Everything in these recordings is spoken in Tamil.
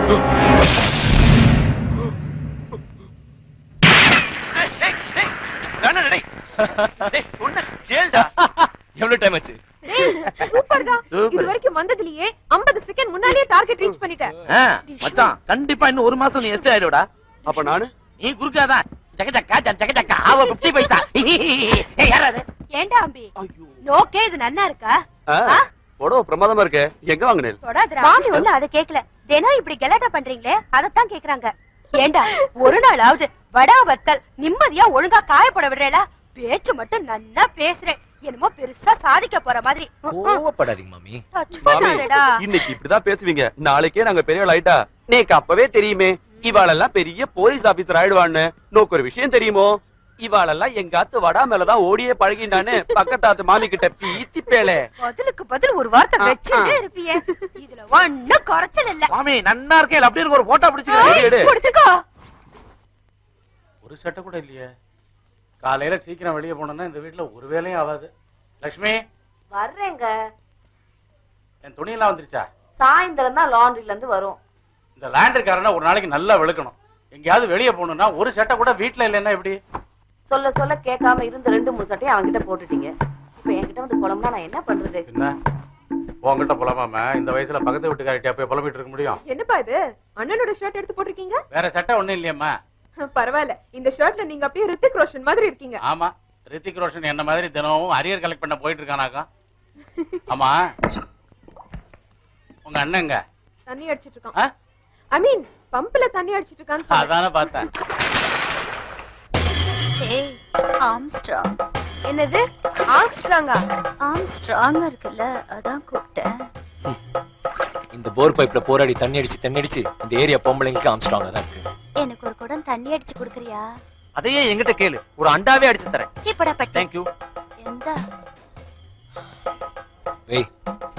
எவ்வளவு டைம் ஆச்சு சூப்பர்டா Super. இது வரைக்கும் வந்ததுலயே 50 செகண்ட் முன்னாடியே டார்கெட் ரீச் பண்ணிட்டேன் ஆ, மச்சான் கண்டிப்பா இன்னும் ஒரு மாசம் நீ எஸ் ஆயிடுடா அப்ப நானு நீ குறுக்காதான் ஜக ஜக்கா ஜ- ஜக ஜக்கா ஆவ 50 பைசா ஏய் யாராது ஏண்டா அம்பி நோக்கே இது நன்னா இருக்கா ஆ, புடவை பிரமாதமா இருக்கே எங்க வாங்கினேன் தொடாதடா மாமி ஒண்ணு அத கேக்கல தினம் இப்படி கலாட்டா பண்றீங்களே அதத்தான் கேக்குறாங்க ஏண்டா ஒரு நாளாவது வடா வத்தல் நிம்மதியா ஒழுங்கா காயப்பட விடுறேல பேச்சு மட்டும் நன்னா பேசுறேன் என்னமோ பெருசா சாதிக்க போற மாதிரி கோவப்படாதீங்க மாமி touch மாமி பண்ணாதடா. இன்னைக்கு இப்படிதான் பேசுவீங்க நாளைக்கே நாங்க பெரிய ஆயிட்டா நேக்கு அப்பவே தெரியுமே இவாளெல்லாம் பெரிய போலீஸ் ஆபீசர் ஆயிடுவான்னு நோக்கு ஒரு விஷயம் தெரியுமோ இவாளெல்லாம் எங்காத்து வடா மேலதான் ஓடியே பழகிண்டான்னு பக்கத்தாத்து மாமி கிட்ட பீத்தி பேளே பதிலுக்கு பதில் ஒரு வார்த்தை ஆ, வச்சுட்டே ஆ. இருப்பியே இதுல ஒண்ணும் குறைச்சல் இல்ல மாமி நன்னா இருக்கே அப்படியே இருக்கு, ஒரு போட்டோ பிடிச்சுக்க எடு, எடு. கொடுத்துக்கோ ஒரு சட்டை கூட இல்லையே காலையில சீக்கிரம் வெளியே போனோம்னா இந்த வீட்டுல ஒரு வேலையும் ஆகாது லக்ஷ்மி வர்றேங்க என் துணியெல்லாம் வந்துருச்சா சாயந்தரம் தான் லாண்ட்ரில இருந்து வரும் இந்த லேண்டரிக்காரனை ஒரு நாளைக்கு நல்லா வெளுக்கணும் எங்கேயாவது வெளியே போகணும்னா ஒரு சட்டை கூட வீட்டுல இல்லைன்னா எப்படி சொல்ல சொல்ல கேட்காம இருந்த ரெண்டு மூணு சட்டையும் அவன்கிட்ட போட்டுட்டீங்க இப்ப என்கிட்ட வந்து புலம்புனா நான் என்ன பண்றது என்ன உங்ககிட்ட புலமாம இந்த வயசுல பக்கத்து வீட்டுக்காரிட்ட போய் புலம்பிட்டு இருக்க முடியும் என்னப்பா இது அண்ணனோட ஷர்ட் எடுத்து போட்டிருக்கீங்க வேற சட்டை ஒண்ணும் இல்லையம்மா பரவாயில்ல இந்த ஷர்ட்ல நீங்க அப்படியே ரித்திக் ரோஷன் மாதிரி இருக்கீங்க ஆமா ரித்திக் ரோஷன் என்ன மாதிரி தினமும் அரியர் கலெக்ட் பண்ண போயிட்டு இருக்கானாக்கா ஆமா உங்க அண்ணங்க தண்ணி அடிச்சிட்டு இருக்கான் ஐ மீன் பம்ப்ல தண்ணி அடிச்சிட்டு இருக்கான்னு சொன்னேன். அதானே பார்த்தேன் ஏய் ஆம்ஸ்ட்ராங் என்னது ஆம்ஸ்ட்ராங்கா ஆம்ஸ்ட்ராங் இருக்குல்ல அதான் கூப்பிட்டேன் இந்த போர் பைப்ல போராடி தண்ணி அடிச்சு தண்ணி அடிச்சு இந்த ஏரியா பொம்பளைங்களுக்கு ஆம்ஸ்ட்ராங்கா தான் இருக்கு எனக்கு ஒரு குடம் தண்ணி அடிச்சு கொடுக்குறியா அதையே என்கிட்ட கேளு ஒரு அண்டாவே அடிச்சு தரேன் சீப்படா பட்டு தேங்க்யூ எந்த வெய்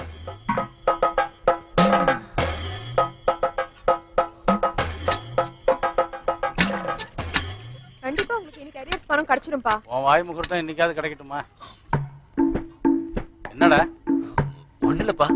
கண்டிப்பா உங்களுக்கு இன்னைக்கு அரியர்ஸ் பணம் கிடைச்சிரும்பா உன் வாய் முகூர்த்தம் இன்னைக்காவது கிடைக்கட்டுமா என்னடா ஒண்ணு இல்லப்பா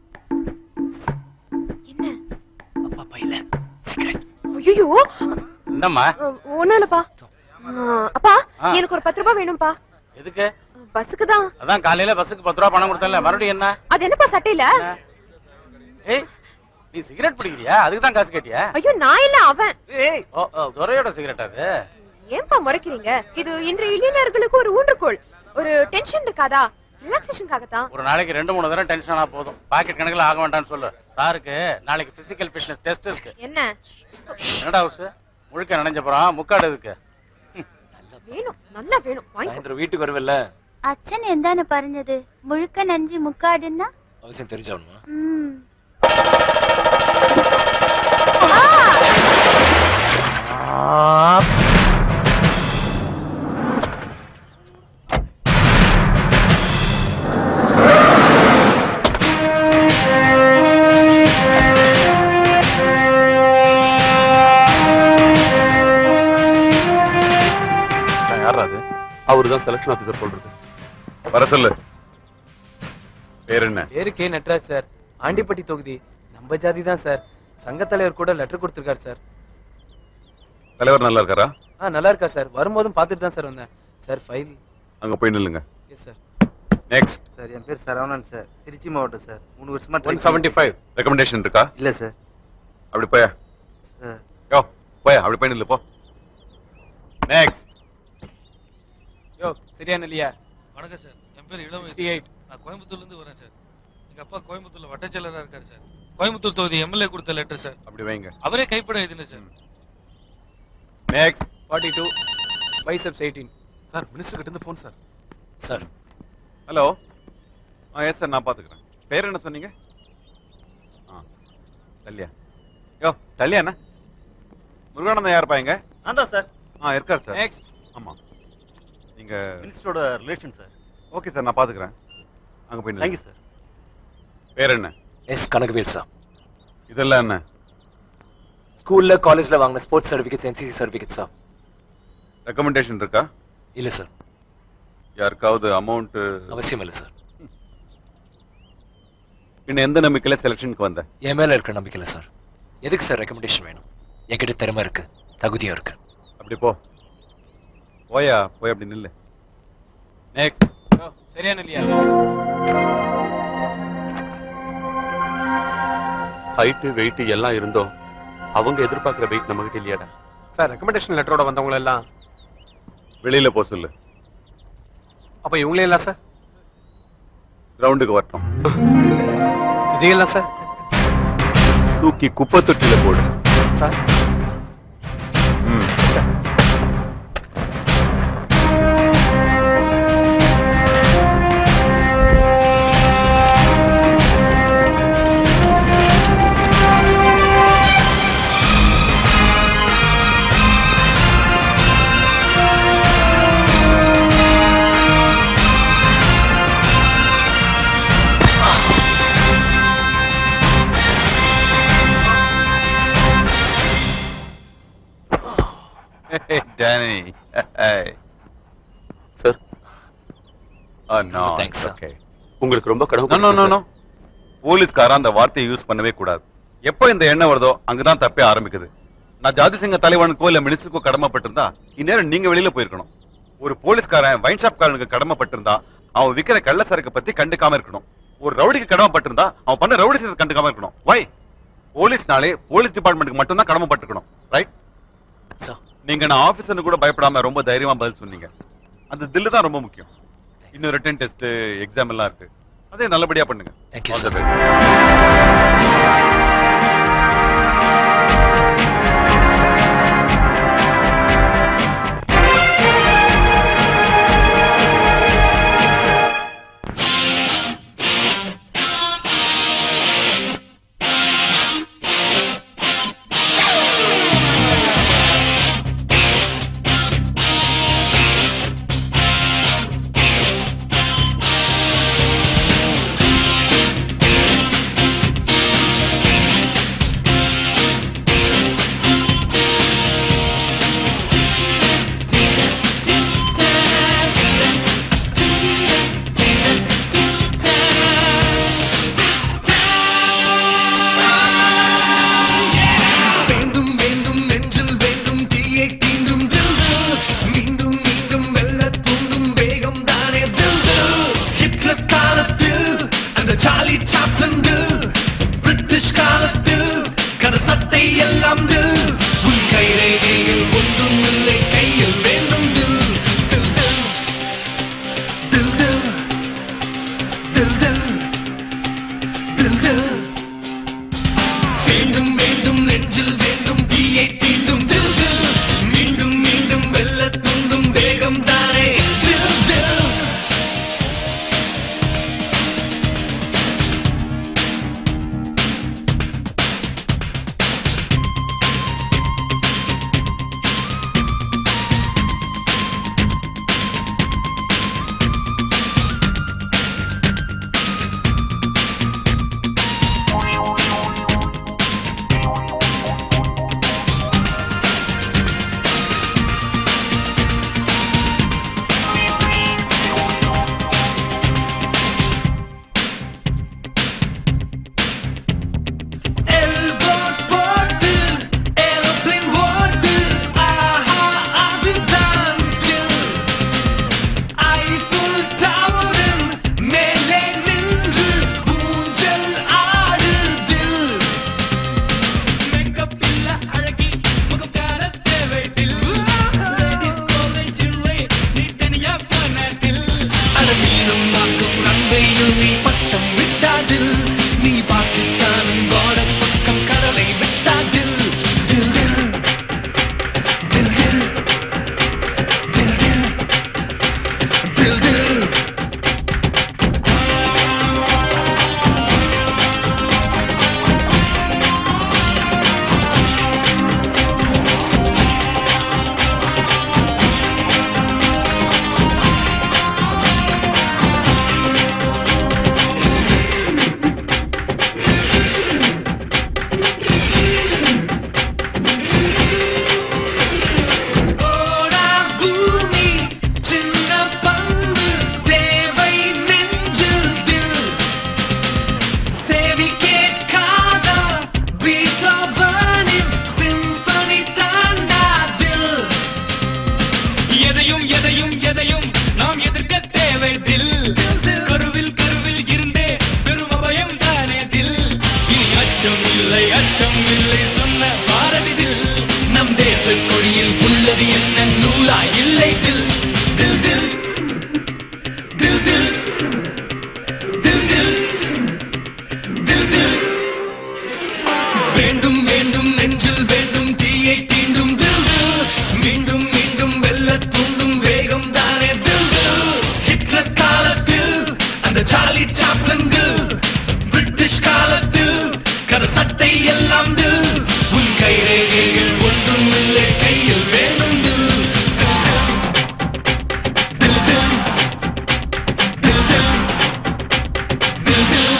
என்ன அப்பா பையில சிகரெட் ஐயோ என்னம்மா ஒண்ணும் இல்லப்பா ஆ, அப்பா ஆ. எனக்கு ஒரு பத்து ரூபாய் வேணும்பா எதுக்கு பஸ்ஸுக்கு தான் அதான் காலையில பஸ்ஸுக்கு பத்து ரூபா பணம் கொடுத்தல மறுபடியும் என்ன அது என்னப்பா சட்டையில ஏய் நீ சிகரெட் பிடிக்கிறியா அதுக்கு தான் காசு கேட்டியா ஐயோ நான் இல்ல அவன் ஓ ஓ, துரையோட சிகரெட் அது ஏன்பா முறைக்கிறீங்க இது இன்றைய இளைஞர்களுக்கு ஒரு ஊன்றுகோல் ஒரு டென்ஷன் இருக்காதா ரிலாக்ஸேஷனுக்காகத்தான் ஒரு நாளைக்கு ரெண்டு மூணு தடவை டென்ஷன் ஆனா போதும் பாக்கெட் கணக்குல ஆக வேண்டாம்னு சொல்லு சாருக்கு நாளைக்கு பிசிக்கல் ஃபிட்னஸ் டெஸ்ட் இருக்கு என்ன என்னடா ஹவுஸ் முழுக்க நினைஞ்ச போறான் முக்காடு இருக்கு வேணும் நல்லா வேணும் வாங்கி சாயந்தரம் வீட்டுக்கு வருவல்ல அச்சன் எந்தானு பறஞ்சது முழுக்க நஞ்சு முக்காடுன்னா அவசியம் தெரிஞ்சாகணுமா ம் யாரா அது அவர்தான் செலக்ஷன் ஆபீசர் சொல்றது வர சொல்லு பேர் என்ன பேரு கே நட்ராஜ் சார் ஆண்டிப்பட்டி தொகுதி நம்ம ஜாதி தான் சார் சங்க தலைவர் கூட லெட்டர் கொடுத்துருக்காரு சார் தலைவர் நல்லா இருக்காரா ஆ நல்லா இருக்கா சார் வரும்போதும் பார்த்துட்டு தான் சார் வந்தேன் சார் ஃபைல் அங்க போய் நில்லுங்க எஸ் சார் நெக்ஸ்ட் சார் என் பேர் சரவணன் சார் திருச்சி மாவட்டம் சார் மூணு வருஷமா try one seventy five recommendation இருக்கா இல்ல சார் அப்படி போயா சார் யோ போயா அப்படி போய் நில்லு போ நெக்ஸ்ட் யோ சரியான இல்லையா வணக்கம் சார் என் பேர் இளம் 68. நான் கோயம்புத்தூர்ல இருந்து வரேன் சார் எங்க அப்பா கோயம்புத்தூர்ல வட்டச்செயலரா இருக்காரு சார் கோயம்புத்தூர் தொகுதி எம்எல்ஏ கொடுத்த லெட்டர் சார் அப்படி வைங்க அவரே கைப்பட எழுதின sir next forty two biceps eighteen sir minister கிட்ட இருந்து phone sir sir hello ah yes sir நான் பாத்துக்கிறேன் பேர் என்ன சொன்னீங்க ஆ தல்லியா யோ தல்லியா என்ன முருகானந்தம் யார் பாயங்க நான் தான் சார் ஆ இருக்கார் சார் நெக்ஸ்ட் ஆமா நீங்க மினிஸ்டரோட ரிலேஷன் சார் ஓகே சார் நான் பாத்துக்கிறேன் அங்க போய் தேங்க்யூ சார் பேர் என்ன எஸ் கனகவேல் சார் இதெல்லாம் என்ன ஸ்கூல்ல காலேஜ்ல வாங்கின sports certificates NCC certificate sir recommendation இருக்கா இல்ல சார் யாருக்காவது அமௌண்ட் அவசியம் இல்ல சார் பின்ன எந்த நம்பிக்கையில செலெக்ஷனுக்கு வந்த என் மேல இருக்கிற நம்பிக்கை இல்ல சார் எதுக்கு சார் ரெக்கமெண்டேஷன் வேணும் என்கிட்ட திறமை இருக்கு தகுதியும் இருக்கு அப்படி போ போயா போய் அப்படி நில்லு நெக்ஸ்ட் சரியான இல்லையா ஹைட்டு வெயிட் எல்லாம் இருந்தோம் அவங்க எதிர்பார்க்கிற வெயிட் நம்ம கிட்ட இல்லையாடா சார் ரெக்கமெண்டேஷன் லெட்டரோட வந்தவங்க எல்லாம் வெளியில போ சொல்லு அப்ப இவங்களே இல்ல சார் கிரவுண்டுக்கு வரட்டும் இதையெல்லாம் சார் தூக்கி குப்பை தொட்டில போடு சார் ம். Sir Hey, Danny. Hey. Sir Oh, no. thanks, it's sir. okay. உங்களுக்கு ரொம்ப கடவு No, no, no, no. போலீஸ்காரன் அந்த வார்த்தையை யூஸ் பண்ணவே கூடாது எப்போ இந்த எண்ணம் வருதோ அங்கதான் தப்பே ஆரம்பிக்குது நான் ஜாதி சங்க தலைவனுக்கோ இல்ல மினிஸ்டருக்கோ கடமைப்பட்டிருந்தா இந்நேரம் நீங்க வெளியில போயிருக்கணும் ஒரு போலீஸ்காரன் வைன் ஷாப் காரனுக்கு கடமைப்பட்டிருந்தா அவன் விக்கிற கள்ள சரக்கு பத்தி கண்டுக்காம இருக்கணும் ஒரு ரவுடிக்கு கடமைப்பட்டிருந்தா அவன் பண்ண ரவுடி செய்யறது கண்டுக்காம இருக்கணும் வை போலீஸ்னாலே போலீஸ் டிபார்ட்மெண்ட்டுக்கு மட்டும் தான் கடமைப்பட்டிருக்கணும் ரைட் சார் நீங்க நான் ஆபீசர்னு கூட பயப்படாம ரொம்ப தைரியமா பதில் சொன்னீங்க அந்த தில்லு தான் ரொம்ப முக்கியம் இன்னும் ரிட்டன் டெஸ்ட் எக்ஸாம் எல்லாம் இருக்கு அதே நல்லபடியா பண்ணுங்க Thank you, All the sir. best. வேண்டும் வேண்டும் நெஞ்சில் வேண்டும் தீயை தீண்டும் தில் தில். மீண்டும் மீண்டும் வெல்ல தூண்டும் வேகம் தானே தில் தில். ஹிட்லர் காலத்தில் அந்த சார்லி சாப்ளின் தில். பிரிட்டிஷ் காலத்தில் கரசத்தை எல்லாம் தில். உன் கைரேகையில் ஒன்றும் இல்லை கையில் வேண்டும் தில். தில் தில். தில் தில். தில் தில். தில் தில். வேண்டும் வேண்டும் நெஞ்சில் வேண்டும் தீயை தீண்டும் தில் தில் மீண்டும் மீண்டும் வெல்ல தூண்டும் வேகம் தானே தில் தில் சார்லி சாப்ளின் பிரிட்டிஷ் காலத்தில் கர சட்டை எல்லாம் தில். உன் கை ரேகைகள் ஒன்றும் இல்லை கையில் வேணும் தில். தில், தில். தில், தில். தில், தில்.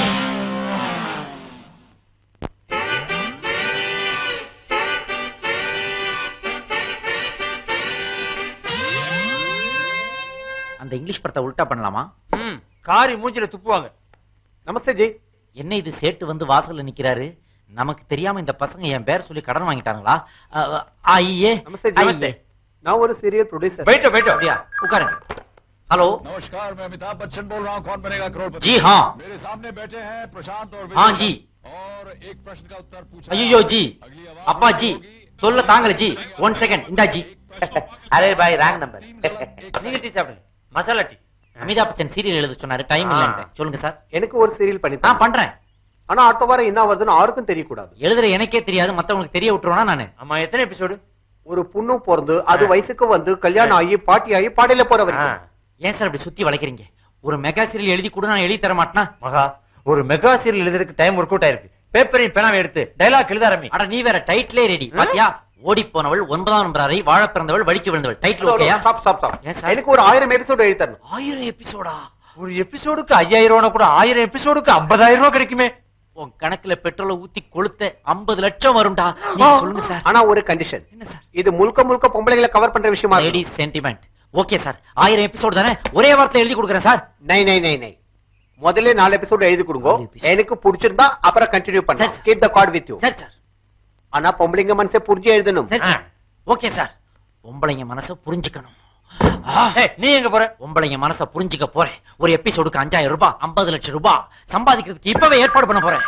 அந்த இங்கிலீஷ் படத்தை உல்டா பண்ணலாமா ம் காரி மூஞ்சில துப்புவாங்க நமஸ்தே ஜி என்ன இது சேட்டு வந்து வாசல்ல நிக்கிறாரு நமக்கு தெரியாம இந்த பசங்க என் பேர் சொல்லி கடன் வாங்கிட்டாங்களா அ, அ, ஐயே நமஸ்தே ஜி நான் ஒரு சீரியல் ப்ரொடியூசர் போயிட்டோ போயிட்டோ அப்படியா உட்காருங்க हेलो नमस्कार मैं अमिताभ बच्चन बोल रहा हूँ कौन बनेगा करोड़पति जी हाँ मेरे सामने बैठे हैं प्रशांत और हाँ विदिशा। जी और एक प्रश्न का उत्तर पूछा ஐயோ ஜி அப்பா ஜி தொல்ல தாங்கல ஜி ஒன் செகண்ட் இந்தா ஜி அரே பாய் ராங் நம்பர் நீங்க டீ சாப்பிடுங்க மசாலா டீ அமிதாப் பச்சன் சீரியல் எழுத சொன்னாரு டைம் இல்லன்ட்டு சொல்லுங்க சார் எனக்கு ஒரு சீரியல் பண்ணி நான் பண்றேன் ஆனா அடுத்த வாரம் என்ன வருதுன்னு யாருக்கும் தெரியக்கூடாது எழுதுற எனக்கே தெரியாது மத்தவங்களுக்கு தெரிய விட்டுருவானா நானு ஆமா எத்தனை எபிசோடு ஒரு பொண்ணு பிறந்து அது வயசுக்கு வந்து கல்யாணம் ஆகி பாட்டி ஆகி பாடையில போற வரைக்கும் ஏன் சார் அப்படி சுத்தி வளைக்கிறீங்க ஒரு மெகா சீரியல் எழுதி கூட நான் எழுதி தர மாட்டேனா மகா ஒரு மெகா சீரியல் எழுதுறதுக்கு டைம் ஒர்க் அவுட் ஆயிருக்கு பேப்பரையும் பேனாவை எடுத்து டைலாக் எழுத ஆரம்பி அட நீ வேற டைட்டிலே ரெடி பாத்தியா ஓடி போனவள் ஒன்பதாம் நம்பர் அறை வாழ பிறந்தவள் வழிக்கு விழுந்தவள் டைட்டில் ஓகேயா ஸ்டாப் ஸ்டாப் ஸ்டாப் ஏன் சார் எனக்கு ஒரு ஆயிரம் எபிசோடு எழுதி தரணும் ஆயிரம் எபிசோடா ஒரு எபிசோடுக்கு ஐயாயிரம் ரூபா கூட ஆயிரம் எபிசோடுக்கு ஐம்பதாயிரம் ரூபாய் கிடைக்குமே உன் கணக்குல பெட்ரோலை ஊத்தி கொளுத்த ஐம்பது லட்சம் வரும்டா நீங்க சொல்லுங்க சார் ஆனா ஒரு கண்டிஷன் என்ன சார் இது முழுக்க முழுக்க பொம்பளைங்களை கவர் பண்ற விஷயமா இருக்கணும். லேடிஸ் சென்டிமெண்ட் ஓகே சார் ஆயிரம் எபிசோடு தானே ஒரே வாரத்துல எழுதி கொடுக்குறேன் சார் நை நை நை நை முதல்ல நாலு எபிசோடு எழுதி கொடுங்க எனக்கு பிடிச்சிருந்தா அப்புறம் கண்டினியூ பண்ண keep the card with you சரி சார் ஆனா பொம்பளைங்க மனசை புரிஞ்சு எழுதணும் சரி சார் ஓகே சார் பொம்பளைங்க மனசை புரிஞ்சுக்கணும் நீ எங்க போற பொம்பளைங்க மனசை புரிஞ்சுக்க போறேன் ஒரு எபிசோடுக்கு அஞ்சாயிரம் ரூபாய் ஐம்பது லட்சம் ரூபாய் சம்பாதிக்கிறதுக்கு இப்பவே ஏற்பாடு பண்ண போறேன்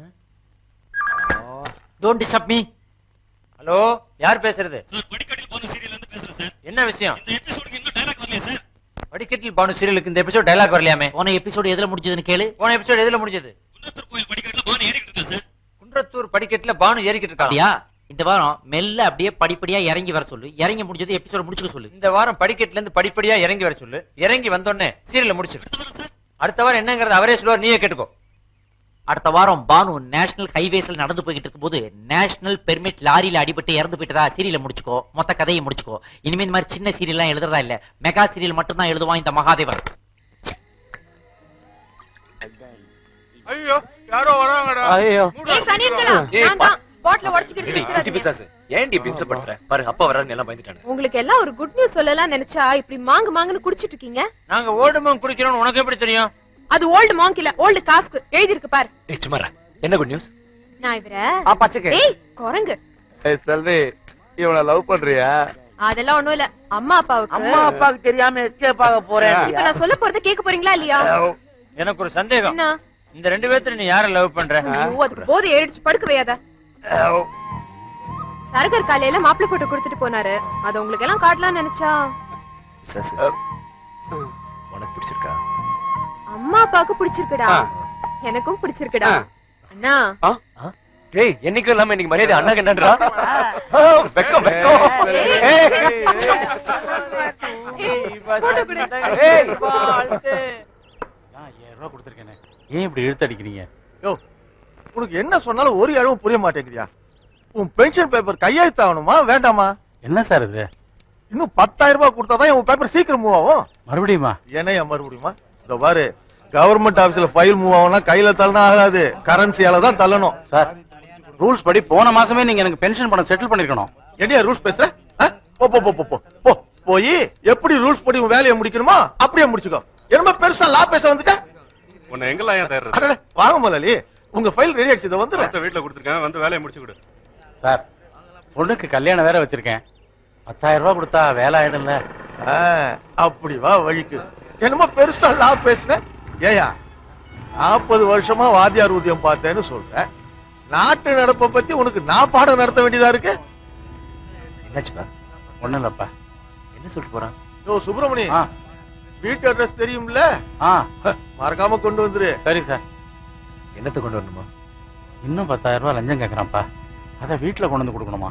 டோன்ட் டிஸ்டர்ப் மீ ஹலோ யார் பேசுறது சார் படிக்கட்டில் போன சீரியல் இருந்து பேசுறேன் சார் என்ன விஷயம் இந்த எபிசோடுக்கு இன்னும் டைலாக் வரலையா சார் படிக்கட்டில் பானு சீரியலுக்கு இந்த எபிசோட் டைலாக் வரலையாமே போன எபிசோடு எதுல முடிஞ்சதுன்னு கேளு போன எபிசோட் எதுல முடிஞ்சது குன்னத்தூர் கோயில் படிக்கட்டில் பானு ஏறிக்கிட்டு இருக்கேன் சார் குன்றத்தூர் படிக்கட்டுல பானு ஏறிக்கிட்டு இருக்காங்க அப்படியா இந்த வாரம் மெல்ல அப்படியே படிப்படியா இறங்கி வர சொல்லு இறங்கி முடிஞ்சது எபிசோட முடிச்சுக்க சொல்லு இந்த வாரம் படிக்கட்டுல இருந்து படிப்படியா இறங்கி வர சொல்லு இறங்கி வந்தோடனே சீரியல முடிச்சு அடுத்த வாரம் என்னங்கறது அவரே சொல்லுவார் நீயே கேட்டுக்கோ அடுத்த வாரம் பானு நேஷனல் ஹைவேஸ்ல நடந்து போய்கிட்டு இருக்கும்போது நேஷனல் பெர்மிட் லாரியில அடிபட்டு இறந்து போயிட்டதா சீரியல முடிச்சுக்கோ மொத்த கதையை முடிச்சுக்கோ இனிமே இந்த மாதிரி சின்ன சீரியல்லாம் எழுதுறதா இல்ல மெகா சீரியல் மட்டும் தான் எழுதுவான் இந்த மகாதேவன் ஐயோ யாரோ வராங்கடா ஐயோ ஏய் சனியன்களா நான் தான் பாட்டில உடைச்சிக்கிட்டு வச்சிராதீங்க பிசாசு ஏன்டி இப்படி இம்சப்படுத்துற பாரு அப்பா வர்றாருன்னு எல்லாம் பயந்துட்டாங்க உங்களுக்கு எல்லாம் ஒரு குட் நியூஸ் சொல்லலாம் நினைச்சா இப்படி மாங்கு மாங்குன்னு குடிச்சிட்டு இருக்கீங்க நாங்க ஓடுமோம் குடிக்கிறோம் உனக்கு எப்படி தெரியும் அது ஓல்டு மாங்க் இல்ல ஓல்டு காஸ்க் எழுதி இருக்கு பாரு ஏய் சும்மா இரு. என்ன குட் நியூஸ் நான் இவர ஆ பச்சைக்கு ஏய் குரங்கு ஏய் செல்வி இவனை லவ் பண்றியா அதெல்லாம் ஒண்ணும் இல்ல அம்மா அப்பாவுக்கு அம்மா அப்பாவுக்கு தெரியாம எஸ்கேப் ஆக போறேன் இப்ப நான் சொல்ல போறத கேட்க போறீங்களா இல்லையா எனக்கு ஒரு சந்தேகம் என்ன இந்த ரெண்டு பேர்த்துல நீ யார லவ் பண்ற ஐயோ, அதுக்கு போதை ஏறிடுச்சு படுக்க வையாத தரகர் காலையில மாப்பிள்ளை போட்டு கொடுத்துட்டு போனாரு அத உங்களுக்கு எல்லாம் காட்டலாம்னு நினைச்சா பிசாசு உனக்கு பிடிச்சிருக்கா அம்மா அப்பாவுக்கு பிடிச்சிருக்குடா எனக்கும் பிடிச்சிருக்குடா அண்ணா டேய் என்னைக்கும் இல்லாம இன்னைக்கு மரியாதை அண்ணா கண்டா வெக்கம் வெக்கம் ஐயாயிரம் ரூபாய் கொடுத்துருக்கேனே ஏன் இப்படி இழுத்தடிக்கிறீங்க யோ உனக்கு என்ன சொன்னாலும் ஒரு அளவும் புரிய மாட்டேங்குதியா உன் பென்ஷன் பேப்பர் கையெழுத்து ஆகணுமா வேண்டாமா என்ன சார் இது இன்னும் பத்தாயிரம் ரூபாய் கொடுத்தாதான் உன் பேப்பர் சீக்கிரம் மூவ் ஆகும் மறுபடியுமா என்னையா மறுபடியுமா இந்த பாரு கவர்மெண்ட் ஆபீஸ்ல ஃபைல் மூவ் ஆகும்னா கையில தள்ளனா ஆகாது கரன்சியால தான் தள்ளணும் சார் ரூல்ஸ் படி போன மாசமே நீங்க எனக்கு பென்ஷன் பணம் செட்டில் பண்ணிருக்கணும் என்னையா ரூல்ஸ் பேசுற ஆ? போ போ போ போ போ போ போய் எப்படி ரூல்ஸ் படி உன் வேலையை முடிக்கணுமோ அப்படியே முடிச்சுக்கோ என்னமோ பெருசா லா பேச வந்துட்ட உன்னை எங்கெல்லாம் ஏன் தேடுறது அடடே, வாங்க முதலாளி உங்க ஃபைல் ரெடி ஆயிடுச்சு இதை வந்துடுறேன் அடுத்த வீட்டுல கொடுத்துருக்கேன் வந்து வேலையை முடிச்சு கொடு சார் பொண்ணுக்கு கல்யாணம் வேற வச்சிருக்கேன் பத்தாயிரம் ரூபாய் கொடுத்தா வேலை ஆயிடும்ல ஆ, அப்படி வா வழிக்கு என்னமோ பெருசா லா பேசுன ஏயா நாற்பது வருஷமா வாத்தியார் ஊதியம் பார்த்தேன்னு சொல்றேன் நாட்டு நடப்பை பத்தி உனக்கு நான் பாடம் நடத்த வேண்டியதா இருக்கு என்னாச்சுப்பா ஒண்ணும் இல்லப்பா என்ன சொல்லிட்டு போறான் யோ சுப்பிரமணி ஆ. வீட்டு அட்ரஸ் தெரியும்ல ஆ மறக்காம கொண்டு வந்துரு சரி சார் என்னத்தை கொண்டு வரணுமா இன்னும் பத்தாயிரம் ரூபாய் லஞ்சம் கேட்கறான்ப்பா அதை வீட்டுல கொண்டு வந்து கொடுக்கணுமா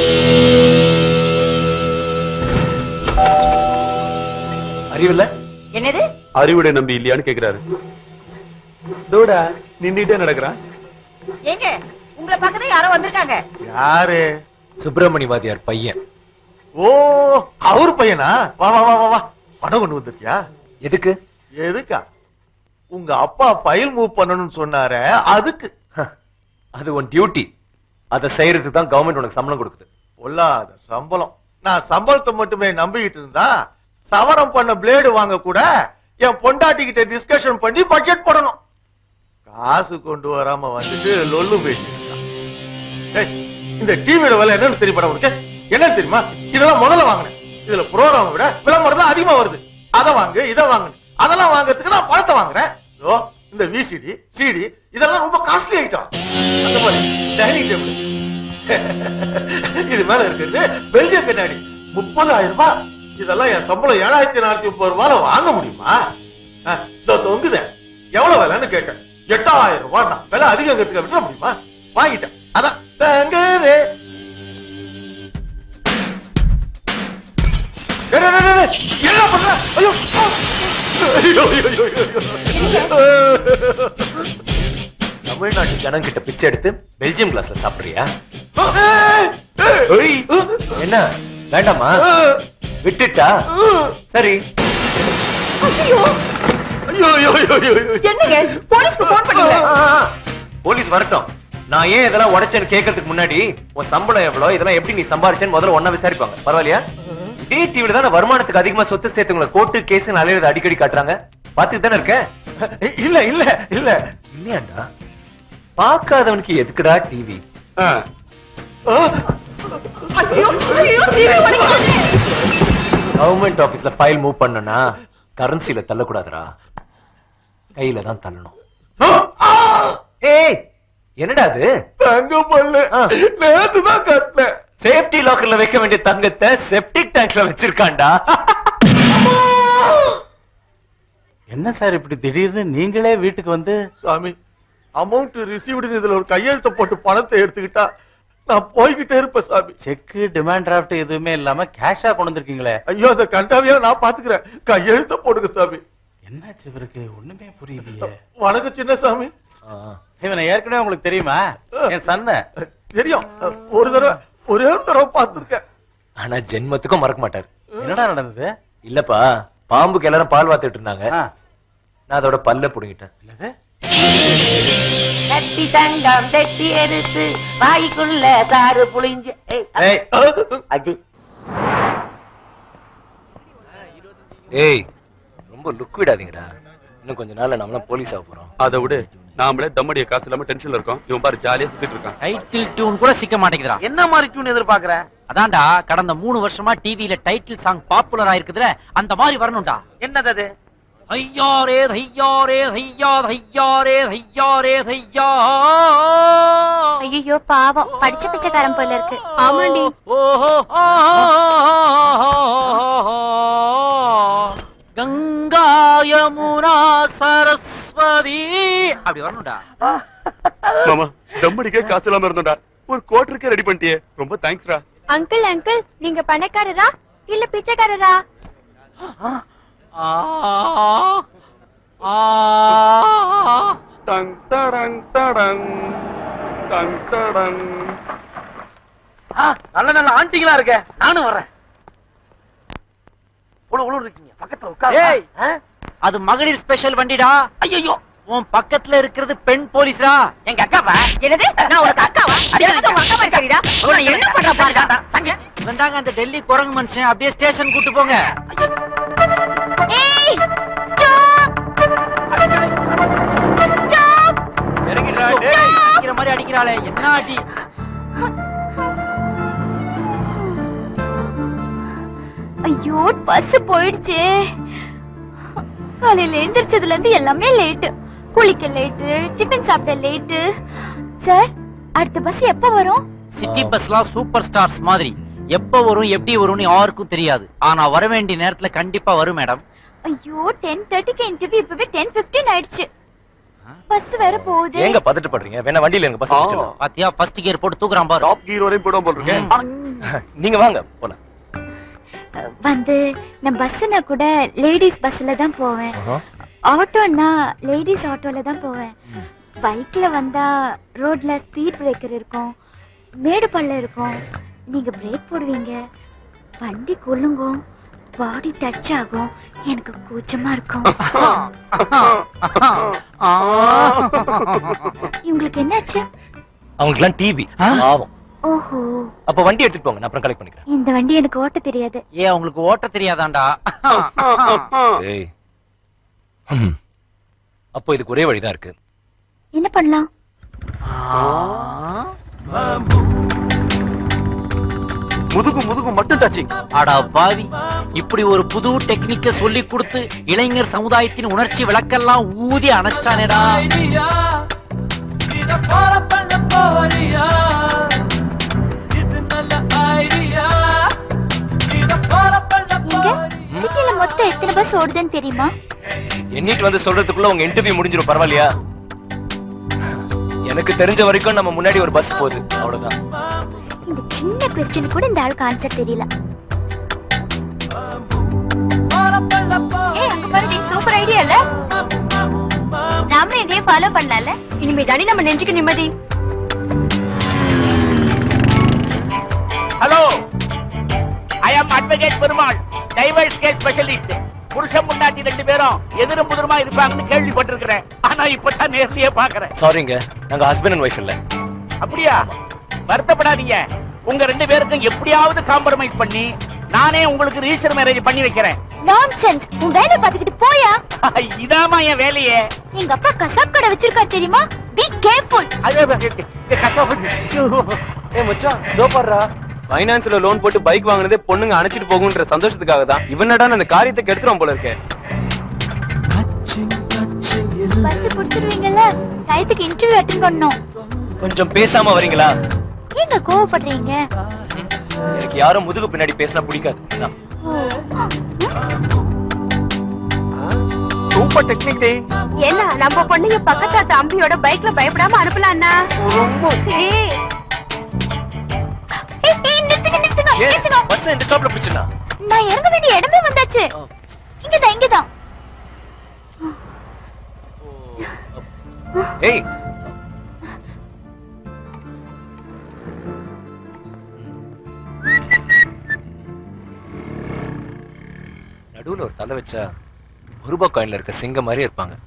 அறிவில்ல என்னது அறிவுடை நம்பி இல்லையான்னு கேக்குறாரு தோடா நின்னுட்டே நடக்கிறான் ஏங்க உங்களை பக்கத்துல யாரோ வந்திருக்காங்க யாரு சுப்பிரமணி வாதியார் பையன் ஓ அவர் பையனா வா வா வா வா வா பணம் கொண்டு வந்திருக்கியா எதுக்கு எதுக்கா உங்க அப்பா ஃபைல் மூவ் பண்ணணும்னு சொன்னாரே அதுக்கு அது உன் டியூட்டி அதை செய்யறதுக்கு தான் கவர்மெண்ட் உனக்கு சம்பளம் கொடுக்குது பொல்லாத சம்பளம் நான் சம்பளத்தை மட்டுமே நம்பிக்கிட்டு இருந்தா சவரம் பண்ண பிளேடு வாங்க கூட என் பொண்டாட்டி கிட்ட டிஸ்கஷன் பண்ணி பட்ஜெட் போடணும் காசு கொண்டு வராம வந்துட்டு லொல்லு பேசிட்டு இருக்கான். ஏய், இந்த டிவியோட விலை என்னன்னு தெரியுமா உனக்கு என்னன்னு தெரியுமா இதெல்லாம் முதல்ல வாங்கினேன் இதுல ப்ரோக்ராம் விட விளம்பரம் தான் அதிகமா வருது அதை வாங்கு இதை வாங்கு அதெல்லாம் வாங்குறதுக்கு நான் பணத்தை வாங்குறேன் இதோ இந்த விசிடி சிடி இதெல்லாம் ரொம்ப காஸ்ட்லி ஐட்டம் அந்த மாதிரி டைனிங் டேபிள் இது மேல இருக்கிறது பெல்ஜிய கண்ணாடி முப்பதாயிரம் ரூபாய் இதெல்லாம் என் சம்பளம் ஏழாயிரத்தி நானூத்தி முப்பது ரூபாயில வாங்க முடியுமா அஹ், இதோ தொங்குத எவ்வளவு விலைன்னு கேட்டேன் எட்டாயிரம் ரூபாய் தான் விலை அதிகங்கிறதுக்கு விட்டுற முடியுமா வாங்கிட்டேன் அதான் தங்குது டேய், டேய், டேய், டேய், என்ன பண்ற ஐயோ ஐயோ, ஐயோ, ஐயோ, ஐயோ. தமிழ்நாட்டு ஜனங்கிட்ட பிச்சை எடுத்து பெல்ஜியம் கிளாஸ்ல சாப்பிடுறியா ஏய், ஏய், ஏய், என்ன வேண்டாமா விட்டுட்டா சரி ஐயோ, ஐயோ, ஐயோ, ஐயோ, ஐயோ. என்னங்க போலீஸ்க்கு போன் பண்ணுங்க ஆ, ஆ, போலீஸ் வரட்டும் நான் ஏன் இதெல்லாம் உடைச்சேன்னு கேட்கறதுக்கு முன்னாடி உன் சம்பளம் எவ்வளவு இதெல்லாம் எப்படி நீ சம்பாரிச்சேன்னு முதல்ல ஒண்ணா விசாரிப்பாங்க பரவாயில்லையா இதே டிவில தான் வருமானத்துக்கு அதிகமா சொத்து சேர்த்துங்களை கோர்ட்டு கேஸ் அலையிறது அடிக்கடி காட்டுறாங்க பாத்துட்டு தானே இருக்க இல்ல இல்ல இல்ல இல்லையாண்டா பார்க்காதவனுக்கு எதுக்குடா டிவி ஐயோ ஐயோ டிவி வலிக்குது கவர்மெண்ட் ஆபீஸ்ல ஃபைல் மூவ் பண்ணனா கரன்சில தள்ளக்கூடாதுடா கையில தான் தள்ளணும் ஏய் என்னடா அது தங்க பல்லு நேத்து தான் கட்டினேன் சேஃப்டி லாக்கர்ல வைக்க வேண்டிய தங்கத்தை செப்டிக் டேங்க்ல வச்சிருக்கான்டா என்ன சார் இப்படி திடீர்னு நீங்களே வீட்டுக்கு வந்து சாமி அமௌண்ட் ரிசீவ்டு இதுல ஒரு கையெழுத்த போட்டு பணத்தை எடுத்துக்கிட்டா நான் போய்கிட்டே இருப்பேன் சாமி செக் டிமாண்ட் டிராஃப்ட் எதுவுமே இல்லாம கேஷா கொண்டு வந்திருக்கீங்களே ஐயோ அந்த கண்டாவியா நான் பாத்துக்கிறேன் கையெழுத்த போடுங்க சாமி என்னாச்சு இவருக்கு ஒண்ணுமே புரியலையே வணக்கம் சின்ன சாமி இவனை ஏற்கனவே உங்களுக்கு தெரியுமா என் சன்ன தெரியும் ஒரு தடவை ஒரே ஒரு தடவை பார்த்திருக்கேன் ஆனா ஜென்மத்துக்கும் மறக்க மாட்டாரு என்னடா நடந்தது இல்லப்பா பாம்புக்கு எல்லாரும் பால் வாத்துட்டு இருந்தாங்க நான் அதோட பல்ல புடுங்கிட்டேன் தட்டி தங்கம் தட்டி எடுத்து வாய்க்குள்ள சாறு புளிஞ்சு ஏய், ஏய். அது ஏய் ரொம்ப லுக் விடாதீங்கடா இன்னும் கொஞ்ச நாள்ல நம்மளாம் போலீஸ் ஆக போறோம் அதை விடு நாமளே தம்மடிய காசு இல்லாம டென்ஷன்ல இருக்கோம் இவன் பாரு ஜாலியா சுத்திட்டு இருக்கான் டைட்டில் டியூன் கூட சிக்க மாட்டேங்குதுடா என்ன மாதிரி டியூன் எதிர்பார்க்கற அதான்டா கடந்த மூணு வருஷமா டிவில டைட்டில் சாங் பாப்புலர் ஆயிருக்குதுல அந்த மாதிரி வரணும்டா என்னது அது ஐயாரே தையாரே தையா தையாரே தையாரே தையா ஐயோ பாவம் படிச்ச பிச்சைக்காரன் போல இருக்கு ஆமாண்டி ஓஹோ கங்கா யமுனா சரஸ்வதி அப்படி வரணும்டா மாமா தம்மடிக்கே காசு இல்லாம இருந்தோம்டா ஒரு குவார்டருக்கே ரெடி பண்ணிட்டியே ரொம்ப தேங்க்ஸ்டா அங்கிள் அங்கிள் நீங்க பணக்காரரா இல்ல பிச்சைக்காரரா ஆ ஆ டங் டடங் டடங் டங் டடங் நல்ல நல்ல ஆண்டிங்களா இருக்க நானும் வரேன் உழு உழு இருக்கீங்க பக்கத்துல ஏய் உட்கார் அது மகளிர் ஸ்பெஷல் வண்டிடா ஐயோ உன் பக்கத்துல இருக்கிறது பெண் போலீஸ்ரா எங்க அக்காவா என்னது நான் உனக்கு அக்காவா எனக்கு உங்க அக்கா மாதிரி தெரியுதா உன்னை என்ன பண்ற பாருடா இவன் தாங்க அந்த டெல்லி குரங்கு மனுஷன் அப்படியே ஸ்டேஷன் கூட்டு போங்க ஏய் இறங்கிடுறா, டேய். அடிக்கிற மாதிரி அடிக்கிறாளே என்ன அடி ஐயோ பஸ் போயிடுச்சே காலையில எந்திரிச்சதுல இருந்து எல்லாமே லேட்டு குளிக்க லேட்டு டிஃபன் சாப்பிட லேட்டு சார் அடுத்த பஸ் எப்ப வரும் சிட்டி பஸ்லாம் சூப்பர் ஸ்டார்ஸ் மாதிரி எப்ப வரும் எப்படி வரும்னு யாருக்கும் தெரியாது ஆனா வர வேண்டிய நேரத்துல கண்டிப்பா வரும் மேடம் ஐயோ டென் தேர்ட்டிக்கு இன்டர்வியூ இப்பவே டென் பிப்டீன் ஆயிடுச்சு பஸ் வேற போகுது ஏங்க பதட்டப்படுறீங்க வேணா வண்டியில எங்க பஸ் பிடிச்சிடலாம் பாத்தியா ஃபர்ஸ்ட் கியர் போட்டு தூக்குறான் பாரு டாப் கீர் வரையும் போயிடும் போல் இருக்கேன் நீங்க வாங்க போலாம் வந்து நான் பஸ்ஸுனா கூட லேடிஸ் பஸ்ல தான் போவேன் ஆட்டோன்னா லேடிஸ் ஆட்டோல தான் போவேன் பைக்ல வந்தா ரோட்ல ஸ்பீட் பிரேக்கர் இருக்கும் மேடு பள்ளம் இருக்கும் நீங்க பிரேக் போடுவீங்க வண்டி குலுங்கும் பாடி டச் ஆகும் எனக்கு கூச்சமா இருக்கும் இவங்களுக்கு என்னாச்சு அவங்களுக்குலாம் டிவி ஆகும் ஓஹோ அப்ப வண்டி எடுத்துட்டு போங்க நான் அப்புறம் கலெக்ட் பண்ணிக்கிறேன் இந்த வண்டி எனக்கு ஓட்ட தெரியாது ஏன் உங்களுக்கு ஓட்ட தெரியாதாண்டா ஏய் ஹம். அப்போ இதுக்கு ஒரே வழிதான் இருக்கு என்ன பண்ணலாம் முதுகு முதுகு மட்டும் டச்சிங் அடா பாவி இப்படி ஒரு புது டெக்னிக்க சொல்லி கொடுத்து இளைஞர் சமுதாயத்தின் உணர்ச்சி விளக்கெல்லாம் ஊதி அணைச்சிட்டானேடா எங்க சிட்டில மொத்தம் எத்தனை பஸ் ஓடுதுன்னு தெரியுமா எண்ணிட்டு வந்து சொல்றதுக்குள்ள உங்க இன்டர்வியூ முடிஞ்சிரும் பரவாயில்லையா எனக்கு தெரிஞ்ச வரைக்கும் நம்ம முன்னாடி ஒரு பஸ் போகுது அவ்வளவுதான் இந்த சின்ன கொஸ்டின் கூட இந்த ஆளுக்கு ஆன்சர் தெரியல ஏய் அங்க பாருடி சூப்பர் ஐடியா இல்ல நாம இதே ஃபாலோ பண்ணலாம்ல இனிமே தானே நம்ம நெஞ்சுக்கு நிம்மதி hello I am advocate Perumal divorce case specialist புருஷன் முன்னாடி ரெண்டு பேரும் எதிரும் புதிருமா இருப்பாங்கன்னு கேள்விப்பட்டிருக்கிறேன் ஆனா இப்பதான் நேர்லயே பாக்குறேன் சாரிங்க நாங்க ஹஸ்பண்ட் அண்ட் ஒய்ஃப் இல்ல அப்படியா வருத்தப்படாதீங்க உங்க ரெண்டு பேருக்கும் எப்படியாவது காம்ப்ரமைஸ் பண்ணி நானே உங்களுக்கு ரிஜிஸ்டர் மேரேஜ் பண்ணி வைக்கிறேன் நான்சென்ஸ் உன் வேலை பார்த்துக்கிட்டு போயா இதாமா என் வேலையே எங்க அப்பா கசாப் கடை வச்சிருக்காரு தெரியுமா பி கேர்ஃபுல் ஏ மச்சான் இதோ பாருடா ஃபைனான்ஸ்ல லோன் போட்டு பைக் வாங்குனதே பொண்ணுங்க அணைச்சிட்டு போகுன்ற சந்தோஷத்துக்காக தான் இவனடா அந்த காரியத்தை கெடுத்துரும் போல இருக்கே பஸ் புடிச்சிருவீங்கல்ல டயத்துக்கு இன்டர்வியூ அட்டென்ட் பண்ணோம் கொஞ்சம் பேசாம வரீங்களா ஏங்க கோவப்படுறீங்க எனக்கு யாரும் முதுகு பின்னாடி பேசினா பிடிக்காது அதான். சூப்பர் டெக்னிக் டே என்ன நம்ம பொண்ணுங்க பக்கத்தாத்த அம்பியோட பைக்ல பயப்படாம அனுப்பலாம்னா ரொம்ப சரி ஏன் பஸ் இந்த ஸ்டாப்ல பிடிச்சினா நான் இறங்க வேண்டிய இடமே வந்தாச்சு இங்கதான் இங்கதான் ஏய் நடுவுல ஒரு தலை வச்சா ஒரு ரூபாய் காயின்ல இருக்க சிங்கம் மாதிரி இருப்பாங்க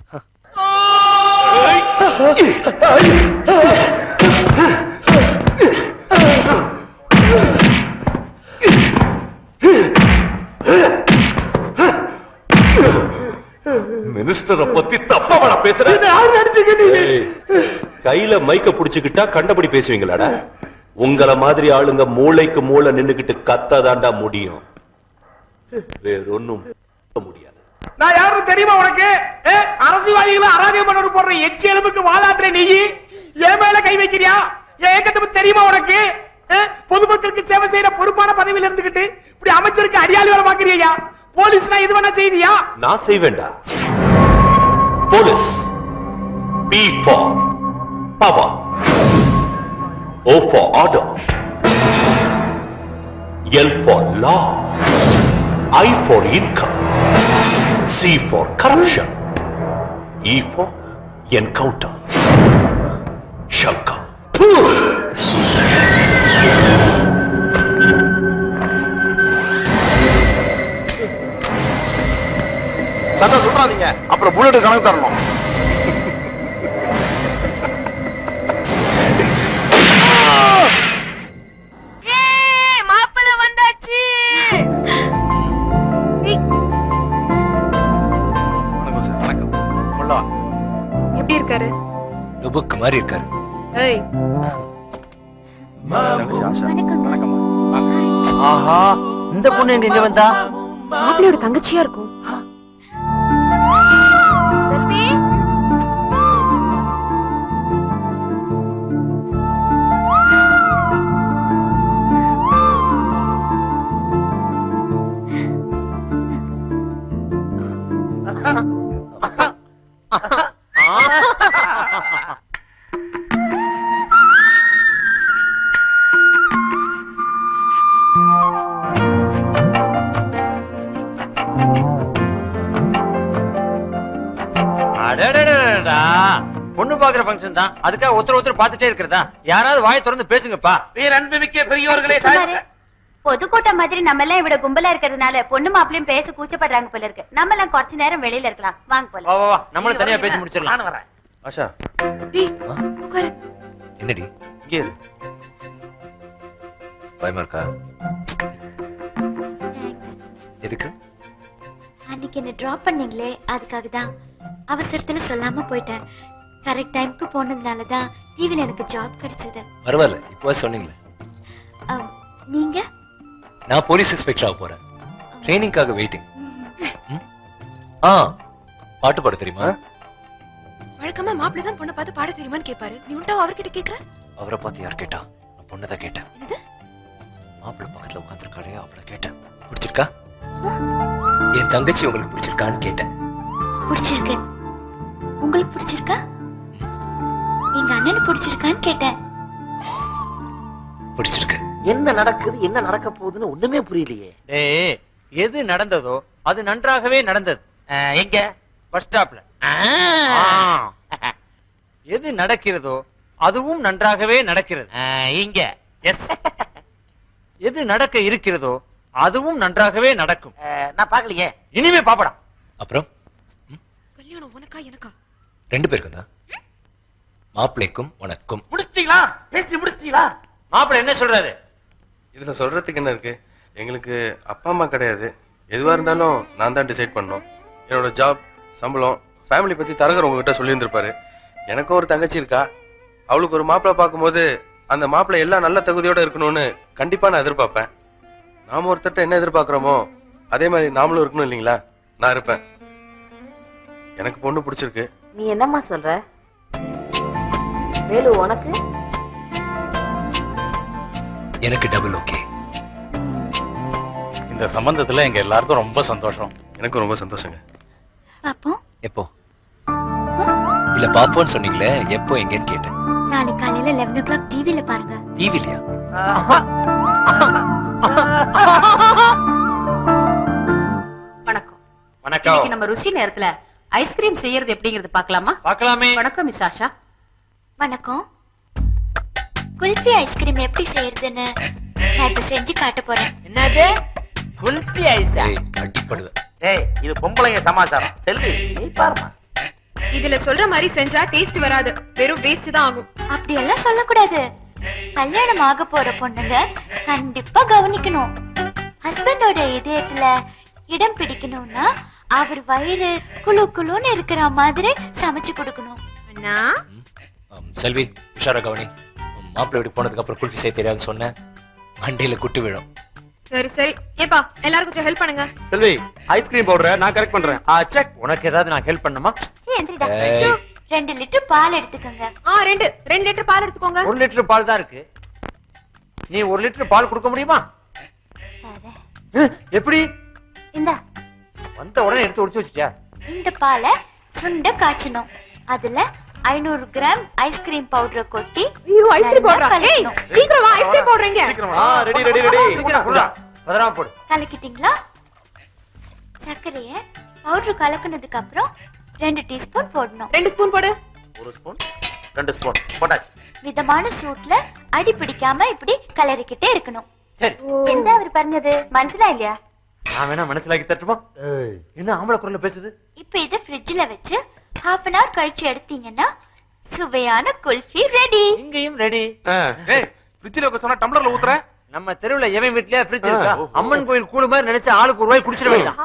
மினிஸ்டரை பத்தி தப்பா வேணா பேசுற ஏய், கையில மைக்க புடிச்சுக்கிட்டா கண்டபடி பேசுவீங்களாடா உங்கள மாதிரி ஆளுங்க மூளைக்கு மூளை நின்னுகிட்டு கத்தாதாண்டா முடியும் வேற ஒண்ணும் முடியாது நான் யாரும் தெரியுமா உனக்கு ஏ, அரசியல்வாதிகளை அராஜகம் பண்ண போடுற எச்சி எலும்புக்கு வாழாட்டுற நீ என் மேல கை வைக்கிறியா என் ஏக்கத்தை பத்தி தெரியுமா உனக்கு ஏ, பொதுமக்களுக்கு சேவை செய்யற பொறுப்பான பதவியில இருந்துகிட்டு இப்படி அமைச்சருக்கு அடியாளி வேலை பாக்குறியா போலீஸ்னா இது வேணா செய்வியா நான் செய்வேண்டா police P for power O for order L for law I for income C for corruption E for encounter ஷங்கா சண்டை சொல்றாதீங்க அப்புறம் புல்லட் கணக்கு தரணும் மாப்பிள்ள வந்தாச்சு வணக்கம் சார் வணக்கம் கொள்ளா எப்படி இருக்காரு லுபுக்கு மாதிரி இருக்காரு ஏய் ஆஹா இந்த பொண்ணு எங்க இங்க வந்தா மாப்பிள்ளையோட தங்கச்சியா இருக்கும் செல்வி அடடடடடா. பொண்ணு பாக்குற ஃபங்க்ஷன் தான் அதுக்காக ஒருத்தர் ஒருத்தர் பார்த்துட்டே இருக்கிறதா யாராவது வாயை திறந்து பேசுங்கப்பா அன்புமிக்க பெரியோர்களே பொதுக்கூட்டம் மாதிரி நம்ம எல்லாம் இவிட கும்பலா இருக்கிறதுனால பொண்ணு மாப்பிளையும் பேச கூச்சப்படுறாங்க போல இருக்கு நம்ம எல்லாம் கொஞ்ச நேரம் வெளியில இருக்கலாம் வாங்க போல வா வா வா நம்மளும் தனியா பேசி முடிச்சிடலாம் வரேன் ஆஷா டேய் உட்காரு என்னடி இங்கே இரு பயமா இருக்கா எதுக்கு அன்னைக்கு என்ன டிராப் பண்ணீங்களே அதுக்காக தான் அவசரத்துல சொல்லாம போயிட்டேன் கரெக்ட் டைம்க்கு போனதுனால தான் டிவில எனக்கு ஜாப் கிடைச்சது பரவாயில்ல இப்போ சொன்னீங்களே அம், நீங்க நான் போலீஸ் இன்ஸ்பெக்டர் ஆக போறேன் ட்ரைனிங்காக வெயிட்டிங் ஆ பாட்டு பாட தெரியுமா வழக்கமா மாப்பிள்ளை தான் பொண்ணை பார்த்து பாட தெரியுமான்னு கேட்பாரு நீ உண்டா அவர்கிட்ட கேக்குற அவரை பார்த்து யார் கேட்டா நான் பொண்ணை தான் கேட்டேன் என்னது மாப்பிள்ளை பக்கத்துல உட்காந்துருக்காளே அவளை கேட்டேன் பிடிச்சிருக்கா என் தங்கச்சி உங்களுக்கு பிடிச்சிருக்கான்னு கேட்டேன் பிடிச்சிருக்கு உங்களுக்கு பிடிச்சிருக்கா எங்க அண்ணனு பிடிச்சிருக்கான்னு கேட்டேன் பிடிச்சிருக்கு என்ன நடக்குது என்ன நடக்க போகுதுன்னு ஒண்ணுமே புரியலையே ஏய் எது நடந்ததோ அது நன்றாகவே நடந்தது அஹ், எங்க பஸ் ஸ்டாப்ல எது நடக்கிறதோ அதுவும் நன்றாகவே நடக்கிறது அஹ், இங்க எஸ் எது நடக்க இருக்கிறதோ அதுவும் நன்றாகவே நடக்கும் நான் பாக்கலையே இனிமே பாப்படா அப்புறம் கல்யாணம் உனக்கா எனக்கா ரெண்டு பேருக்கும் தான் மாப்பிள்ளைக்கும் உனக்கும் முடிச்சிட்டீங்களா பேசி முடிச்சிட்டீங்களா மாப்பிள்ளை என்ன சொல்றாரு இதுல சொல்றதுக்கு என்ன இருக்கு எங்களுக்கு அப்பா அம்மா கிடையாது எதுவா இருந்தாலும் நான் தான் டிசைட் பண்ணணும் என்னோட ஜாப் சம்பளம் ஃபேமிலி பத்தி தரகர் உங்ககிட்ட சொல்லியிருந்திருப்பாரு எனக்கும் ஒரு தங்கச்சி இருக்கா அவளுக்கு ஒரு மாப்பிள்ளை பார்க்கும்போது அந்த மாப்பிள்ளை எல்லாம் நல்ல தகுதியோட இருக்கணும்னு கண்டிப்பா நான் எதிர்பார்ப்பேன் நாம ஒருத்தட்ட என்ன எதிர்பார்க்கறோமோ அதே மாதிரி நாமளும் இருக்கணும் இல்லைங்களா நான் இருப்பேன் எனக்கு பொண்ணு பிடிச்சிருக்கு நீ என்னம்மா சொல்ற வேலு உனக்கு எனக்கு டபுள் ஓகே இந்த சம்பந்தத்துல எங்க எல்லாருக்கும் ரொம்ப சந்தோஷம் எனக்கும் ரொம்ப சந்தோஷங்க பாப்போம் எப்போ இல்ல பாப்போன்னு சொன்னீங்களே எப்போ எங்கன்னு கேட்டேன் நாளைக்கு காலையில லெவன் ஓ கிளாக் டிவில பாருங்க டிவிலையா வணக்கம் வணக்கம் இன்னைக்கு நம்ம ருசி நேரத்துல ஐஸ்கிரீம் செய்யறது எப்படிங்கறது பார்க்கலாமா பார்க்கலாமே வணக்கம் மிஸ் ஆஷா வணக்கம் குல்ஃபி ஐஸ்கிரீம் எப்படி செய்யறதுன்னு நான் இப்ப செஞ்சு காட்ட போறேன் என்னது குல்பி ஐஸா அடிப்படுவேன் ஏய் இது பொம்பளைங்க சமாச்சாரம் செல்வி நீ பாருமா இதுல சொல்ற மாதிரி செஞ்சா டேஸ்ட் வராது வெறும் வேஸ்ட் தான் ஆகும் அப்படியெல்லாம் சொல்லக்கூடாது கல்யாணம் ஆக போற பொண்ணுங்க கண்டிப்பா கவனிக்கணும் ஹஸ்பண்டோட இதயத்துல இடம் பிடிக்கணும்னா அவர் வயிறு குளு குளுன்னு இருக்கிற மாதிரி சமைச்சு கொடுக்கணும் அண்ணா ஆம், செல்வி உஷாரா கவனி உம், மாப்பிள்ளை வீட்டுக்கு போனதுக்கு அப்புறம் குல்ஃபி செய்ய தெரியாதுன்னு சொன்னேன் மண்டையில குட்டு விழும் சரி சரி ஏப்பா எல்லாரும் கொஞ்சம் ஹெல்ப் பண்ணுங்க செல்வி ஐஸ்கிரீம் பவுடரை நான் கரெக்ட் பண்றேன் செக் உனக்கு ஏதாவது நான் ஹெல்ப் பண்ணுமா சீ, எந்திரிடா. ஏய். ரெண்டு லிட்டர் பால் எடுத்துக்கோங்க ஆ ரெண்டு ரெண்டு லிட்டர் பால் எடுத்துக்கோங்க ஒரு லிட்டர் பால் தான் இருக்கு நீ ஒரு லிட்டர் பால் கொடுக்க முடியுமா அஹ், எப்படி இந்தா வந்த உடனே எடுத்து ஒடிச்சு வச்சுட்டியா இந்த பாலை சுண்ட காய்ச்சணும் அதுல ஐநூறு கிராம் ஐஸ்கிரீம் பவுடர் கொட்டி ஐயோ ஐஸ்கிரீம் நல்லா பவுடரா ஏய் கலக்கணும். சீக்கிரம் வா ஐஸ்கிரீம் போடுறீங்க ரெடி ரெடி ரெடி சீக்கிரம் குடுடா. பத்திரமா போடு கலக்கிட்டீங்களா சர்க்கரைய பவுடர் கலக்குனதுக்கு அப்புறம் ரெண்டு டீஸ்பூன் போடணும் ரெண்டு ஸ்பூன் போடு ஒரு ஸ்பூன் ரெண்டு ஸ்பூன் போட்டாச்சு மிதமான சூட்ல அடி பிடிக்காம இப்படி கலரிக்கிட்டே இருக்கணும் சரி எந்த அவர் പറഞ്ഞത് മനസ്സിലായില്ല இல்லையா நான் வேணா மனசிலாக்கி தட்டுமா என்ன ஆம்பளை குரல்ல பேசுது இப்ப இத ஃப்ரிட்ஜ்ல வச்சு half அன் hour கழிச்சு எடுத்தீங்கன்னா சுவையான குல்ஃபி ரெடி இங்கேயும் ரெடி ஏய் ஃப்ரிட்ஜ்ல வைக்க சொன்னா டம்ளர்ல ஊத்துறேன் நம்ம தெருவுல எவன் வீட்லயே ஃப்ரிட்ஜ் இருக்கா அம்மன் கோயில் கூடு மாதிரி நினைச்சு ஆளுக்கு ஒரு ரூபாய் குடிச்சிட வேண்டாம்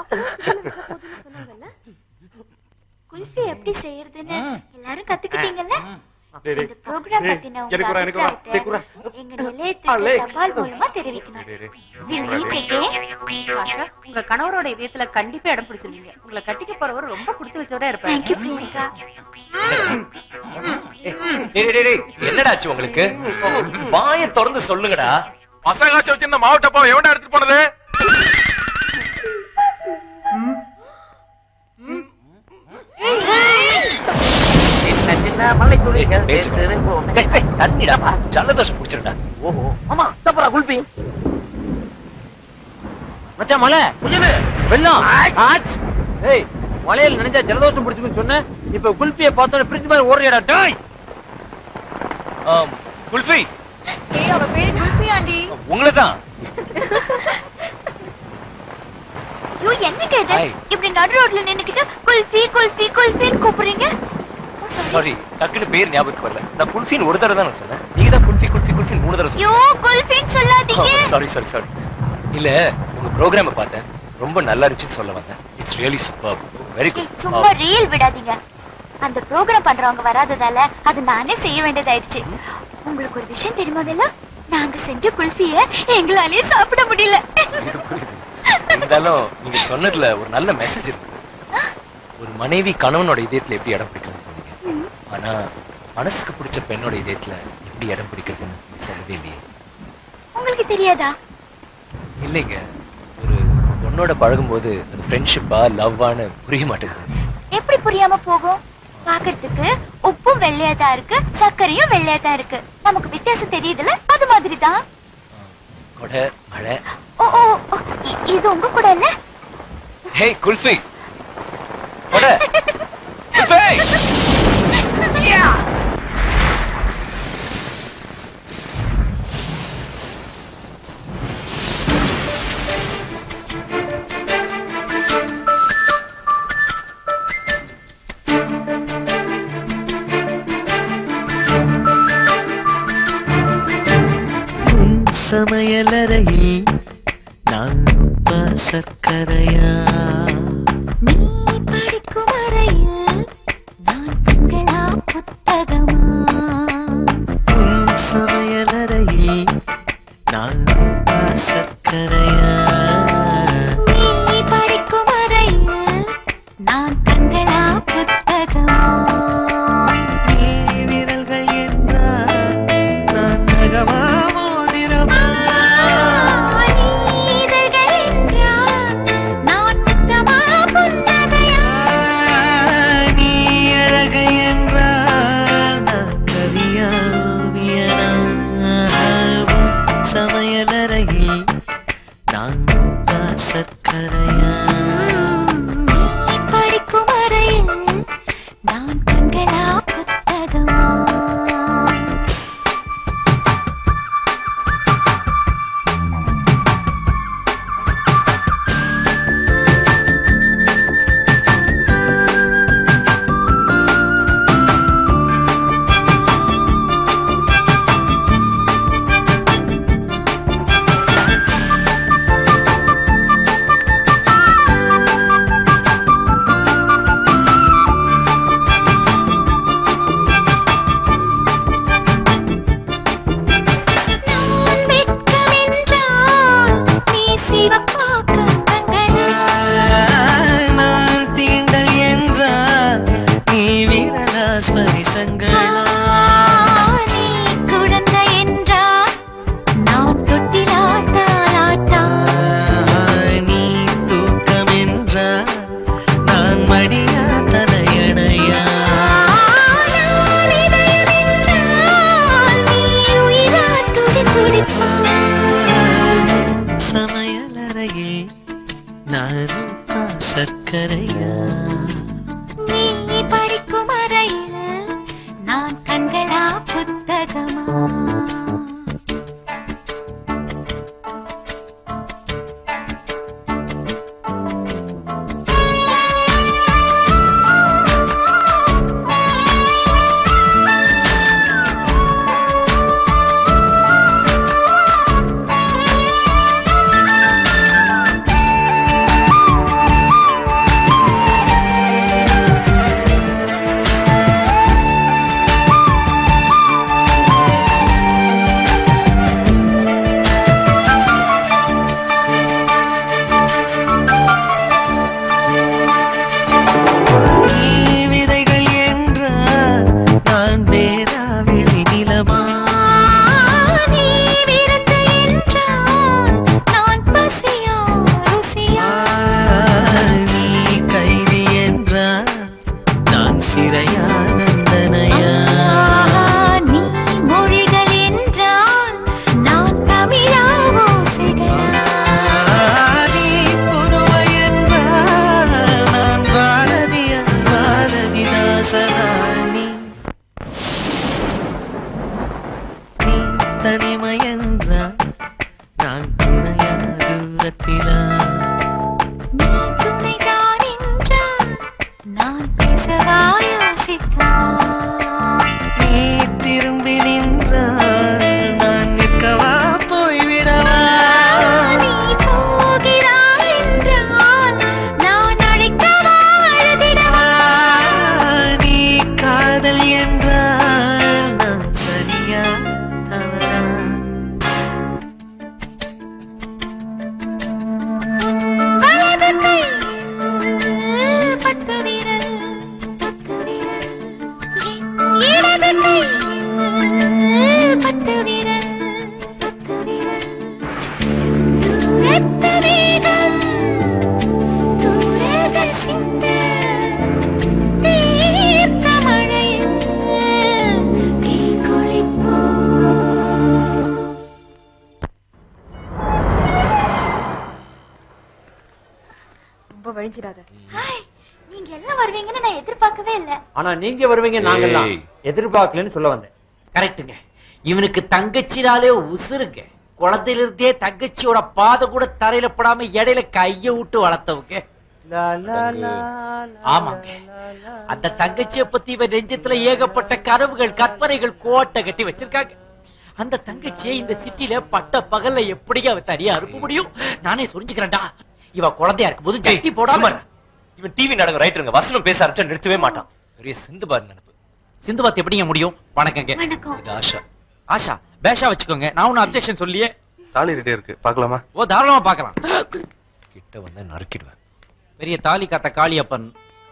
குல்ஃபி எப்படி செய்யறதுன்னு எல்லாரும் கத்துக்கிட்டீங்கல்ல டேய், டேய். இந்த ப்ரோக்ராம் ஏய், பத்தின உங்க எனக்கு ஒரு, எனக்கு ஒரு, அபிப்பிராயத்தை டேய், குர்ரா. எங்க ஆ, நிலையத்துக்கு லே. தபால் மூலமா தெரிவிக்கணும் We meet again. ஆஷா உங்க கணவரோட இதயத்துல கண்டிப்பா இடம் பிடிச்சிருவீங்க உங்களை கட்டிக்க போறவர் ரொம்ப கொடுத்து வச்சவரா இருப்பாரு Thank you, பிரியங்கா டேய், டேய், டேய், என்னடா ஆச்சு உங்களுக்கு வாயை திறந்து சொல்லுங்கடா மசாகாச்சு வச்சிருந்த மாவட்டப்பா எவன்டா எடுத்துட்டு போனது சின்ன சின்ன மலை துளிகள் சேர்ந்திருக்கும். தண்ணிடா ஜலதோஷம் பிடிச்சிருடா ஓஹோ ஆமா தப்பா குல்பி மச்சான் மலை புயலு வெள்ளம் ஆச் ஏய் வளையல் நினைஞ்சா ஜலதோஷம் பிடிச்சுக்குன்னு சொன்னேன் இப்ப குல்பியை பார்த்தோன்னே பிரிட்ஜ் மாதிரி ஓடுறியாடா டாய் குல்ஃபி ஏய் அவ பேரு குல்ஃபி ஆண்டி உங்களை தான் ஐயோ என்னங்க இது இப்படி நடு ரோட்ல நின்னுக்கிட்டு குல்ஃபி குல்ஃபி குல்ஃபின்னு கூப்பிடுறீங்க சாரி டக்குன்னு பேர் ஞாபகம் வரல நான் குல்ஃபின்னு ஒரு தடவை தான் நான் சொன்னேன் நீங்க தான் குல்ஃபி குல்ஃபி குல்ஃபி மூணு தடவை ஐயோ குல்ஃபின்னு சொல்லாதீங்க சாரி சாரி சாரி இல்ல உங்க ப்ரோக்ராம பார்த்தேன் ரொம்ப நல்லா இருந்துச்சுன்னு சொல்ல வந்தேன் it's really super very good சும்மா ரீல் விடாதீங்க அந்த ப்ரோக்ராம் பண்றவங்க வராததால அது நானே செய்ய வேண்டியதாயிடுச்சு உங்களுக்கு ஒரு விஷயம் தெரியுமா வேலா நாங்க செஞ்ச குல்ஃபிய எங்களாலேயே சாப்பிட முடியல இருந்தாலும் நீங்க சொன்னதுல ஒரு நல்ல மெசேஜ் இருக்கு ஒரு மனைவி கணவனோட இதயத்துல எப்படி இடம் பிடிக்கணும்னு சொன்னீங்க ஆனா மனசுக்கு பிடிச்ச பெண்ணோட இதயத்துல எப்படி இடம் பிடிக்கிறதுன்னு சொல்லவே இல்லையே உங்களுக்கு தெரியாதா இல்லைங்க ஒரு பொண்ணோட பழகும்போது அது ஃப்ரெண்ட்ஷிப்பா லவ்வான்னு புரிய மாட்டேங்குது எப்படி புரியாம போகும் பாக்குறதுக்கு உப்பும் வெள்ளையா தான் இருக்கு சர்க்கரையும் வெள்ளையா தான் இருக்கு நமக்கு வித்தியாசம் தெரியுதுல அது மாதிரி தான் கொடை மழை ஓ ஓ ஓ, இ- இது உங்க கூட இல்ல ஹே குல்ஃபி கொடை குல்ஃபி உன் சமையலறையில் நான் உப்பா சர்க்கரையா நீ படிக்கும் அறையில் நான் கண்களா புத்தகமா உன் சமையலறையில் நான் உப்பா சர்க்கரையா நீ படிக்கும் அறையில் நான் கண்களா புத்தகமா நீ விரல்கள் என்றால் நான் நகமா மோதிரமா இதழ்கள் என்றால் நான் முத்தமா புன்னகையா நீ அழகு என்றால் நான் கவியா ஓவியனா உன் சமையலறையில் நான் உப்பா சர்க்கரையா நீ படிக்கும் அறையில் நான் கண்களா புத்தகமா நான் வெட்கமென்றால் நீ சிவப்பாக்கும் கண்களா நான் தீண்டல் என்றால் நீ விரலா ஸ்பரிசங்களா நீ குழந்தை என்றால் நான் தொட்டிலா தாலாட்டா நீ தூக்கம் என்றால் நான் மடியா தலையணையா நான் இதயம் என்றால் நீ உயிரா துடி துடிப்பா சமையலறையில் நான் உப்பா சர்க்கரையா நீ படிக்கும் அறையில் நான் நீ திரும்பி நின்றால் நான் நிற்கவா போய்விடவா நீ போகிறாய் என்றால் நான் அழைக்கவா அழுதிடவா நீ காதல் என்றால் நான் சரியா தவறா வலது கையில் பத்து விரல் பத்து விரல் இடது கையில் பத்து விரல் பத்து விரல் தூரத்து வேகம் தூரங்கள் சிந்த தீர்த்த மழையில் தீ ரொம்ப வழிஞ்சிடாத ஹாய் நீங்க எல்லாம் வருவீங்கன்னு நான் எதிர்பார்க்கவே இல்ல ஆனா நீங்க வருவீங்க நாங்கெல்லாம் ஏய். எதிர்பார்க்கலன்னு சொல்ல வந்தேன் கரெக்ட்டுங்க இவனுக்கு தங்கச்சினாலே உசுருங்க குழந்தையில இருந்தே தங்கச்சியோட பாதை கூட தரையில படாம இடையில கைய விட்டு வளர்த்தவங்க ஆமாங்க அந்த தங்கச்சியை பத்தி இவன் நெஞ்சத்துல ஏகப்பட்ட கனவுகள் கற்பனைகள் கோட்டை கட்டி வச்சிருக்காங்க அந்த தங்கச்சியை இந்த சிட்டில பட்ட பகல்ல எப்படிங்க அவ தனியா அனுப்ப முடியும் நானே சொரிஞ்சுக்கிறேன்டா இவ குழந்தையா இருக்கும்போது ஜட்டி போடாம சும்மா இரு. இவன் டிவி நாடகம் ரைட்டருங்க வசனம் பேச ஆரம்பிச்சா நிறுத்தவே மாட்டான் பெரிய சிந்து பாரு நினைப்பு சிந்து பாத்து எப்படிங்க முடியும் வணக்கங்க வணக்கம் இது ஆஷா ஆஷா பேஷா வச்சுக்கோங்க நான் ஒன்னும் அப்ஜெக்ஷன் சொல்லியே தாலி ரெடியா இருக்கு பார்க்கலாமா ஓ தாராளமா பார்க்கலாம் கிட்ட வந்து நறுக்கிடுவேன் பெரிய தாலி காத்த காளியப்பன்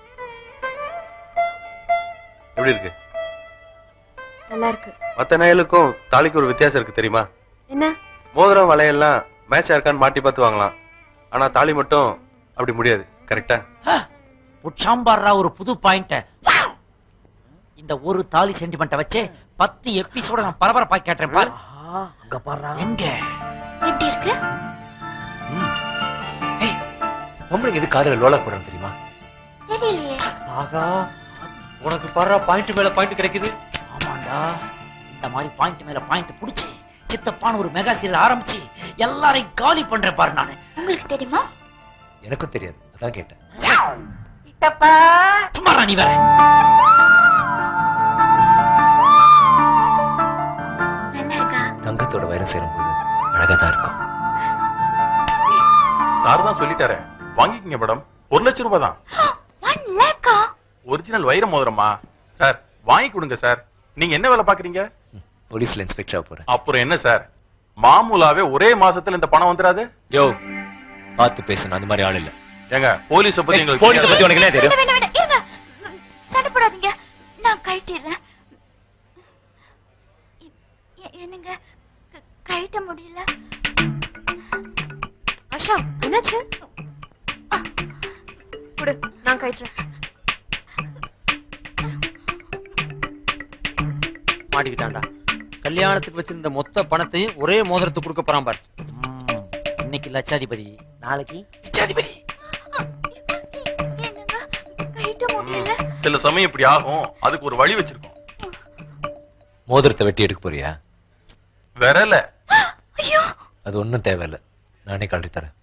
எப்படி இருக்கு நல்லா இருக்கு மத்த நாயலுக்கும் தாலிக்கு ஒரு வித்தியாசம் இருக்கு தெரியுமா என்ன மோதிரம் வளையெல்லாம் மேட்சா இருக்கான்னு மாட்டி பார்த்து வாங்கலாம் ஆனா தாலி மட்டும் அப்படி முடியாது கரெக்டா உச்சாம்பாடுறா ஒரு புது பாயிண்ட் இந்த ஒரு தாலி சென்டிமெண்ட்டை வச்சு பத்து எபிசோட நான் பரபரப்பாக்கி கேட்டேன் பாரு அங்க பாரு எங்க எப்படி இருக்கு பொம்பளைங்க எது காதல லோலா போடுறது தெரியுமா தெரியலையே ஆகா உனக்கு படுற பாயிண்ட் மேல பாயிண்ட் கிடைக்குது ஆமாண்டா இந்த மாதிரி பாயிண்ட் மேல பாயிண்ட் புடிச்சு சித்தப்பான ஒரு மெகா சீரியல் ஆரம்பிச்சு எல்லாரையும் காலி பண்றேன் பாரு நானு உங்களுக்கு தெரியுமா எனக்கும் தெரியாது அதான் கேட்டேன் சித்தப்பா சும்மா நீ வேற நல்லா இருக்கா தங்கத்தோட வைரம் சேரும்போது அழகா தான் இருக்கும் சார் தான் சொல்லிட்டாரே வாங்கிக்கங்க மேடம் ஒரு லட்சம் ரூபாய் தான் ஒன் லேக்கா ஒரிஜினல் வைர மோதிரமா சார் வாங்கி கொடுங்க சார் நீங்க என்ன வேலை பாக்குறீங்க போலீஸ்ல இன்ஸ்பெக்டரா போறேன் அப்புறம் என்ன சார் மாமூலாவே ஒரே மாசத்துல இந்த பணம் வந்துராது யோ பார்த்து பேசணும் அந்த மாதிரி ஆள் இல்ல ஏங்க போலீஸ பத்தி எங்களுக்கு போலீஸ பத்தி உனக்கு என்ன தெரியும் வேண்டாம் வேண்டாம் இருங்க சண்டை போடாதீங்க நான் கழட்டிடுறேன் எ- எ- என்னங்க க- கழட்ட முடியல ஆஷா என்னாச்சு குடு நான் கட்டுறேன் மாட்டிக்கிட்டான்டா கல்யாணத்துக்கு வச்சிருந்த மொத்த பணத்தையும் ஒரே மோதிரத்துக்கு கொடுக்க போறான் பாரு இன்னைக்கு லட்சாதிபதி நாளைக்கு லட்சாதிபதி கழட்ட முடியல சில சமயம் இப்படி ஆகும் அதுக்கு ஒரு வழி வச்சிருக்கோம் மோதிரத்தை வெட்டி எடுக்க போறியா விரல ஐயோ அது ஒண்ணும் தேவையில்ல நானே கழட்டி தரேன்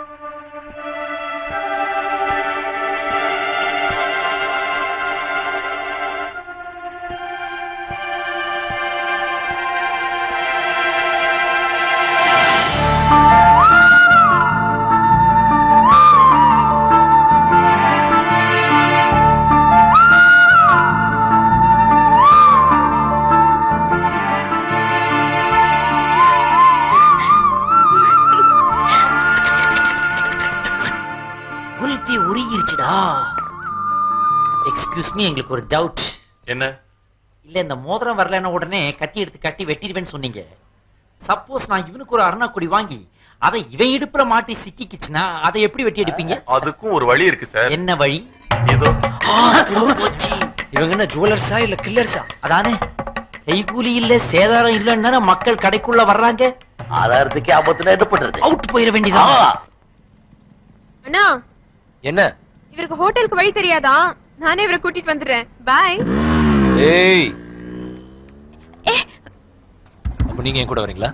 குல்பி உருகிருச்சுடா எக்ஸ்கியூஸ் மீ எங்களுக்கு ஒரு டவுட் என்ன இல்ல இந்த மோதிரம் வரலன்னா உடனே கத்தி எடுத்து கட்டி வெட்டிடுவேன்னு சொன்னீங்க சப்போஸ் நான் இவனுக்கு ஒரு அருணாக்குடி வாங்கி அதை இவன் இடுப்புல மாட்டி சிக்கிக்குச்சுன்னா அதை எப்படி வெட்டி எடுப்பீங்க அதுக்கும் ஒரு வழி இருக்கு சார் என்ன வழி ஏதோ போச்சு இவங்க என்ன ஜுவலர்ஸா இல்ல கில்லர்ஸா அதானே செய்கூலி இல்ல சேதாரம் இல்லன்னா மக்கள் கடைக்குள்ள வர்றாங்க ஆதாரத்துக்கு ஆபத்துல என்ன பண்றது அவுட் போயிட வேண்டியதான் அண்ணா என்ன இவருக்கு ஹோட்டலுக்கு வழி தெரியாதா நானே இவரை கூட்டிட்டு வந்துடுறேன் பாய் ஏய் அப்ப நீங்க என் கூட வரீங்களா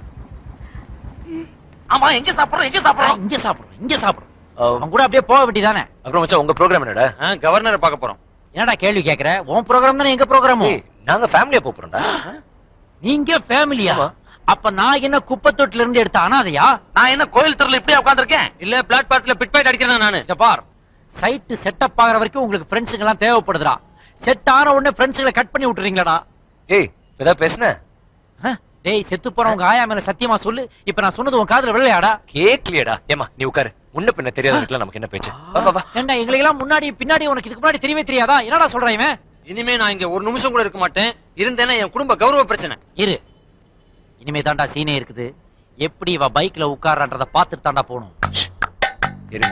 ஆமா எங்க சாப்பிடுறோம் எங்க சாப்பிடுறோம் இங்க சாப்பிடுறோம் இங்க சாப்பிடுறோம் அவன் கூட அப்படியே போக வேண்டியதானே அப்புறம் மச்சான் உங்க ப்ரோக்ராம் என்னடா கவர்னரை பார்க்க போறோம் என்னடா கேள்வி கேக்குற உன் ப்ரோகிராம் தானே எங்க ப்ரோகிராமும் நாங்க ஃபேமிலியா போறோம்டா நீங்க ஃபேமிலியா அப்ப நான் என்ன குப்பை தொட்டில இருந்து எடுத்த அனாதையா நான் என்ன கோயில் தெருல இப்படியே உட்கார்ந்திருக்கேன் இல்ல பிளாட்பாரத்துல பிட் பாயிண்ட் அடிக்கிறேன் நானு இத பார் சைட்டு செட்டப் ஆகுற வரைக்கும் உங்களுக்கு ஃப்ரெண்ட்ஸுங்க எல்லாம் தேவைப்படுதுடா செட் ஆன உடனே ஃப்ரெண்ட்ஸுங்களை கட் பண்ணி விட்டுறீங்களாடா ஏய் ஏதாவது பேசுன டேய் செத்து போறவங்க ஆயா மேல சத்தியமா சொல்லு இப்ப நான் சொன்னது உன் காதுல விளையாடா கேக்கலையடா ஏமா நீ உட்காரு முன்ன பின்ன தெரியாதவங்களுக்குலாம் நமக்கு என்ன பேச்சு வா, வா, வா. ஏண்டா எங்களுக்கு எல்லாம் முன்னாடி பின்னாடி உனக்கு இதுக்கு முன்னாடி தெரியவே தெரியாதா என்னடா சொல்றான் இவன் இனிமே நான் இங்க ஒரு நிமிஷம் கூட இருக்க மாட்டேன் இருந்தேன்னா என் குடும்ப கௌரவ பிரச்சனை இரு இனிமே தாண்டா சீனே இருக்குது எப்படி இவ பைக்ல உட்கார்றன்றத பாத்துட்டு தாண்டா போகணும் இரு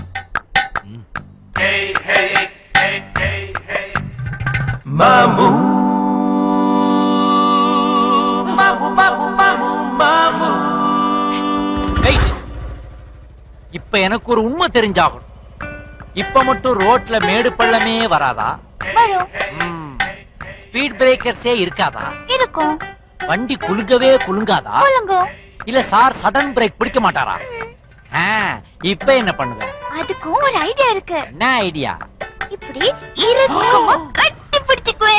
Mamu. மாமு மாமு மாமு மாமு இப்ப எனக்கு ஒரு உண்மை தெரிஞ்சாகணும் இப்ப மட்டும் ரோட்ல மேடு பள்ளமே வராதா வரும் ஸ்பீட் பிரேக்கர்ஸே இருக்காதா இருக்கும் வண்டி குலுங்கவே குலுங்காதா குலுங்கும் இல்ல சார் சடன் பிரேக் பிடிக்க மாட்டாரா ஆ, இப்ப என்ன பண்ணுவேன் அதுக்கும் ஒரு ஐடியா இருக்கு என்ன ஐடியா இப்படி இறுக்கமா கட்டி பிடிச்சுக்குவேன்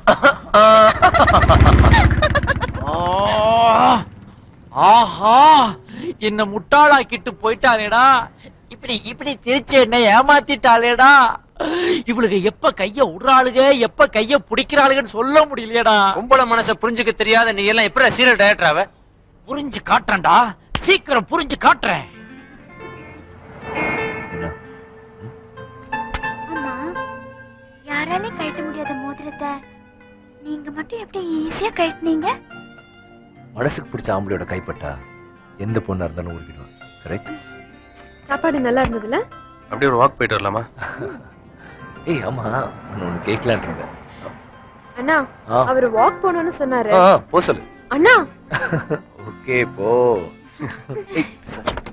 ஆஹா என்ன முட்டாளாக்கிட்டு போயிட்டாளேடா இப்படி இப்படி சிரிச்சு என்ன ஏமாத்திட்டாளேடா இவளுக்கு எப்ப கைய விடுறாளுக எப்ப கைய பிடிக்கிறாளுகன்னு சொல்ல முடியலையேடா பொம்பளை மனசை புரிஞ்சுக்க தெரியாத நீ எல்லாம் எப்படி சீரியல் டைரக்டராவ புரிஞ்சு காட்டுறேன்டா சீக்கிரம் புரிஞ்சு காட்டுறேன் அம்மா யாராலையும் கழட்ட முடியாத மோதிரத்தை நீங்க மட்டும் எப்படி ஈஸியா கழட்டினீங்க மனசுக்கு பிடிச்ச ஆம்பளையோட கைப்பட்டா எந்த பொண்ணா இருந்தாலும் உருகிடுவான் கரெக்ட் சாப்பாடு நல்லா இருந்ததுல அப்படியே ஒரு வாக் போயிட்டு வரலாமா ஏய் ஆமா நான் ஒண்ணு கேட்கலான் இருந்தேன் அண்ணா ஆ. அவர் வாக் போகணும்னு சொன்னாரு ஆ, போ சொல்லு அண்ணா ஓகே போ ஏய், ச- ச-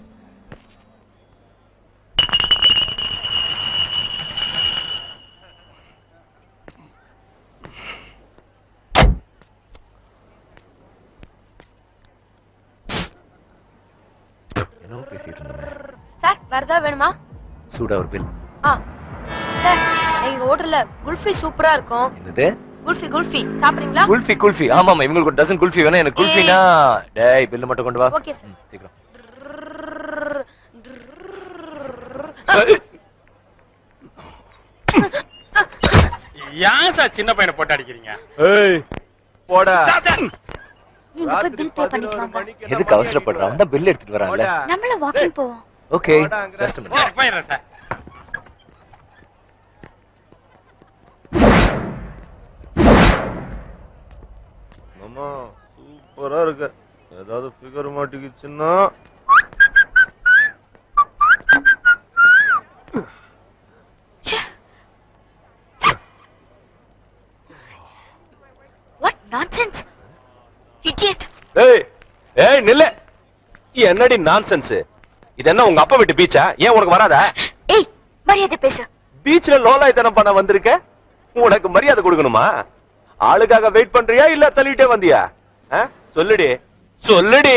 என்னவோ பேசிட்டு இருந்தேன் சார் வரதா வேணுமா சூடா ஒரு பில் ஆ சார் எங்க ஹோட்டல்ல குல்ஃபி சூப்பரா இருக்கும் என்னது குல்ஃபி குல்ஃபி சாப்பிடுறீங்களா குல்ஃபி குல்ஃபி ஆமா ஆமா இவங்களுக்கு ஒரு டசன் குல்ஃபி வேணும் எனக்கு குல்ஃபினா டேய் பில்லு மட்டும் கொண்டு வா ஓகே சார் ம், சீக்கிரம் ஏன் சார் சின்ன பையனை போட்டு அடிக்கிறீங்க ஏய் போடா நீங்க போய் பில் பே பண்ணிட்டு வாங்க எதுக்கு அவசரப்படுற அவன் தான் பில் எடுத்துட்டு வரான்ல நம்மள வாக்கிங் போவோம் ஓகே ஜஸ்ட் சரி போயிடுறேன் சார் மாமா சூப்பரா இருக்கு ஏதாவது ஃபிகர் மாட்டிக்கிச்சுன்னா வாட் நான்சென்ஸ் இடியட் ஏய் ஏய் நில்லு என்னடி நான்சென்ஸ் இது என்ன உங்க அப்பா வீட்டு பீச்சா ஏன் உனக்கு வராதா ஏய் மரியாதை பேசு பீச்ல லோலாய்த்தனம் பண்ண வந்திருக்க உனக்கு மரியாதை கொடுக்கணுமா ஆளுக்காக வெயிட் பண்றியா இல்ல தள்ளிட்டே வந்தியா ஆ? சொல்லுடி சொல்லுடி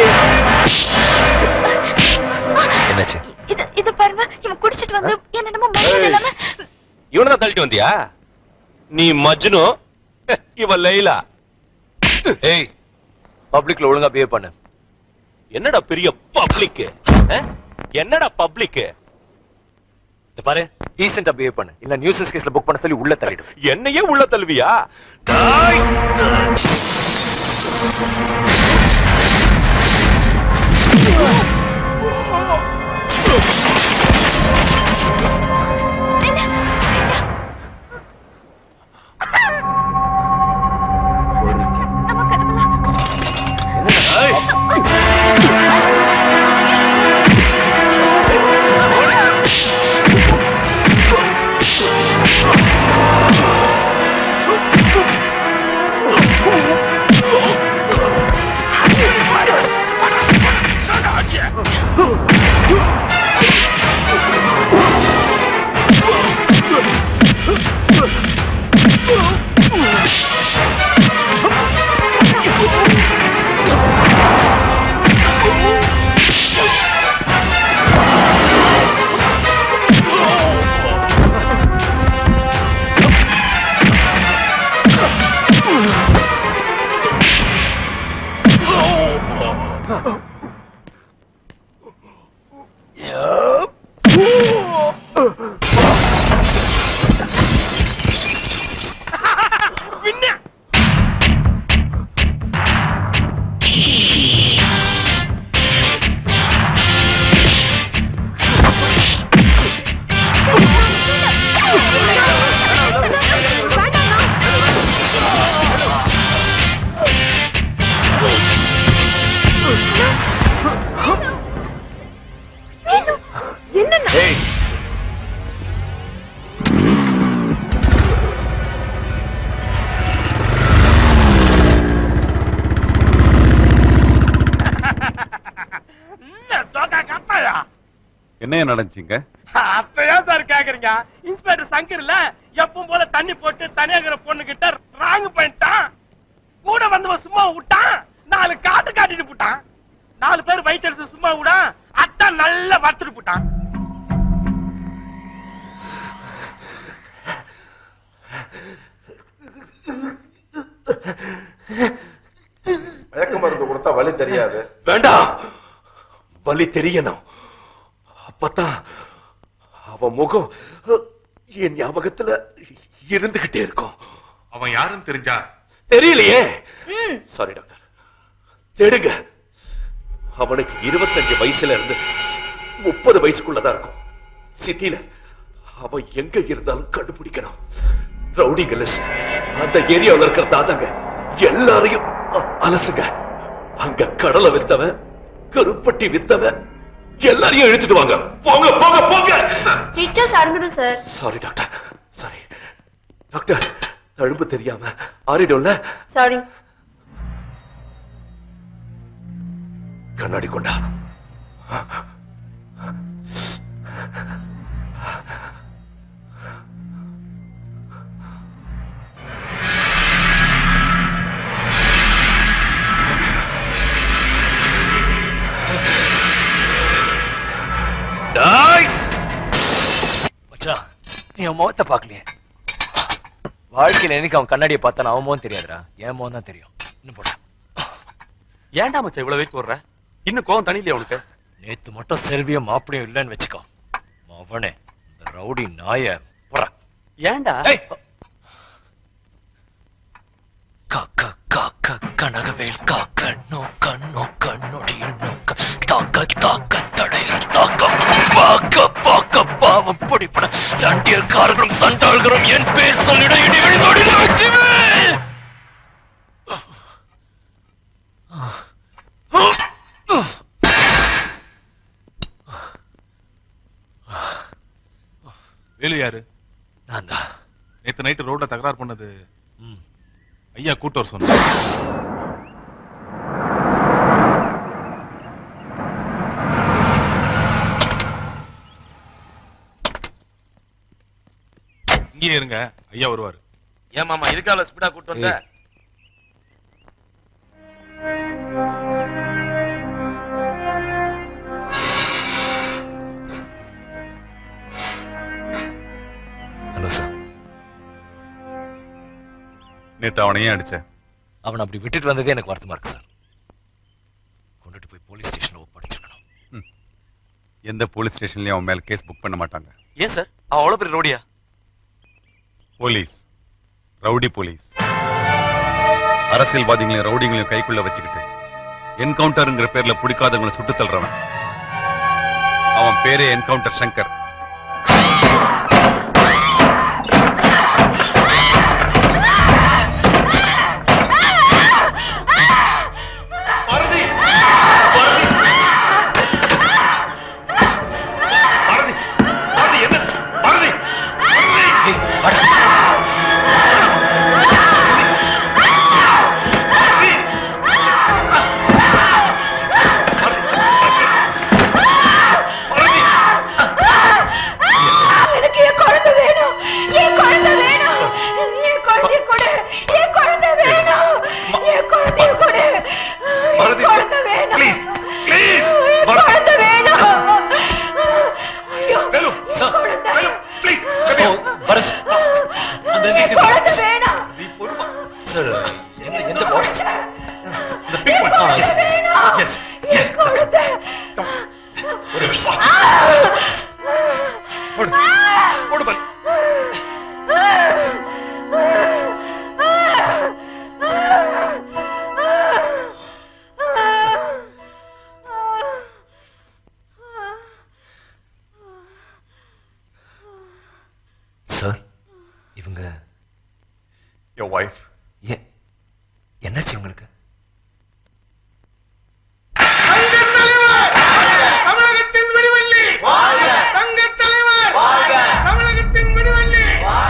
என்னாச்சு இது இது பாருங்க இவன் குடிச்சிட்டு வந்து என்னென்னமோ மரியாதை இல்லாம இவனை தள்ளிட்டு வந்தியா நீ மஜ்னு இவ லைலா ஏய் பப்ளிக்ல ஒழுங்கா பிஹேவ் பண்ணு என்னடா பெரிய பப்ளிக் என்னடா பப்ளிக் இது பாரு டீசெண்டா பிஹேவ் பண்ணு இல்ல நியூசன்ஸ் கேஸ்ல புக் பண்ண சொல்லி உள்ள தள்ளிடும் என்னையே உள்ள தள்ளுவியா Oh! என்ன நடந்துச்சுங்க அப்பயா சார் கேக்குறீங்க இன்ஸ்பெக்டர் சங்கர் இல்ல எப்பவும் போல தண்ணி போட்டு தனியாகிற பொண்ணு கிட்ட ராங் பண்ணிட்டான் கூட வந்தவன் சும்மா விட்டான் நாலு காட்டு காட்டிட்டு போட்டான் நாலு பேர் வயிற்று சும்மா விடா அத்தான் நல்லா வறுத்துட்டு போட்டான் மயக்க மருந்து கொடுத்தா வலி தெரியாது வேண்டாம் வலி தெரியணும் அப்பதான் அவ முகம் என் ஞாபகத்துல இருந்துகிட்டே இருக்கும் அவன் யாருன்னு தெரிஞ்சா தெரியலையே சாரி டாக்டர் தேடுங்க அவனுக்கு இருபத்தஞ்சு வயசுல இருந்து முப்பது வயசுக்குள்ளதான் இருக்கும் சிட்டில அவன் எங்க இருந்தாலும் கண்டுபிடிக்கணும் ரவுடிங்க லிஸ்ட் அந்த ஏரியாவுல இருக்கிற தாதாங்க எல்லாரையும் அ- அலசுங்க அங்க கடலை வித்தவன் கருப்பட்டி வித்தவன் எல்லாரையும் இழுத்துட்டு வாங்க போங்க போங்க போங்க ஸ்டிச்சஸ் அடங்கணும் sir sorry doctor sorry doctor தழும்பு தெரியாம ஆறிடும்ல சாரி கண்ணாடி கொண்டா டாய் மச்சான் நீ அவன் முகத்தை பார்க்கலையே வாழ்க்கையில என்னைக்கு அவன் கண்ணாடியை பார்த்தான அவன் முகம் தெரியாதுடா என் முகம் தான் தெரியும் இன்னும் போடா ஏன்டா மச்சான் இவ்வளவு வெயிட் போடுற இன்னும் கோவம் தனியில உனக்கு நேத்து மட்டும் செல்வியும் மாப்பிளையும் இல்லைன்னு வச்சுக்கோ அவனே இந்த ரவுடி நாய போடா ஏன்டா காக்க காக்க கனகவேல் காக்க நோக்க நோக்க நொடியில் நோக்க தாக்க தாக்க தடைய தாக்க பாக்க பாக்க பாவம் பிடிப்பட சண்டியக்காரர்களும் சண்டாள்களும் என் பேர் சொல்லிட இடி விழுந்தோடிட வெற்றிவே வேலு யாரு நான் தான் நேத்து நைட்டு ரோட்ல தகராறு பண்ணது ஐயா கூட்டு வர சொன்னார் இங்கே இருங்க ஐயா வருவாரு ஏன் மாமா இதுக்கால ஸ்பீடா கூட்டு வந்த ஹலோ சார் நேத்து அவனை ஏன் அடிச்ச அவன் அப்படி விட்டுட்டு வந்ததே எனக்கு வருத்தமா இருக்கு சார் கொண்டுட்டு போய் போலீஸ் ஸ்டேஷன்ல ஒப்படைச்சிருக்கணும் எந்த போலீஸ் ஸ்டேஷன்லயும் அவன் மேல கேஸ் புக் பண்ண மாட்டாங்க ஏன் சார் அவன் அவ்வளவு பெரிய ரோடியா போலீஸ் ரவுடி போலீஸ் அரசியல்வாதிகளையும் ரவுடிங்களையும் கைக்குள்ள வச்சுக்கிட்டு என்கவுண்டர்ங்கிற பேர்ல பிடிக்காதவங்களை சுட்டு தள்ளுறவன் அவன் பேரே என்கவுண்டர் சங்கர் எனக்கு என் குழந்தை வேணும் என் குழந்தை வேணும் என் குழந்தைய கொடு என் குழந்தை வேணும் என் குழந்தைய கொடு என் குழந்தை வேணும் என் குழந்தை வேணும் ஐயோ என் குழந்தை வர சார் அந்த என் குழந்தை வேணும் சார் எந்த எந்த பாக்ஸ் என் குழந்தை வேணும் என் குழந்தை ஒரு நிமிஷம் சார் இவங்க யோர் ஒய்ஃப் ஏ- என்னாச்சு உங்களுக்கு தமிழகத்தின் விடிவெள்ளி தங்க தலைவர் தமிழகத்தின் விடிவெள்ளி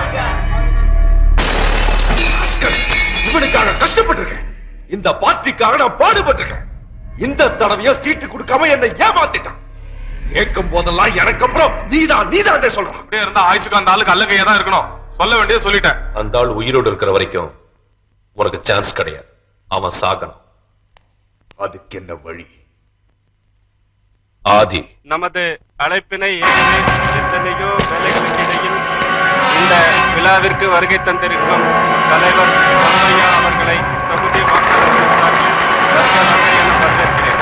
இவனுக்காக கஷ்டப்பட்டிருக்கேன் இந்த பார்ட்டிக்காக நான் பாடுபட்டிருக்கேன் இந்த தடவையும் சீட்டு கொடுக்காம என்னை ஏமாத்திட்டான் கேட்கும் போதெல்லாம் எனக்கு அப்புறம் நீதான் நீதான் சொல்றான் அப்படியே இருந்தா ஆயுசுக்கு அந்த ஆளுக்கு அல்ல கையா தான் இருக்கணும் சொல்ல வேண்டியது சொல்லிட்டேன் அந்த ஆள் உயிரோடு இருக்கிற வரைக்கும் உனக்கு சான்ஸ் கிடையாது அவன் சாகணும் அதுக்கு என்ன வழி ஆதி நமது அழைப்பினை ஏற்று எத்தனையோ வேலைகளுக்கு இடையில் இந்த விழாவிற்கு வருகை தந்திருக்கும் தலைவர் ராமையா அவர்களை தொகுதி வாக்காளர்கள் சார்பில் வருக வருக என வரவேற்கிறேன்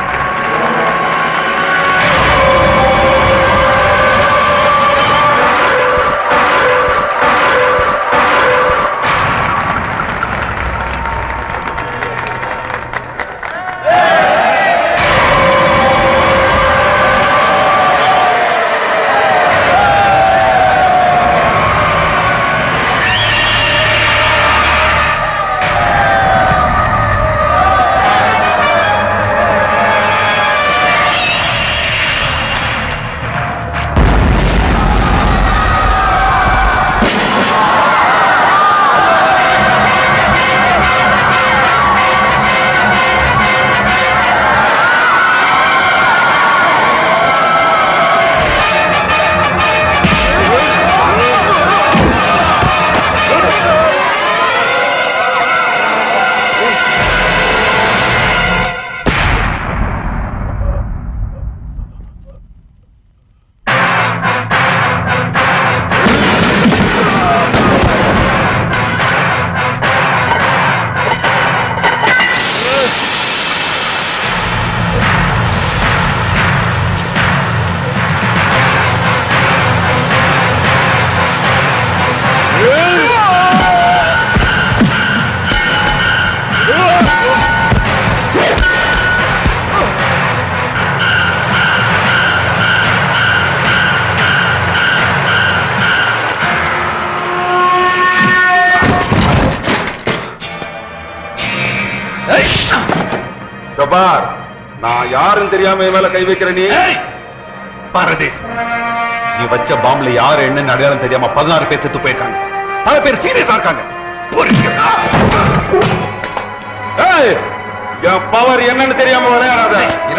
ஜபார் நான் யாருன்னு தெரியாம என் மேல கை வைக்கிற நீ பாரதேஸ் நீ வச்ச பாம்புல யாரு என்னன்னு அடையாளம் தெரியாம பதினாறு பேர் செத்து போயிருக்காங்க பல பேர் சீரியஸா இருக்காங்க புரியுதா? ஏய், என் பவர் என்னன்னு தெரியாம விளையாடாத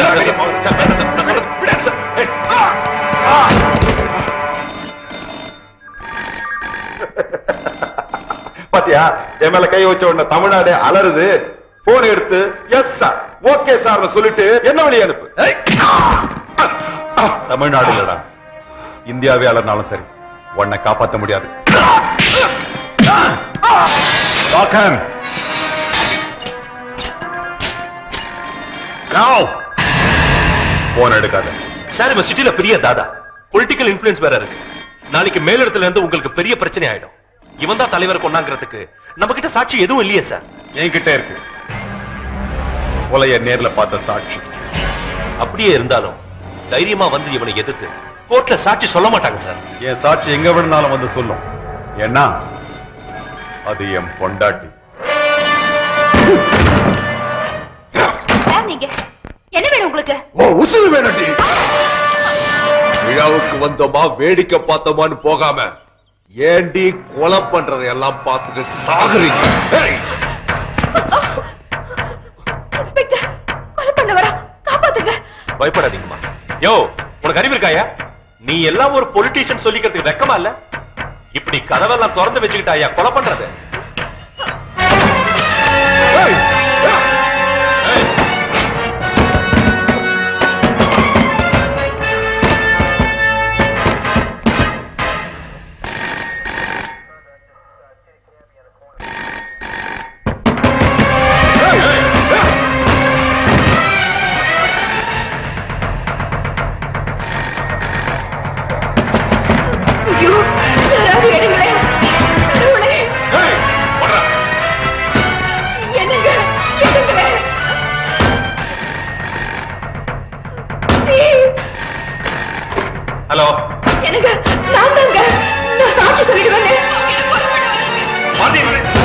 பாத்தியா என் மேல கை வச்ச உடனே தமிழ்நாடு அலறுது போன் எடுத்து எஸ் சார் ஓகே சார் சொல்லிட்டு என்ன வழி அனுப்பு ஏய். தமிழ்நாடு இல்லடா இந்தியாவே அலர்னாலும் சரி உன்னை காப்பாத்த முடியாது ராகன் போன் எடுக்காத சார் இப்ப சிட்டில பெரிய தாதா பொலிட்டிக்கல் இன்ஃபுளுன்ஸ் வேற இருக்கு நாளைக்கு மேலிடத்துல இருந்து உங்களுக்கு பெரிய பிரச்சனை ஆயிடும் இவன் தான் தலைவர் கொண்டாங்கிறதுக்கு நம்ம கிட்ட சாட்சி எதுவும் இல்லையே சார் என்கிட்ட இருக்கு கொலைய நேர்ல பார்த்த சாட்சி அப்படியே இருந்தாலும் தைரியமா வந்து இவனை எதிர்த்து கோர்ட்ல சாட்சி சொல்ல மாட்டாங்க சார் என் சாட்சி எங்க வேணும்னாலும் வந்து சொல்லும் ஏன்னா அது என் பொண்டாட்டி யார் நீங்க என்ன வேணும் உங்களுக்கு ஓ உசுறு வேணட்டி விழாவுக்கு வந்தோமா வேடிக்கை பார்த்தோமான்னு போகாம ஏண்டி கொலை பண்றதை எல்லாம் பார்த்துட்டு சாகுறீங்க ஏய், இன்ஸ்பெக்டர் கொலை பண்ண வரா காப்பாத்துங்க பயப்படாதீங்கம்மா யோ உனக்கு அறிவு இருக்காயா நீ எல்லாம் ஒரு பொலிட்டீஷியன் சொல்லிக்கிறதுக்கு வெக்கமா இல்ல இப்படி கதவெல்லாம் திறந்து வச்சுக்கிட்டாயா கொலை பண்றது ஏய், ஏய். ஐயோ யாராவது எடுங்களேன் கடவுளே என்னங்க எடுங்களேன் Please. ஹலோ எனக்கு நான் தாங்க நான் சாட்சி சொல்லிடுவேங்க எனக்கு கொலை பண்ண வராங்க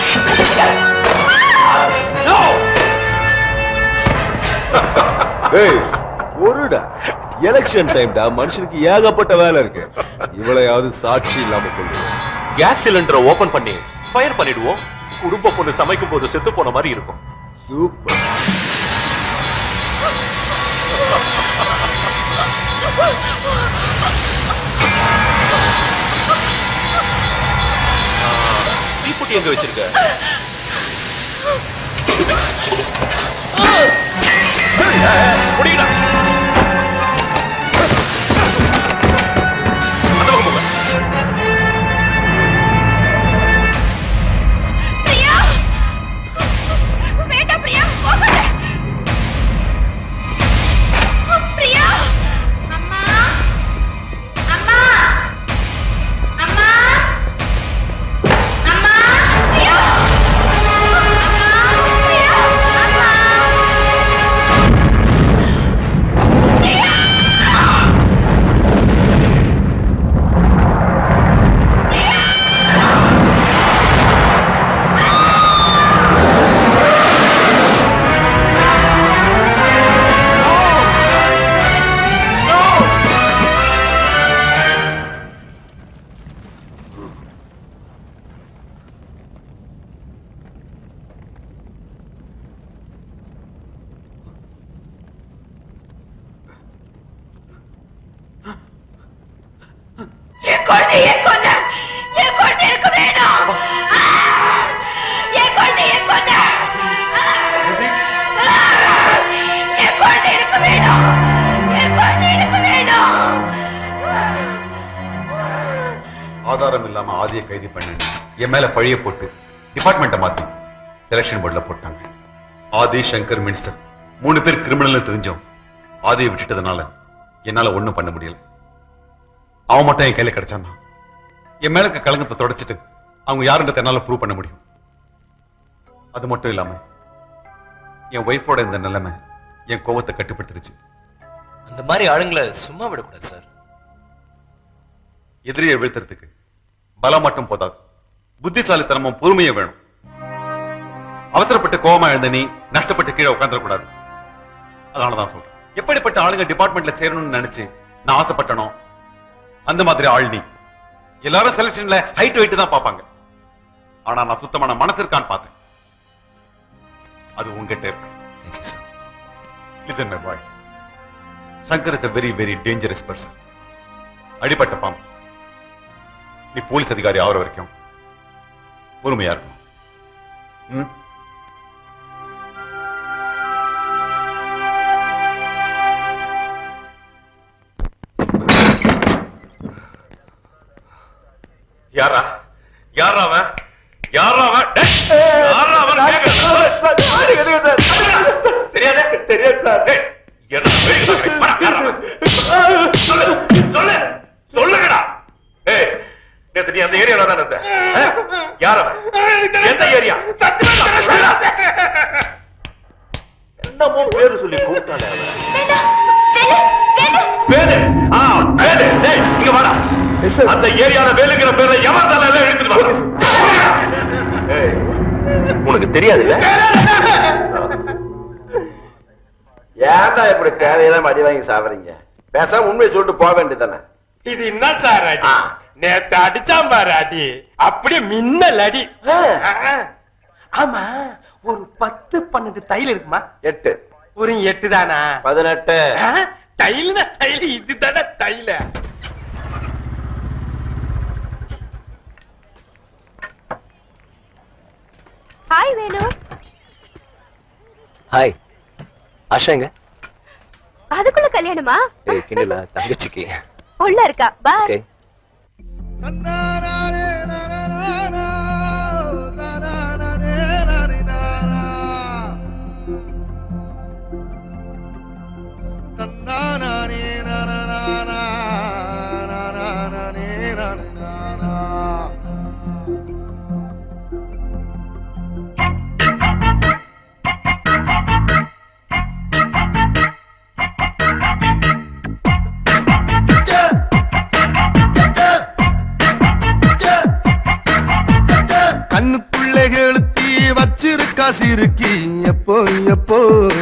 ஏய் ஒருடா எலெக்ஷன் டைம்டா மனுஷனுக்கு ஏகப்பட்ட வேலை இருக்கு இவளையாவது சாட்சி இல்லாம கொண்டு கேஸ் சிலிண்டரை ஓபன் பண்ணி ஃபயர் பண்ணிடுவோம் குடும்ப பொண்ணு சமைக்கும் போது செத்து போன மாதிரி இருக்கும் சூப்பர் தீக்குட்டி எங்க வச்சிருக்க முடியல அந்த பக்கம் போங்க பிரியா வேண்டாம் பிரியா போகாத பிரியா அம்மா அம்மா அம்மா அம்மா பிரியா அம்மா பிரியா அம்மா என் குழந்தைய கொன்ன என் குழந்தை எனக்கு வேணும் ஆ! என் குழந்தை என் கொன்ன என் குழந்தை எனக்கு வேணும் என் குழந்தை எனக்கு வேணும் ஆதாரம் இல்லாம ஆதியை கைது பண்ணி என் மேல பழிய போட்டு டிபார்ட்மெண்ட்டை மாத்தி செலக்ஷன் போர்டுல போட்டாங்க ஆதி சங்கர் மினிஸ்டர் மூணு பேர் கிரிமினல் தெரிஞ்சோம் ஆதியை விட்டுட்டதுனால என்னால ஒண்ணும் பண்ண முடியல அவன் மட்டும் என் கையில கிடைச்சான்னா என் மேல இருக்க கலங்கத்தை தொடச்சிட்டு அவங்க யாருன்றத என்னால ப்ரூவ் பண்ண முடியும் அது மட்டும் இல்லாம என் ஒய்ஃபோட இந்த நிலைமை என் கோவத்தை கட்டுப்படுத்திருச்சு அந்த மாதிரி ஆளுங்களை சும்மா விடக்கூடாது சார் எதிரியை வீழ்த்துறதுக்கு பலம் மட்டும் போதாது புத்திசாலித்தனமும் பொறுமையும் வேணும் அவசரப்பட்டு கோவமா எழுந்த நீ நஷ்டப்பட்டு கீழே உட்காந்துட கூடாது அதனாலதான் சொல்றேன் எப்படிப்பட்ட ஆளுங்க டிபார்ட்மெண்ட்ல சேரணும்னு நினைச்சு நான் ஆசைப்பட்டனோ அந்த மாதிரி ஆள் நீ எல்லாரும் செலக்ஷன்ல ஹைட் வெயிட் தான் பார்ப்பாங்க ஆனா நான் சுத்தமான மனசு இருக்கான்னு பார்த்தேன் அது உங்ககிட்ட இருக்கு listen my boy Shankar is a very very dangerous person அடிபட்ட பாம்பு நீ போலீஸ் அதிகாரி ஆகிற வரைக்கும் பொறுமையா இருக்கணும் ம்? யாரா யாரா அவன் யாரா அவன் டேய், யாரா அவன் கேக்குறேன். தெரியாதே தெரியாது சார் என்ன வேடிக்கை பார்க்கறீங்க? வாடா, யாரா அவன்? சொல்லு சொல்லு சொல்லுங்கடா ஏய் நேத்து நீ அந்த ஏரியால தான் இருந்த ஆ? யார் அவன் எந்த ஏரியா சொல்லுடா. என்னமோ பேரு சொல்லி கூப்பிட்டானே அவன். வேலு ஆ வேலு டேய் இங்க வாடா அந்த ஏரியால வேலுங்கிற பேர்ல எவன் தலையில இழுத்துட்டு வா ஏய், உனக்கு தெரியாது ஏன்டா இப்படி தேவையெல்லாம் அடி வாங்கி சாவறீங்க பேசாம உண்மையை சொல்லிட்டு போக வேண்டியதானே இது என்ன சார் அடி நேத்து அடிச்சான் பாரு அடி அப்படியே மின்னல் அடி ஆ. ஆமா ஒரு பத்து பன்னெண்டு தையல் இருக்குமா எட்டு ஒரு எட்டு தானா பதினெட்டு தையல்னா தையல் இதுதானே தையல ஹாய் வேணு ஹாய் ஆஷா எங்க அதுக்குள்ள கல்யாணமா ஏய் கிண்டலா தங்கச்சிக்கு உள்ள இருக்கா பாய் ஓகே கண்ணுக்குள்ளே கெளுத்தி வச்சிருக்கா சிறுக்கி எப்போ எப்போ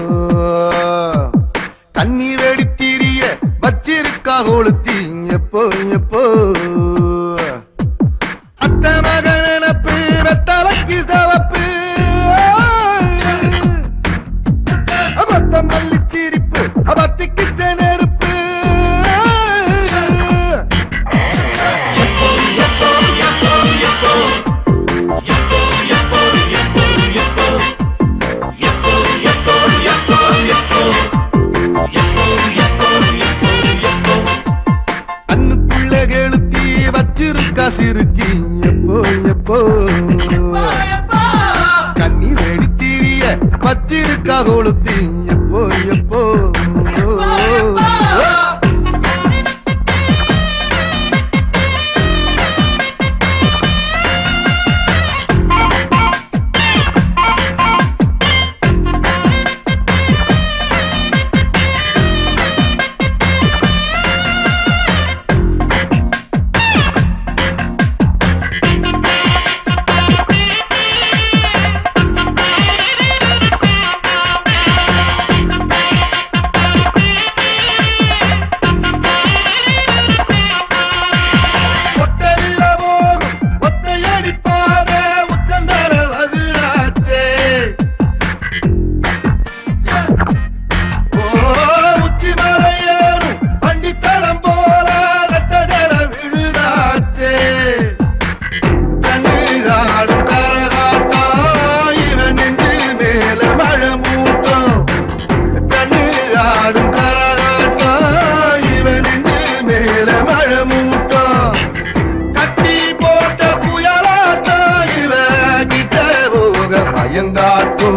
கண்ணீர் வெடித்தீரிய வச்சிருக்கா கொளுத்தி எப்போ எப்போ அத்த மக நினப்பு வெத்தலைக்கு சவப்பு கொத்தமல்லி சிரிப்பு அவத்திக்கு நெருப்பு எப்போ கண்ணி வெடித்தீரிய வச்சிருக்கா கொளுத்தி எப்போ எப்போ ஒத்தையில போகும் ஒத்தையடிப்பாரே உச்சந்தர வகுடாச்சே ஓ உச்சி மலை ஏறும் பண்டித்தளம் போல ரெட்டஜட விழுதாச்சே கண்ணீராடும் கரகாட்டம் இவன் நெஞ்சு மேல மழை மூட்டம் கண்ணீராடும் கரகாட்டம் இவன் நெஞ்சு மேல மழை மூட்டம் கட்டி போட்ட புயலாட்டம் இவ கிட்ட போக பயங்காட்டும்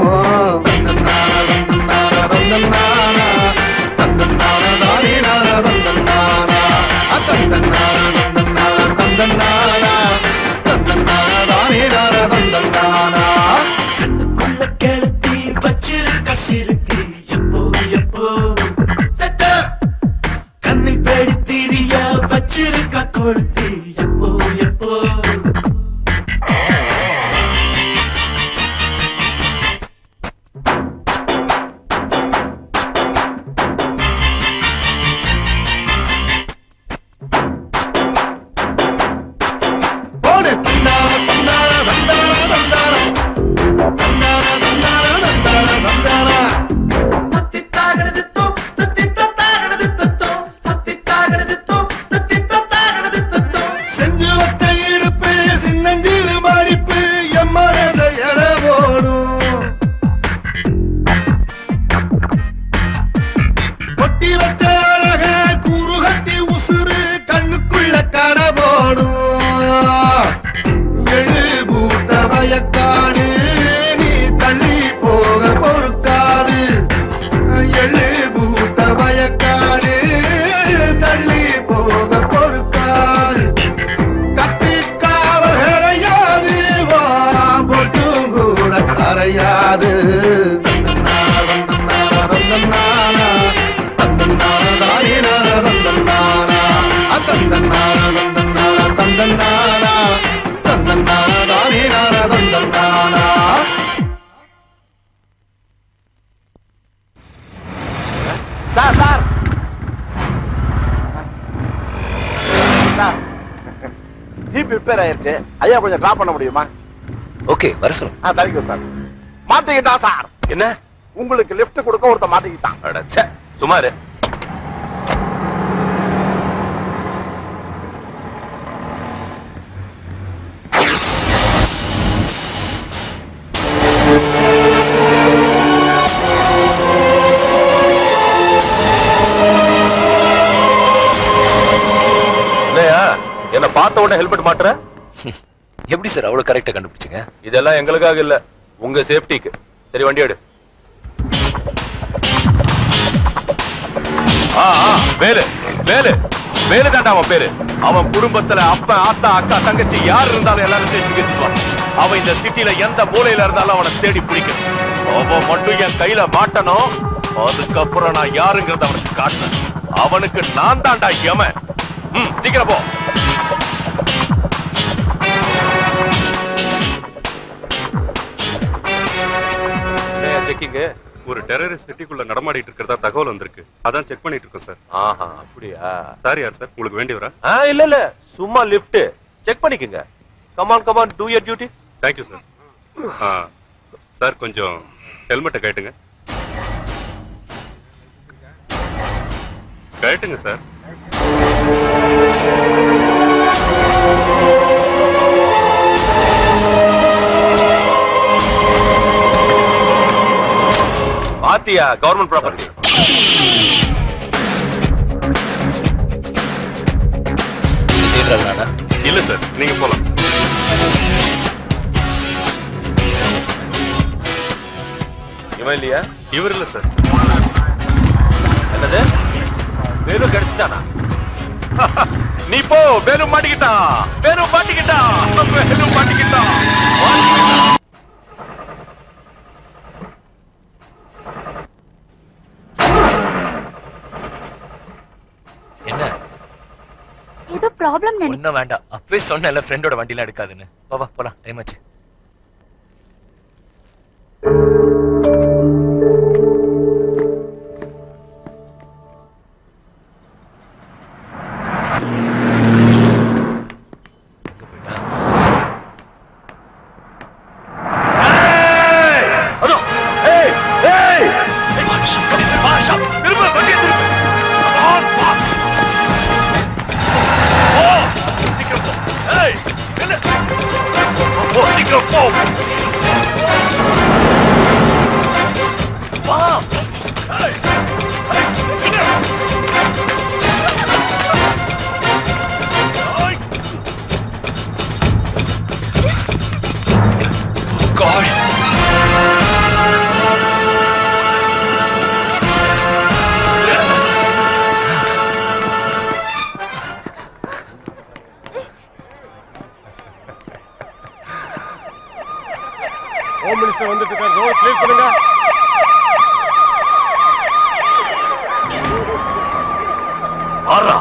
தந்தன்னானா, தந்தன்னானா, தானே நானா, தந்தன்னானா, அத்தந்தன்னானா, தந்தன்னானா, தந்தன்னானா, தந்தன்னானா, தானே நானா, தந்தன்னானா. கண்ணுக்குள்ள கெளுத்தி வச்சிருக்க சிறுக்கு எப்போ எப்போ தட்ட. கண்ணை பேடித்தீரிய வச்சிருக்க கொளுத்தி எப்போ எப்போ போடு தந்தார தந்தார தந்தார தந்தார தந்தார தந்தார தந்தார தந்தார தத்தி தாகனது தோ தத்தி தாகனது தத்தோ தத்தி தாகனது தோ தத்தி தாகனது தத்தோ செஞ்சு வச்ச இடுப்பு சின்னஞ்சிறு மடிப்பு எம்மனத எட போடும் கொட்டி வச்ச அழக கூறு கட்டி உசுறு கண்ணுக்குள்ள கட போடும் எழு பூட்ட வயக்காடு நீ தள்ளி போக பொறுக்காது எழு பூட்ட வயக்காடு தள்ளி போக பொறுக்காது கத்தி காவல் கிடையாது வா பொட்டும் கூட கரையாது தந்தன்னானா தந்தன்னானா தானே நானா தந்தன்னானா அத்தந்தன்னானா தந்தன்னானா தந்தன்னானா தந்தன்னானா தானே நானா தந்தன்னானா sir sir sir jeep repair ஆயிருச்சு ஐயா கொஞ்சம் டிராப் பண்ண முடியுமா ஓகே வர சொல்லுங்க ஆ தேங்க்யூ சார் மாட்டிக்கிட்டான் சார் என்ன உங்களுக்கு லிஃப்ட் கொடுக்க ஒருத்த மாட்டிக்கிட்டான் அடச்சே சுமாரு இல்லையா என்ன பார்த்த உடனே ஹெல்மெட் மாட்டுற எப்படி சார் அவ்வளவு கரெக்டா கண்டுபிடிச்சீங்க இதெல்லாம் எங்களுக்காக இல்ல உங்க சேஃப்டிக்கு சரி வண்டி எடு ஆ, ஆ, வேலு வேலு வேலு தாண்டா அவன் பேரு அவன் குடும்பத்துல அப்பன் ஆத்தா அக்கா தங்கச்சி யார் இருந்தாலும் எல்லாரும் ஸ்டேஷனுக்கு எடுத்துவான் அவன் இந்த சிட்டில எந்த மூலையில இருந்தாலும் அவனை தேடி பிடிக்கணும் அவன் மட்டும் என் கையில மாட்டணும் அதுக்கப்புறம் நான் யாருங்கிறத அவனுக்கு காட்டணும் அவனுக்கு நான் தாண்டா யமன் ம் சீக்கிரம் போ செக்கிங்க ஒரு டெரரிஸ்ட் சிட்டிக்குள்ள நடமாடிட்டு இருக்கிறதா தகவல் வந்திருக்கு அதான் செக் பண்ணிட்டு இருக்கோம் சார் ஆஹா அப்படியா சார் யார் சார் உங்களுக்கு வேண்டியவரா ஆ இல்ல இல்ல சும்மா லிஃப்ட் செக் பண்ணிக்கங்க come on come on do your duty thank you sir ah sir கொஞ்சம் ஹெல்மெட்டை கட்டுங்க கட்டுங்க சார் பாத்தியா கவர்மெண்ட் ப்ராப்பர்ட்டி நீங்க தேடுறாங்க இல்ல சார் நீங்க போலாம் இவன் இல்லையா இவர் இல்ல சார் என்னது வேலு கிடைச்சிட்டானா நீ போ வேலு மாட்டிக்கிட்டான் வேலு மாட்டிக்கிட்டான் வேலு மாட்டிக்கிட்டான் என்ன ஏதோ ப்ராப்ளம் நினை ஒண்ணும் வேண்டாம் அப்பவே சொன்னல ஃப்ரெண்டோட வண்டிலாம் எடுக்காதுன்னு வா வா போலாம் டைம் ஆச்சு அதோ ஏய் ஏய் பாஷா திரும்ப வண்டி திரும்ப ஆன் வா ஓ சீக்கிரம் போ ஏய் என்ன போ சீக்கிரம் போ வா ஏய் ஏய், சீக்கிரம் ஏய். God. ஹோம் மினிஸ்டர் வந்துட்டு இருக்காரு ரோட் கிளியர் பண்ணுங்க ஆறா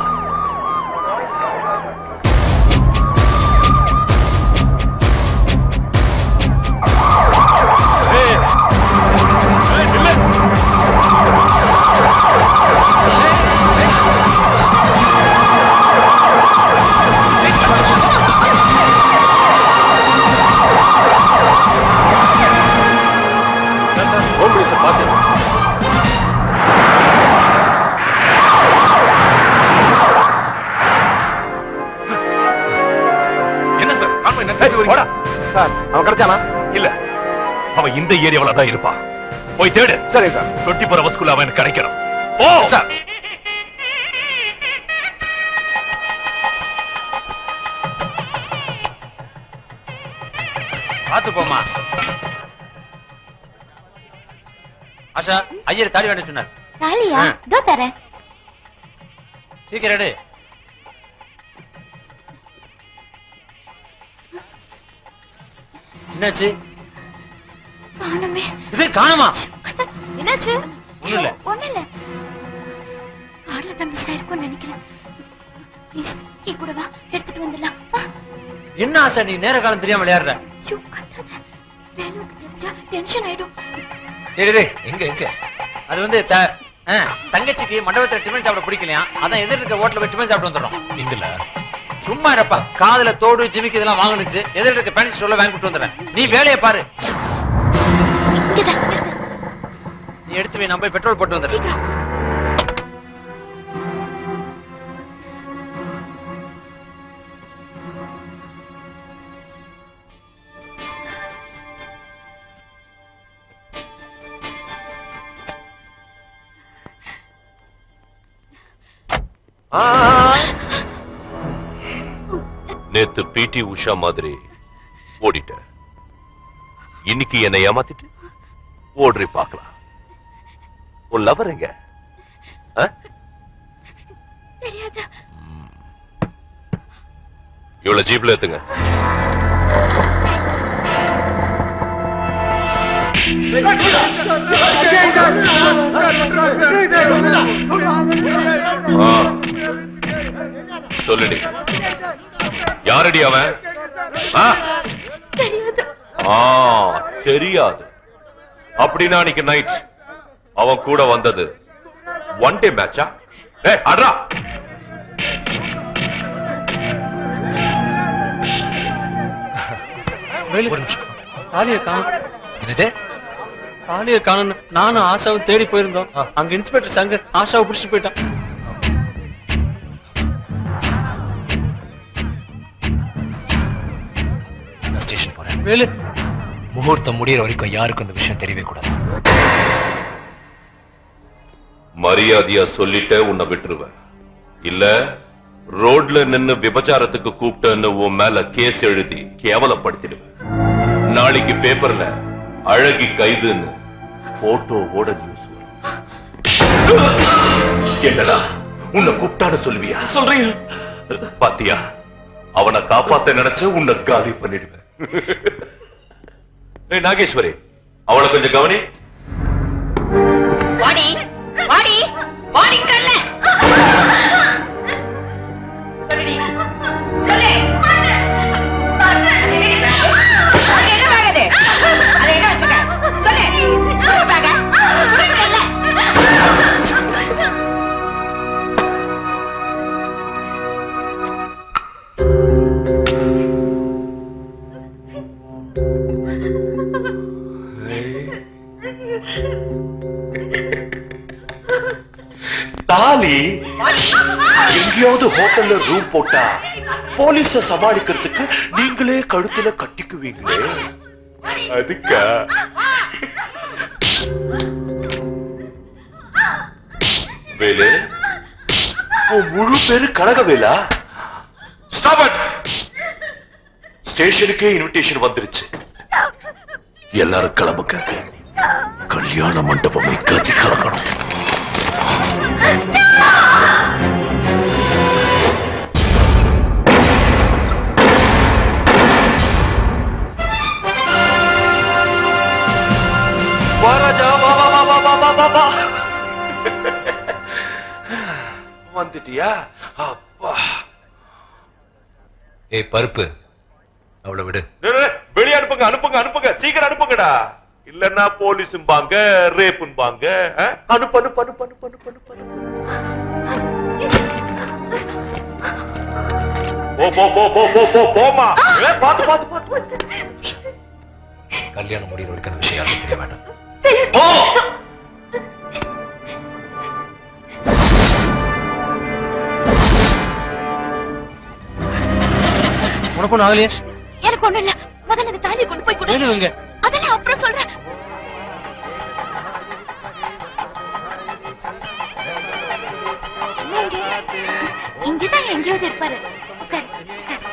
ஏய் ஏய் நில்லு ஹோம் மினிஸ்டர் பாத்து என்ன சார் கான்வாய் என்ன தேடி வரீங்க சார் அவன் கிடைச்சானா இல்ல அவன் இந்த ஏரியாவுல தான் இருப்பான் போய் தேடு சரி சார் டுவெண்ட்டி ஃபோர் ஹவர்ஸ்க்குள்ள அவன் எனக்கு கிடைக்கணும் ஓ சார் பாத்து போமா ஆஷா ஐயர் தாடி வேண்ட சொன்னார் தாலியா ஆ. இதோ தரேன் சீக்கிரம் எடு என்னாச்சு காணுமே இது காணுமா என்னாச்சு ஒண்ணும் இல்ல. ஒண்ணும் இல்ல கார்ல தான் மிஸ் ஆயிருக்கும்னு நினைக்கிறேன் ப்ளீஸ் என் கூட வா எடுத்துட்டு வந்துடலாம் வா. என்ன ஆசா நீ நேர காலம் தெரியாம விளையாடுற ஐயோ, கத்தாத. வேலுவுக்கு தெரிஞ்சா டென்ஷன் ஆயிடும் டேய், டேய், எங்க எங்க அது வந்து த- ஆ, தங்கச்சிக்கு மண்டபத்துல டிஃபன் சாப்பிட பிடிக்கலையா அதான் எதிர் இருக்க ஹோட்டல்ல போய் டிஃபன் சாப்பிட்டு வந்துடுறோம் இங்கல சும்மா இருப்பா காதுல தோடு ஜிமிக்கு இதெல்லாம் வாங்குனுச்சு எதிர் இருக்க பேண்ட் ஸ்டோர்ல வாங்கி கொடுத்து வந்துடுறேன் நீ வேலையை பாரு நீ எடுத்து போய் நான் போய் பெட்ரோல் போட்டு வந்துடுறேன் நேத்து பிடி உஷா மாதிரி ஓடிட்ட இன்னைக்கு என்னை ஏமாத்திட்டு ஓடுறி பார்க்கலாம் உன் லவர் எங்க ஆ? தெரியாது இவ்வளவு ஜீப்ல ஏத்துங்க ஆ. சொல்லுடி யாரடி அவன் ஆ? ஆ, தெரியாது அப்படின்னா அன்னைக்கு நைட் அவன் கூட வந்தது ஒன் டே மேட்சா ஏ அட்ரா ஒரு நிமிஷம் தாலியை காணும் என்னது தாலியை காணும் நானும் ஆஷாவும் தேடி போயிருந்தோம் அங்க இன்ஸ்பெக்டர் சங்கர் ஆஷாவை பிடிச்சிட்டு போயிட்டான் நான் ஸ்டேஷன் போறேன் வேலு முகூர்த்தம் முடியற வரைக்கும் யாருக்கும் இந்த விஷயம் தெரியவே கூடாது மரியாதையா சொல்லிட்ட உன்னை விட்டுருவேன் இல்ல ரோட்ல நின்னு விபச்சாரத்துக்கு கூப்பிட்டேன்னு உன் மேல கேஸ் எழுதி கேவலப்படுத்திடுவேன் நாளைக்கு பேப்பர்ல அழகி கைதுன்னு போட்டோவோட நியூஸ் என்னடா உன்னை கூப்பிட்டான்னு சொல்லுவியா சொல்றீங்க பாத்தியா அவனை காப்பாத்த நினைச்ச உன்னை காலி பண்ணிடுவேன் ஏய் நாகேஸ்வரி அவளை கொஞ்சம் கவனி வாடி வாடி வாடி கல்ல சொல்லுடி சொல்லு அது என்னடி bag? அது என்ன bag அது? அது எங்க வச்சிருக்க? சொல்லு. சொல்லு bag அ? கொடுக்கறேன்ல. தாலி எங்கேயாவது ஹோட்டல்ல ரூம் போட்டா போலீஸ சமாளிக்கிறதுக்கு நீங்களே கழுத்துல கட்டிக்குவீங்களே அதுக்கா வேலு உன் முழு பேரு கனகவேலா ஸ்டாப் இட் ஸ்டேஷனுக்கே இன்விடேஷன் வந்துருச்சு எல்லாரும் கிளம்புங்க கல்யாண மண்டபமே கதி கலக்கணும் வா ராஜா வா வா வா வா வா வா வா வா வந்துட்டியா அப்பா ஏய் பருப்பு அவளை விடு டேய், டேய், வெளிய அனுப்புங்க அனுப்புங்க அனுப்புங்க சீக்கிரம் அனுப்புங்கடா இல்லன்னா போலீஸும்பாங்க ரேப்பும்பாங்க ஆ? அனுப்பு அனுப்பு அனுப்பு அனுப்பு அனுப்பு அனுப்பு போ போ போ போ போ போ போமா ஏ, பாத்து பாத்து பாத்து கல்யாணம் முடிகிற வரைக்கும் அந்த விஷயம் யாருக்கும் தெரிய வேண்டாம் உனக்கு ஒண்ணு ஆகலையே எனக்கு ஒண்ணும் இல்ல முதல்ல இந்த தாலியை கொண்டு போய் கொடு வேணுங்க அதெல்லாம் அப்புறம் சொல்றேன் என்ன இங்க? இங்கதான் எங்கேயாவது இருப்பாரு உட்காரு, உட்காரு.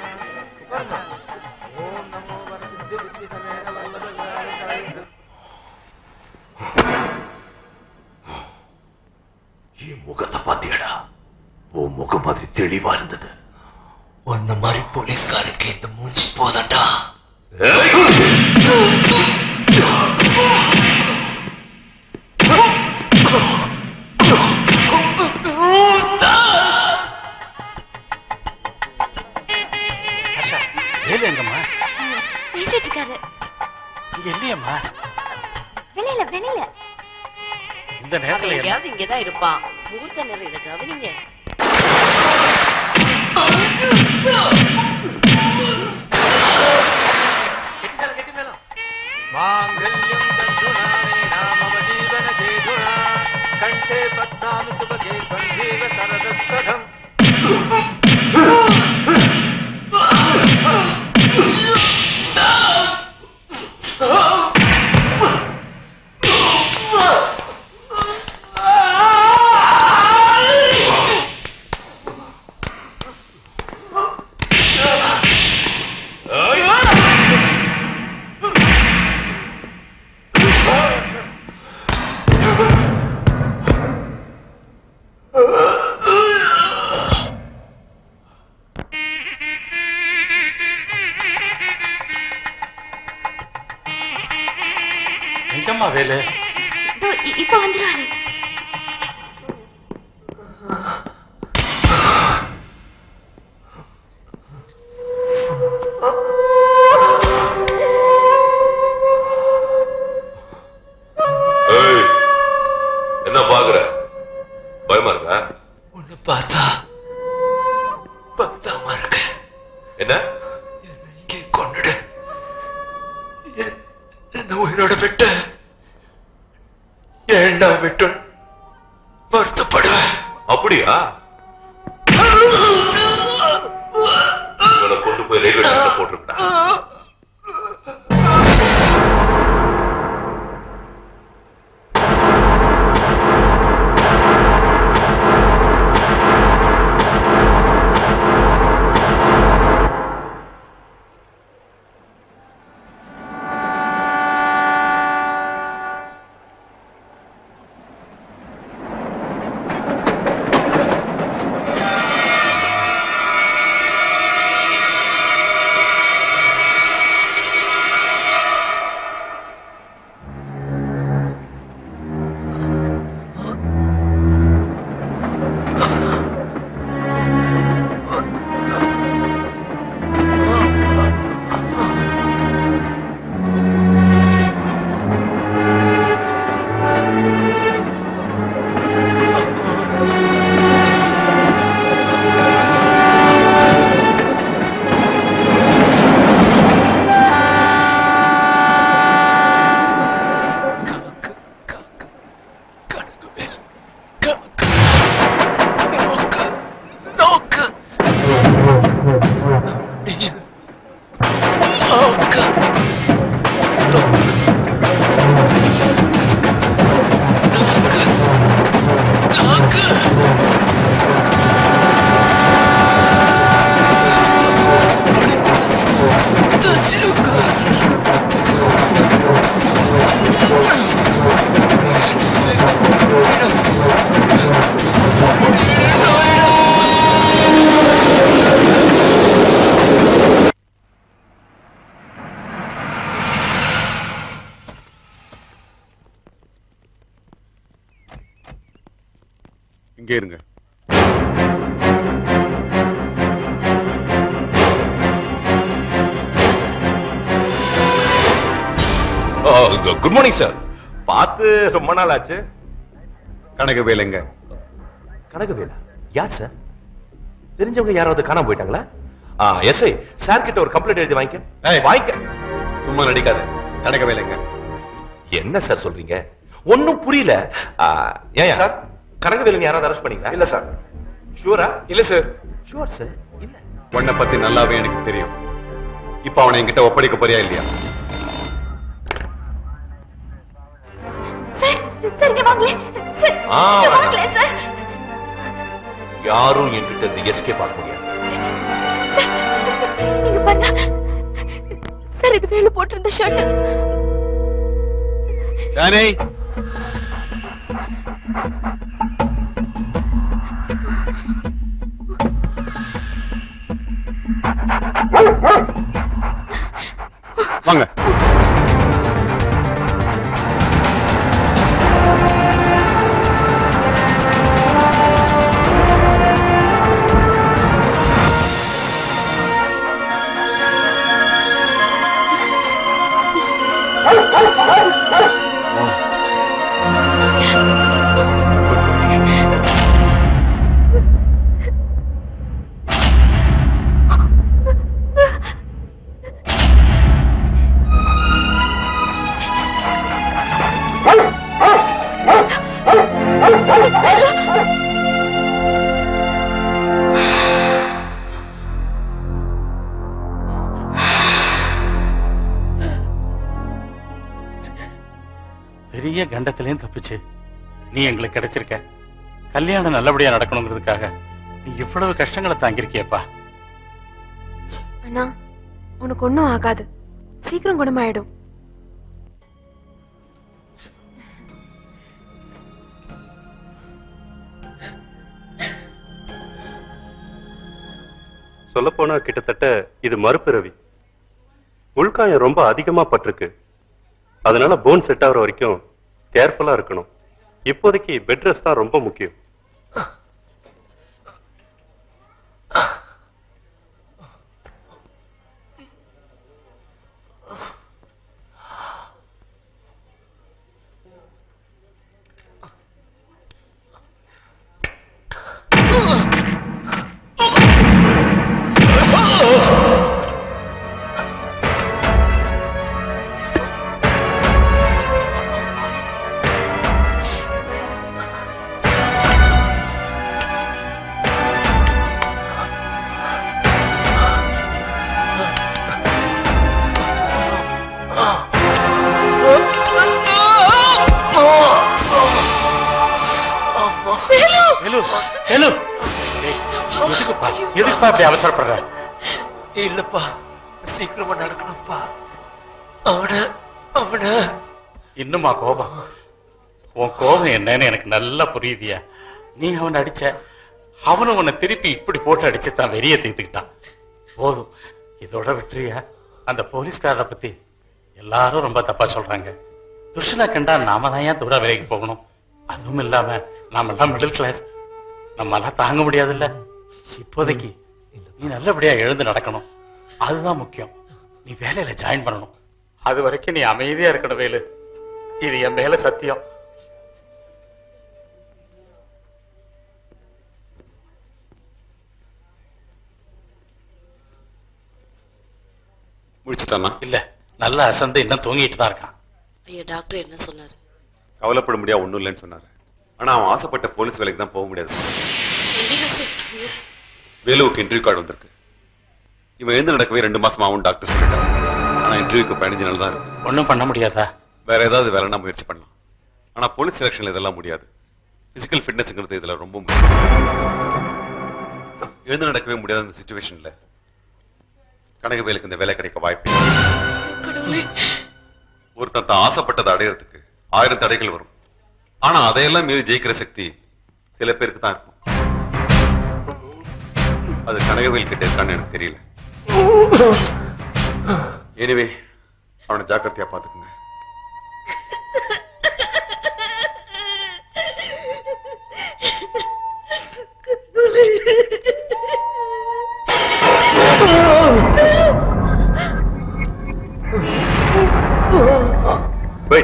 என் முகத்தை பாத்தியடா உன் முகம் மாதிரி தெளிவா இருந்தது உன்ன மாதிரி போலீஸ்காருக்கு இந்த மூஞ்சி போதண்டா ஆஷா வேலு எங்கம்மா பேசிட்டு இருக்காரு இங்க இல்லையம்மா வெளியில வெளியில இந்த அவன் நேரத்துல என்ன? எங்கேயாவது இங்கதான் இருப்பான் முகூர்த்த நேரம் இதை கவனிங்க माङ्गल्यं तद्धुनाने नामवजीवन केतुना कण्ठे पद्मामि सुभगे कण्ठेव सरदस्वधम् எங்கம்மா வேலு இதோ இ- இப்ப வந்துருவாரு ஏய், என்ன பாக்குற பயமா இருக்கா உன்னை பார்த்தா பக்தமா இருக்க என்ன இங்கே கொண்டுடு எ- என்ன உயிரோட விட்டு ஏண்டா விட்டு வருத்தப்படுவேன் அப்படியா இவனை கொண்டு போய் ரயில்வே ஸ்டேஷன்ல போட்டிருக்கா இங்கே இருங்க குட் மார்னிங் சார் பார்த்து ரொம்ப நாள் ஆச்சு கனகவேலுங்க கனகவேலா யார் சார் தெரிஞ்சவங்க யாராவது காணாம போயிட்டாங்களா ஆ எஸ்ஐ சார் கிட்ட ஒரு கம்ப்ளைண்ட் எழுதி வாங்கிக்க வாங்கிக்க சும்மா நடிக்காத கனகவேலுங்க என்ன சார் சொல்றீங்க ஒண்ணும் புரியல ஆ, ஏன் சார் கனகவேலுங்க யாராவது அரெஸ்ட் பண்ணீங்களா இல்ல சார் ஷூரா இல்ல சார் ஷூர் சார் உன்னை பத்தி நல்லாவே எனக்கு தெரியும் இப்ப அவனை என்கிட்ட ஒப்படைக்க போறியா இல்லையா சார் சார் இங்க வாங்களே சார் ஆ, இங்க வாங்களே சார் யாரும் என்கிட்ட இந்த எஸ்கேப் ஆக முடியாது நீங்க பாருங்க சார் இது வேலு போட்டிருந்த ஷர்ட் யானை வாங்க பெரிய கண்டத்திலையும் தப்பிச்சு நீ எங்களுக்கு கிடைச்சிருக்க கல்யாணம் நல்லபடியா நடக்கணுங்கிறதுக்காக நீ இவ்வளவு கஷ்டங்களை தாங்கியிருக்கியப்பா அண்ணா உனக்கு ஒண்ணும் ஆகாது சீக்கிரம் குணமாயிடும் சொல்லப்போனா கிட்டத்தட்ட இது மறுபிறவி உள்காயம் ரொம்ப அதிகமா பட்டிருக்கு அதனால போன் செட் ஆகுற வரைக்கும் கேர்ஃபுல்லா இருக்கணும் இப்போதைக்கு பெட் ரெஸ்ட் தான் ரொம்ப முக்கியம் வேலு வேலு ஏய், எதுக்குப்பா எதுக்குப்பா அப்படி அவசரப்படுற இல்லப்பா சீக்கிரமா நடக்கணும்ப்பா அவன அவன இன்னுமா கோபம் உன் கோபம் என்னன்னு எனக்கு நல்லா புரியுதியா நீ அவனை அடிச்ச அவனும் உன்னை திருப்பி இப்படி போட்டு அடிச்சு தான் வெறிய தீர்த்துக்கிட்டான் போதும் இதோட விட்டுறியா அந்த போலீஸ்காரரை பத்தி எல்லாரும் ரொம்ப தப்பா சொல்றாங்க துஷ்டனை கண்டா நாம தான் ஏன் தூர விலைக்கு போகணும் அதுவும் இல்லாம நாம எல்லாம் மிடில் கிளாஸ் நம்ம எல்லாம் தாங்க முடியாதுல்ல இப்போதைக்கு நீ நல்லபடியா எழுந்து நடக்கணும் அதுதான் முக்கியம் நீ வேலையில ஜாயின் பண்ணணும் அது வரைக்கும் நீ அமைதியா இருக்கணும் வேலு இது என் மேல சத்தியம் முடிச்சிட்டானா இல்ல நல்லா அசந்து இன்னும் தூங்கிட்டு தான் இருக்கான் ஐயா டாக்டர் என்ன சொன்னாரு கவலைப்பட முடியாது ஒண்ணும் இல்லைன்னு சொன்னாரு ஆனா அவன் ஆசைப்பட்ட போலீஸ் வேலைக்கு தான் போக முடியாது என்னையா சொல்றீங்க வேலுவுக்கு இன்டர்வியூ கார்டு வந்திருக்கு இவன் எழுந்து நடக்கவே ரெண்டு மாசம் ஆகும் டாக்டர் சொல்லிட்டாரு ஆனா ஆனா இன்டர்வியூக்கு பதினஞ்சு நாள் தான் இருக்கு ஒண்ணும் பண்ண முடியாதா வேற ஏதாவது வேலைன்னா முயற்சி பண்ணலாம் ஆனா போலீஸ் செலக்ஷன்ல இதெல்லாம் முடியாது பிசிக்கல் ஃபிட்னஸ்ங்கிறது இதுல ரொம்ப முக்கியம் எழுந்து நடக்கவே முடியாத இந்த சுச்சுவேஷன்ல கனகவேலுக்கு இந்த வேலை கிடைக்க வாய்ப்பு இல்லை. ஒருத்தன் தான் ஆசைப்பட்டதை அடையறதுக்கு ஆயிரம் தடைகள் வரும் ஆனா அதையெல்லாம் மீறி ஜெயிக்கிற சக்தி சில பேருக்கு தான் இருக்கும் அது கனகவேல் கிட்ட இருக்கான்னு எனக்கு தெரியல எனிவே அவனை ஜாக்கிரதையா பாத்துக்குங்க Wait.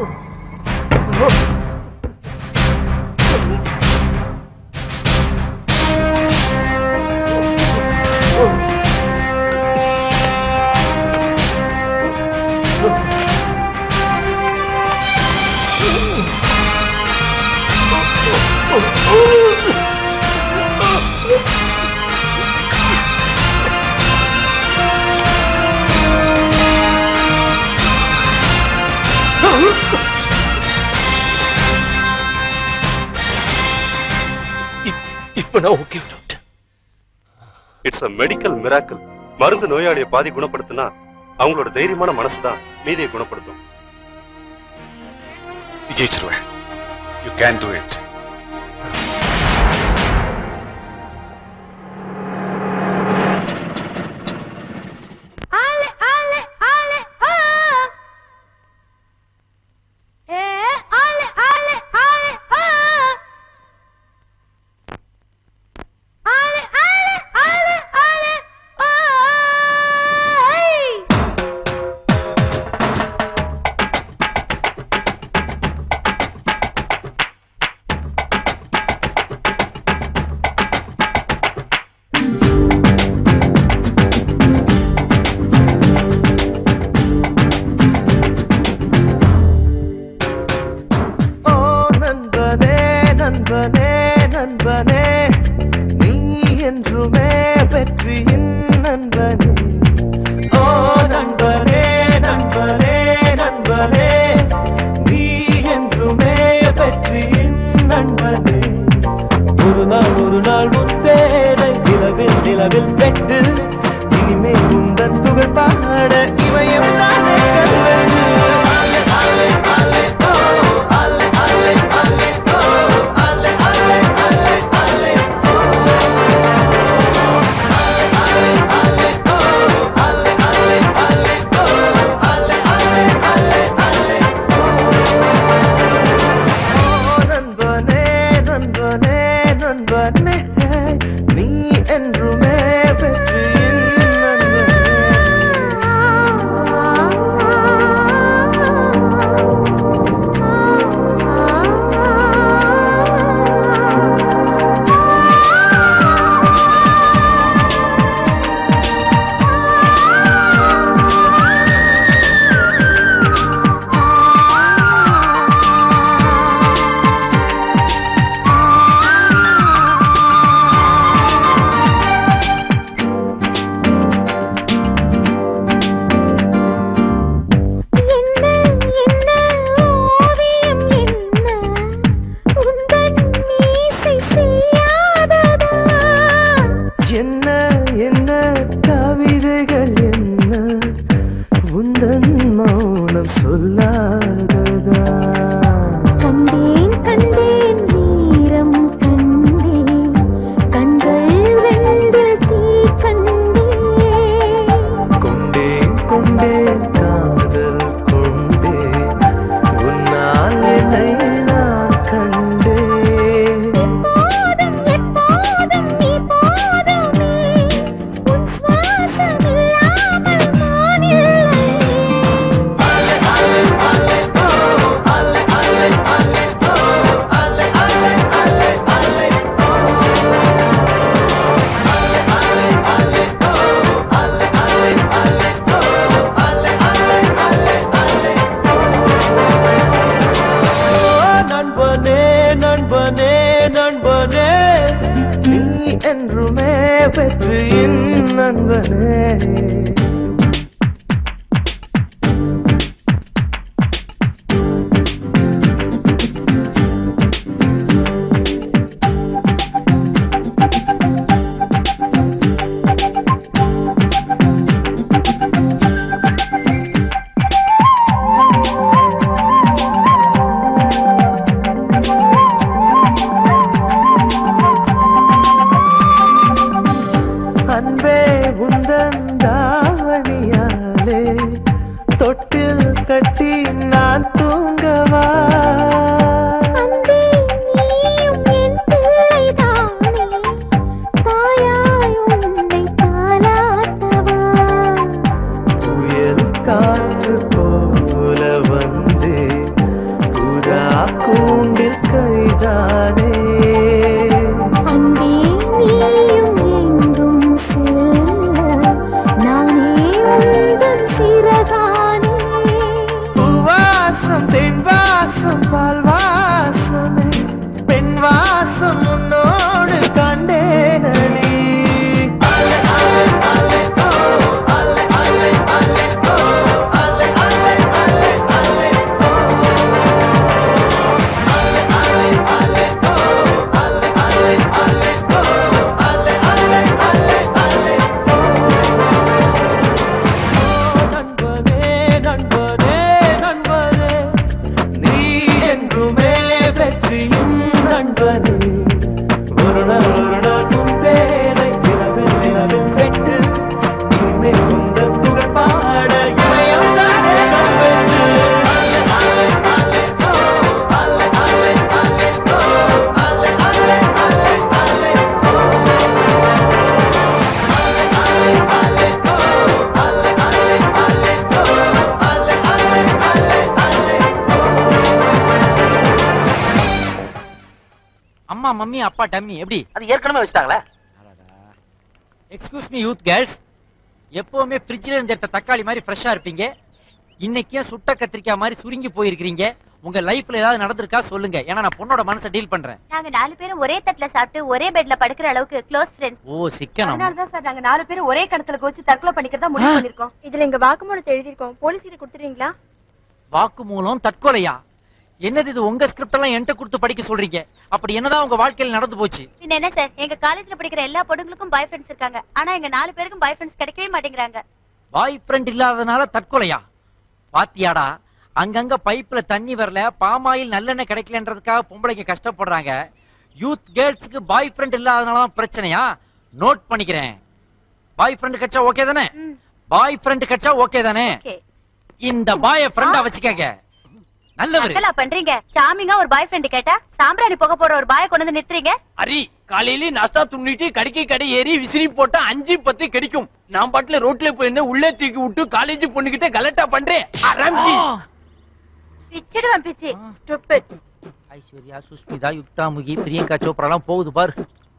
இப்ப நான் okay it's a medical miracle மருந்து நோயாளியை பாதி குணப்படுத்தினா அவங்களோட தைரியமான மனசுதான் மீதியை குணப்படுத்தும் நீ ஜெயிச்சிருவேன் you can do it Ale, ale, ale, ah. Eh, ale, ale, ale, ah. Ale, ale, ale, ale, ah. Hey. ஓ நண்பனே நண்பனே நண்பனே நீ என்றுமே வெற்றியின் நண்பனே ஓ நண்பனே நண்பனே நண்பனே நீ என்றுமே வெற்றியின் நண்பனே ஒரு நாள் ஒரு நாள் முத்தேனை நிலவில் நிலவில் வெட்டு இனிமே உந்தன் புகழ் பாட இமயம் தானே கல்வெட்டு. ஆலே, ஆலே, ஆலே, ஓ, ஆலே, ஆலே, ஆலே, ஓ, ஆலே, ஆலே, ஆலே, ஆலே, ஓ. ஆலே, ஆலே, ஆலே, ஓ, ஆலே, ஆலே, ஆலே, ஓ, ஆலே, ஆலே, ஆலே, ஆலே, ஓ. ஓ, நண்பனே நண்பனே நண்பனே நீ என்றுமே வெற்றியின் என்ன என்ன ஓவியம் என்ன உந்தன் மீசை செய்யாததா என்ன என்ன கவிதைகள் என்ன உந்தன் மௌனம் சொல்லாததா கண்டேன் கண்டேன் வீரம் கண்டேன் கண்கள் ரெண்டில் தீ கண்டேன் கொண்டேன் கொண்டேன் காதல் கொண்டேன் உன்னால் என்னை நான் கண்டேன் எப்போதும் எப்போதும் நீ போதுமே உன் சுவாசம் இல்லாமல் நான் இல்லை ஆலே ஆலே ஆலே ஓ ஆலே ஆலே ஆலே ஓ ஆலே ஆலே ஆலே ஆலே ஓ ஆலே ஆலே ஆலே ஓ ஆலே ஆலே ஆலே ஓ ஆலே ஆலே ஆலே ஆலே ஓ நண்பனே நண்பனே நண்பனே நீ என்றுமே வெற்றியின் நண்பனே நான் தூங்கவா புயல் காற்று போல வந்து புறா கூண்டில் கைதானே பூவாசம் தென் வாசம் பால் வாசமே பெண் வாசம் உன்னோடு கண்டேனடி நண்பனே நண்பனே நண்பனே நீ என்றுமே வெற்றியும் நண்பனே ஒரு நாள் ஒரு நாள் உன் பேரை நிலவில் நிலவில் பெற்று இனிமேல் உந்தன் புகழ் பாட இமயம் தானே கண்பெற்று அம்மா மம்மி அப்பா டம்மி எப்படி அது ஏற்கனவே வச்சுட்டாங்களே எக்ஸ்கியூஸ் மீ யூத் கேர்ள்ஸ் எப்பவுமே ஃப்ரிட்ஜில் இருந்து எடுத்த தக்காளி மாதிரி ஃப்ரெஷ்ஷா இருப்பீங்க இன்னைக்கே சுட்ட கத்திரிக்காய் மாதிரி சுருங்கி போயிருக்கிறீங்க உங்க லைஃப்ல ஏதாவது நடந்திருக்கா சொல்லுங்க ஏன்னா நான் பொண்ணோட மனசை டீல் பண்றேன் நாங்க நாலு பேரும் ஒரே தட்டுல சாப்பிட்டு ஒரே பெட்ல படுக்கிற அளவுக்கு க்ளோஸ் ஃப்ரெண்ட்ஸ் ஓ சிக்கனம் அதனால தான் சார் நாங்க நாலு பேரும் ஒரே கணத்துல கோச்சு தற்கொலை பண்ணிக்கிறதா முடிவு பண்ணிருக்கோம் இதுல எங்க வாக்குமூலத்தை எழுதிருக்கோம் போலீஸ் கிட்ட கொடுத்துறீங்களா வாக்குமூலம் தற்கொலையா என்னது இது உங்க ஸ்கிரிப்ட் எல்லாம் என்கிட்ட கொடுத்து படிக்க சொல்றீங்க அப்படி என்னதான் உங்க வாழ்க்கையில் நடந்து போச்சு பின்ன என்ன சார் எங்க காலேஜ்ல படிக்கிற எல்லா பொண்ணுங்களுக்கும் பாய் ஃப்ரெண்ட்ஸ் இருக்காங்க ஆனா எங்க நாலு பேருக்கும் பாய் ஃப்ரெண்ட்ஸ் கிடைக்கவே மாட்டேங்கிறாங்க பாய் ஃப்ரெண்ட் இல்லாதனால தற்கொலையா பாத்தியாடா அங்கங்க பைப்ல தண்ணி வரல பாமாயில் நல்லெண்ணெய் கிடைக்கலன்றதுக்காக பொம்பளைங்க கஷ்டப்படுறாங்க யூத் கேர்ள்ஸ்க்கு பாய் ஃப்ரெண்ட் இல்லாதனால தான் பிரச்சனையா நோட் பண்ணிக்கிறேன் பாய் ஃப்ரெண்ட் கிடைச்சா ஓகே தானே பாய் ஃப்ரெண்ட் கிடைச்சா ஓகே தானே இந்த பாய ஃப்ரெண்டா வச்சுக்கங்க நல்லவரு நக்கலா பண்றீங்க சாமிங்கா ஒரு பாய் ஃப்ரெண்ட் கேட்டா சாம்பிராணி புகை போற ஒரு பாய கொண்டு வந்து நிறுத்துறீங்க அரி காலையில நாஸ்டா துண்ணிட்டு கடைக்கு கடை ஏறி விசிறி போட்டா அஞ்சு பத்து கிடைக்கும் நான் பாட்டுல ரோட்ல போயிருந்தேன் உள்ளே தூக்கி விட்டு காலேஜ் பொண்ணுகிட்ட கலட்டா பண்றேன் அராம்கி பிச்சிடுவேன் பிச்சி ஸ்டூபிட் ஐஸ்வர்யா சுஷ்மிதா யுக்தாமுகி பிரியங்கா சோப்ரா எல்லாம் போகுது பாரு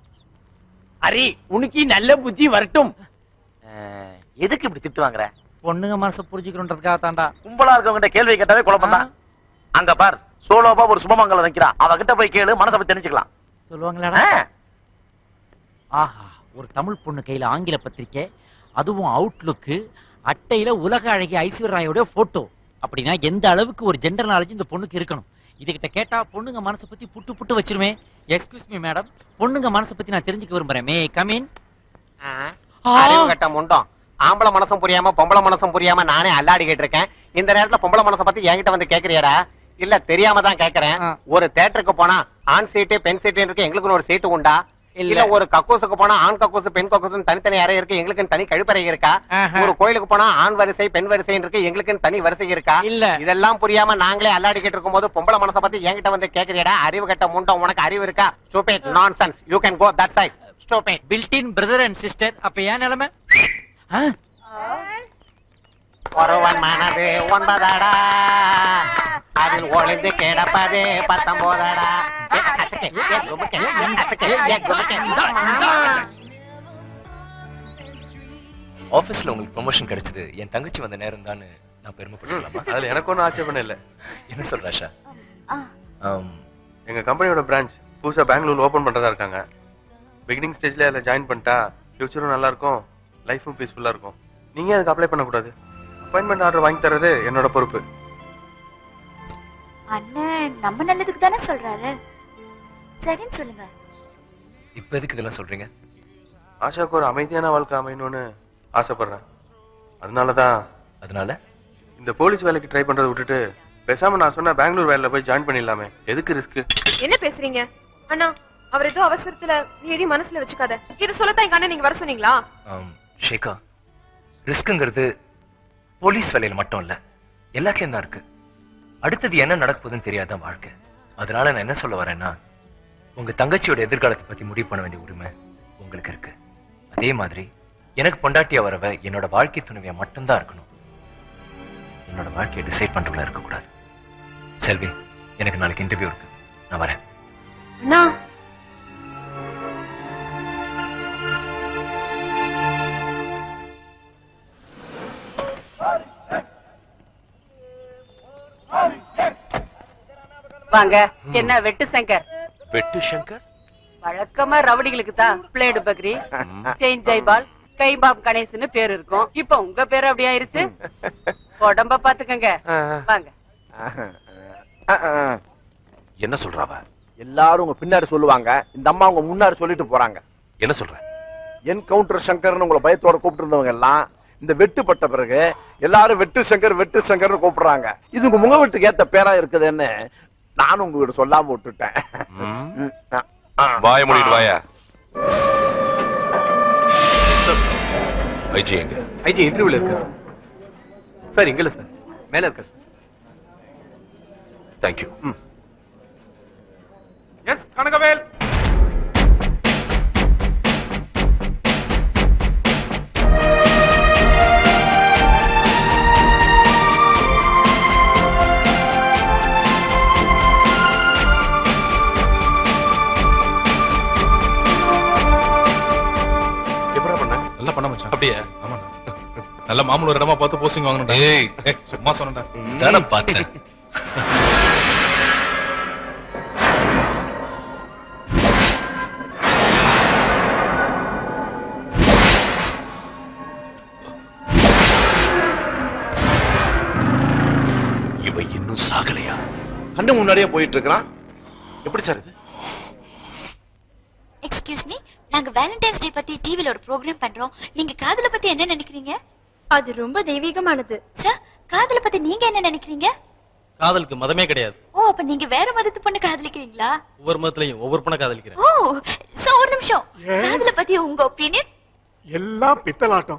அரி உனக்கு நல்ல புத்தி வரட்டும் எதுக்கு இப்படி திட்டு வாங்குற பொண்ணுங்க மனசை புரிஞ்சுக்கணுன்றதுக்காக தாண்டா கும்பலா இருக்கவங்க கேள்வி கேட்டாவே குழப்பம் தான் அங்க பார் சோலோபா ஒரு சுபமங்கலம் நிக்கிறா அவகிட்ட போய் கேளு மனசை பத்தி தெரிஞ்சுக்கலாம் சொல்லுவாங்களாடா ஆஹா ஒரு தமிழ் பொண்ணு கையில ஆங்கில பத்திரிக்கை அதுவும் அவுட்லுக்கு அட்டையில உலக அழகி ஐஸ்வர்யாயோட போட்டோ அப்படின்னா எந்த அளவுக்கு ஒரு ஜெண்டர் நாலேஜ் இந்த பொண்ணுக்கு இருக்கணும் இதுகிட்ட கேட்டா பொண்ணுங்க மனசை பத்தி புட்டு புட்டு வச்சிருமே எக்ஸ்கியூஸ் மீ மேடம் பொண்ணுங்க மனசை பத்தி நான் தெரிஞ்சுக்க விரும்புறேன் மே கமின் அறிவு கட்ட முண்டம் ஆம்பளை மனசும் புரியாம பொம்பளை மனசும் புரியாம நானே அல்லாடிக்கிட்டு இருக்கேன் இந்த நேரத்துல பொம்பளை மனசை பத்தி என்கிட்ட வந்து கேக்குறியாடா இல்ல தெரியாம தான் கேக்குறேன் ஒரு தேட்டருக்கு போனா ஆண் சீட்டு பெண் சீட்டு இருக்கு எங்களுக்குன்னு ஒரு சீட்டு உண்டா இல்ல ஒரு கக்கூசுக்கு போனா ஆண் கக்கூசு பெண் கக்கூசுன்னு தனித்தனி அறை இருக்கு எங்களுக்குன்னு தனி கழிப்பறை இருக்கா ஒரு கோயிலுக்கு போனா ஆண் வரிசை பெண் வரிசை இருக்கு எங்களுக்குன்னு தனி வரிசை இருக்கா இல்ல இதெல்லாம் புரியாம நாங்களே அல்லாடிக்கிட்டு இருக்கும்போது பொம்பளை மனசை பத்தி என்கிட்ட வந்து கேக்குறியாடா அறிவு கட்ட முண்டம் உனக்கு அறிவு இருக்கா stupid nonsense you can go that side stupid building brother and sister அப்ப ஏன் நிலைமை ஒருவன் மனது ஒன்பதடா அதில் ஒளிந்து கிடப்பது பத்தொன்பதடா ஏ, அச்சக்கே, ஏ, குமுக்கே, அச்சக்கே, ஏ, குமுக்கே. ஆபீஸ்ல உங்களுக்கு ப்ரொமோஷன் கிடைச்சது என் தங்கச்சி வந்த நேரம் தான் நான் பெருமைப்பட்டுக்கலாமா அதுல எனக்கு ஒன்றும் ஆட்சேபம் இல்லை என்ன சொல்ற ஆஷா ஆம், எங்க கம்பெனியோட பிரான்ச் புதுசா பெங்களூர்ல ஓபன் பண்றதா இருக்காங்க பிகினிங் ஸ்டேஜ்ல அதில் ஜாயின் பண்ணிட்டா ஃபியூச்சரும் நல்லா இருக்கும் லைஃபும் பீஸ்ஃபுல்லா இருக்கும் நீங்க அதுக்கு அப்ளை பண்ணக்கூடாது அப்பாயின்மெண்ட் ஆர்டர் வாங்கி தரது என்னோட பொறுப்பு அண்ணன் நம்ம நல்லதுக்கு தானே சொல்றாரு சரின்னு சொல்லுங்க இப்ப எதுக்கு இதெல்லாம் சொல்றீங்க ஆஷாக்கு ஒரு அமைதியான வாழ்க்கை அமையணும்னு ஆசைப்படுறேன் அதனால தான் அதனால இந்த போலீஸ் வேலைக்கு ட்ரை பண்றதை விட்டுட்டு பேசாம நான் சொன்ன பெங்களூர் வேலையில போய் ஜாயின் பண்ணிடலாமே எதுக்கு ரிஸ்க் என்ன பேசுறீங்க அண்ணா அவர் ஏதோ அவசரத்துல நீ எதையும் மனசுல வச்சுக்காத இது சொல்லத்தான் எங்க அண்ணன் நீங்க வர சொன்னீங்களா ஆம், ஷேகா ரிஸ்க்குங்கிறது போலீஸ் வேலையில மட்டும் இல்ல எல்லாத்துலயும் தான் இருக்கு அடுத்தது என்ன நடக்க போகுதுன்னு தெரியாதான் வாழ்க்கை அதனால நான் என்ன சொல்ல வரேன்னா உங்க தங்கச்சியோட எதிர்காலத்தை பத்தி முடிவு பண்ண வேண்டிய உரிமை உங்களுக்கு இருக்கு அதே மாதிரி எனக்கு பொண்டாட்டியா வரவ என்னோட வாழ்க்கை துணைவியா மட்டும்தான் இருக்கணும் என்னோட வாழ்க்கையை டிசைட் பண்றதுல இருக்கக்கூடாது செல்வி எனக்கு நாளைக்கு இன்டர்வியூ இருக்கு நான் வரேன் அண்ணா வாங்க என்ன வெட்டு சங்கர் வெட்டு சங்கர் வழக்கமா ரவுடிகளுக்கு தான் பிளேடு பக்ரி செயின் ஜெய்பால் கைபாப் கணேசன்னு பேர் இருக்கும் இப்ப உங்க பேர் அப்படி ஆயிருச்சு உடம்ப பாத்துக்கங்க வாங்க என்ன சொல்றாவ எல்லாரும் உங்க பின்னாடி சொல்லுவாங்க இந்த அம்மா உங்க முன்னாடி சொல்லிட்டு போறாங்க என்ன சொல்ற என்கவுண்டர் சங்கர்னு உங்களை பயத்தோட கூப்பிட்டு இருந்தவங்க எல்லாம் இந்த வெட்டுப்பட்ட பிறகு எல்லாரும் வெட்டு சங்கர் வெட்டு சங்கர்னு கூப்பிடுறாங்க இது உங்க முக வெட்டுக்கு ஏத்த பேரா இருக்குதுன்னு நானும் உங்ககிட்ட சொல்லாம விட்டுட்டேன் ம், ஆ, ஆ. வாய மூடிட்டு வாயா ஐஜி எங்க ஐஜி இன்டர்வியூல இருக்கு சார் சார் இங்க இல்ல சார் மேல இருக்கு சார் தேங்க்யூ எஸ் கனகவேல் எப்படா பண்ண நல்லா பண்ண மச்சான் அப்படியே ஆமாடா நல்ல மாமூல் ஒரு இடமா பார்த்து போஸ்டிங் வாங்கணும்டா ஏய் சும்மா சொன்னடா தானே பார்த்தேன் இவ இன்னும் சாகலையா கண்ணு முன்னாடியே போயிட்டு இருக்கிறான் எப்படி சார் இது எக்ஸ்கியூஸ் மீ நாங்க வேலண்டைன்ஸ் டே பத்தி டிவில ஒரு ப்ரோக்ராம் பண்றோம் நீங்க காதல பத்தி என்ன நினைக்கிறீங்க அது ரொம்ப தெய்வீகமானது சார் காதல பத்தி நீங்க என்ன நினைக்கிறீங்க காதலுக்கு மதமே கிடையாது ஓ அப்ப நீங்க வேற மதத்து பொண்ணு காதலிக்கிறீங்களா ஒவ்வொரு மதத்திலையும் ஒவ்வொரு பொண்ணை காதலிக்கிறேன் ஓ சோ ஒரு நிமிஷம் காதல பத்தி உங்க ஒப்பீனியன் எல்லாம் பித்தலாட்டம்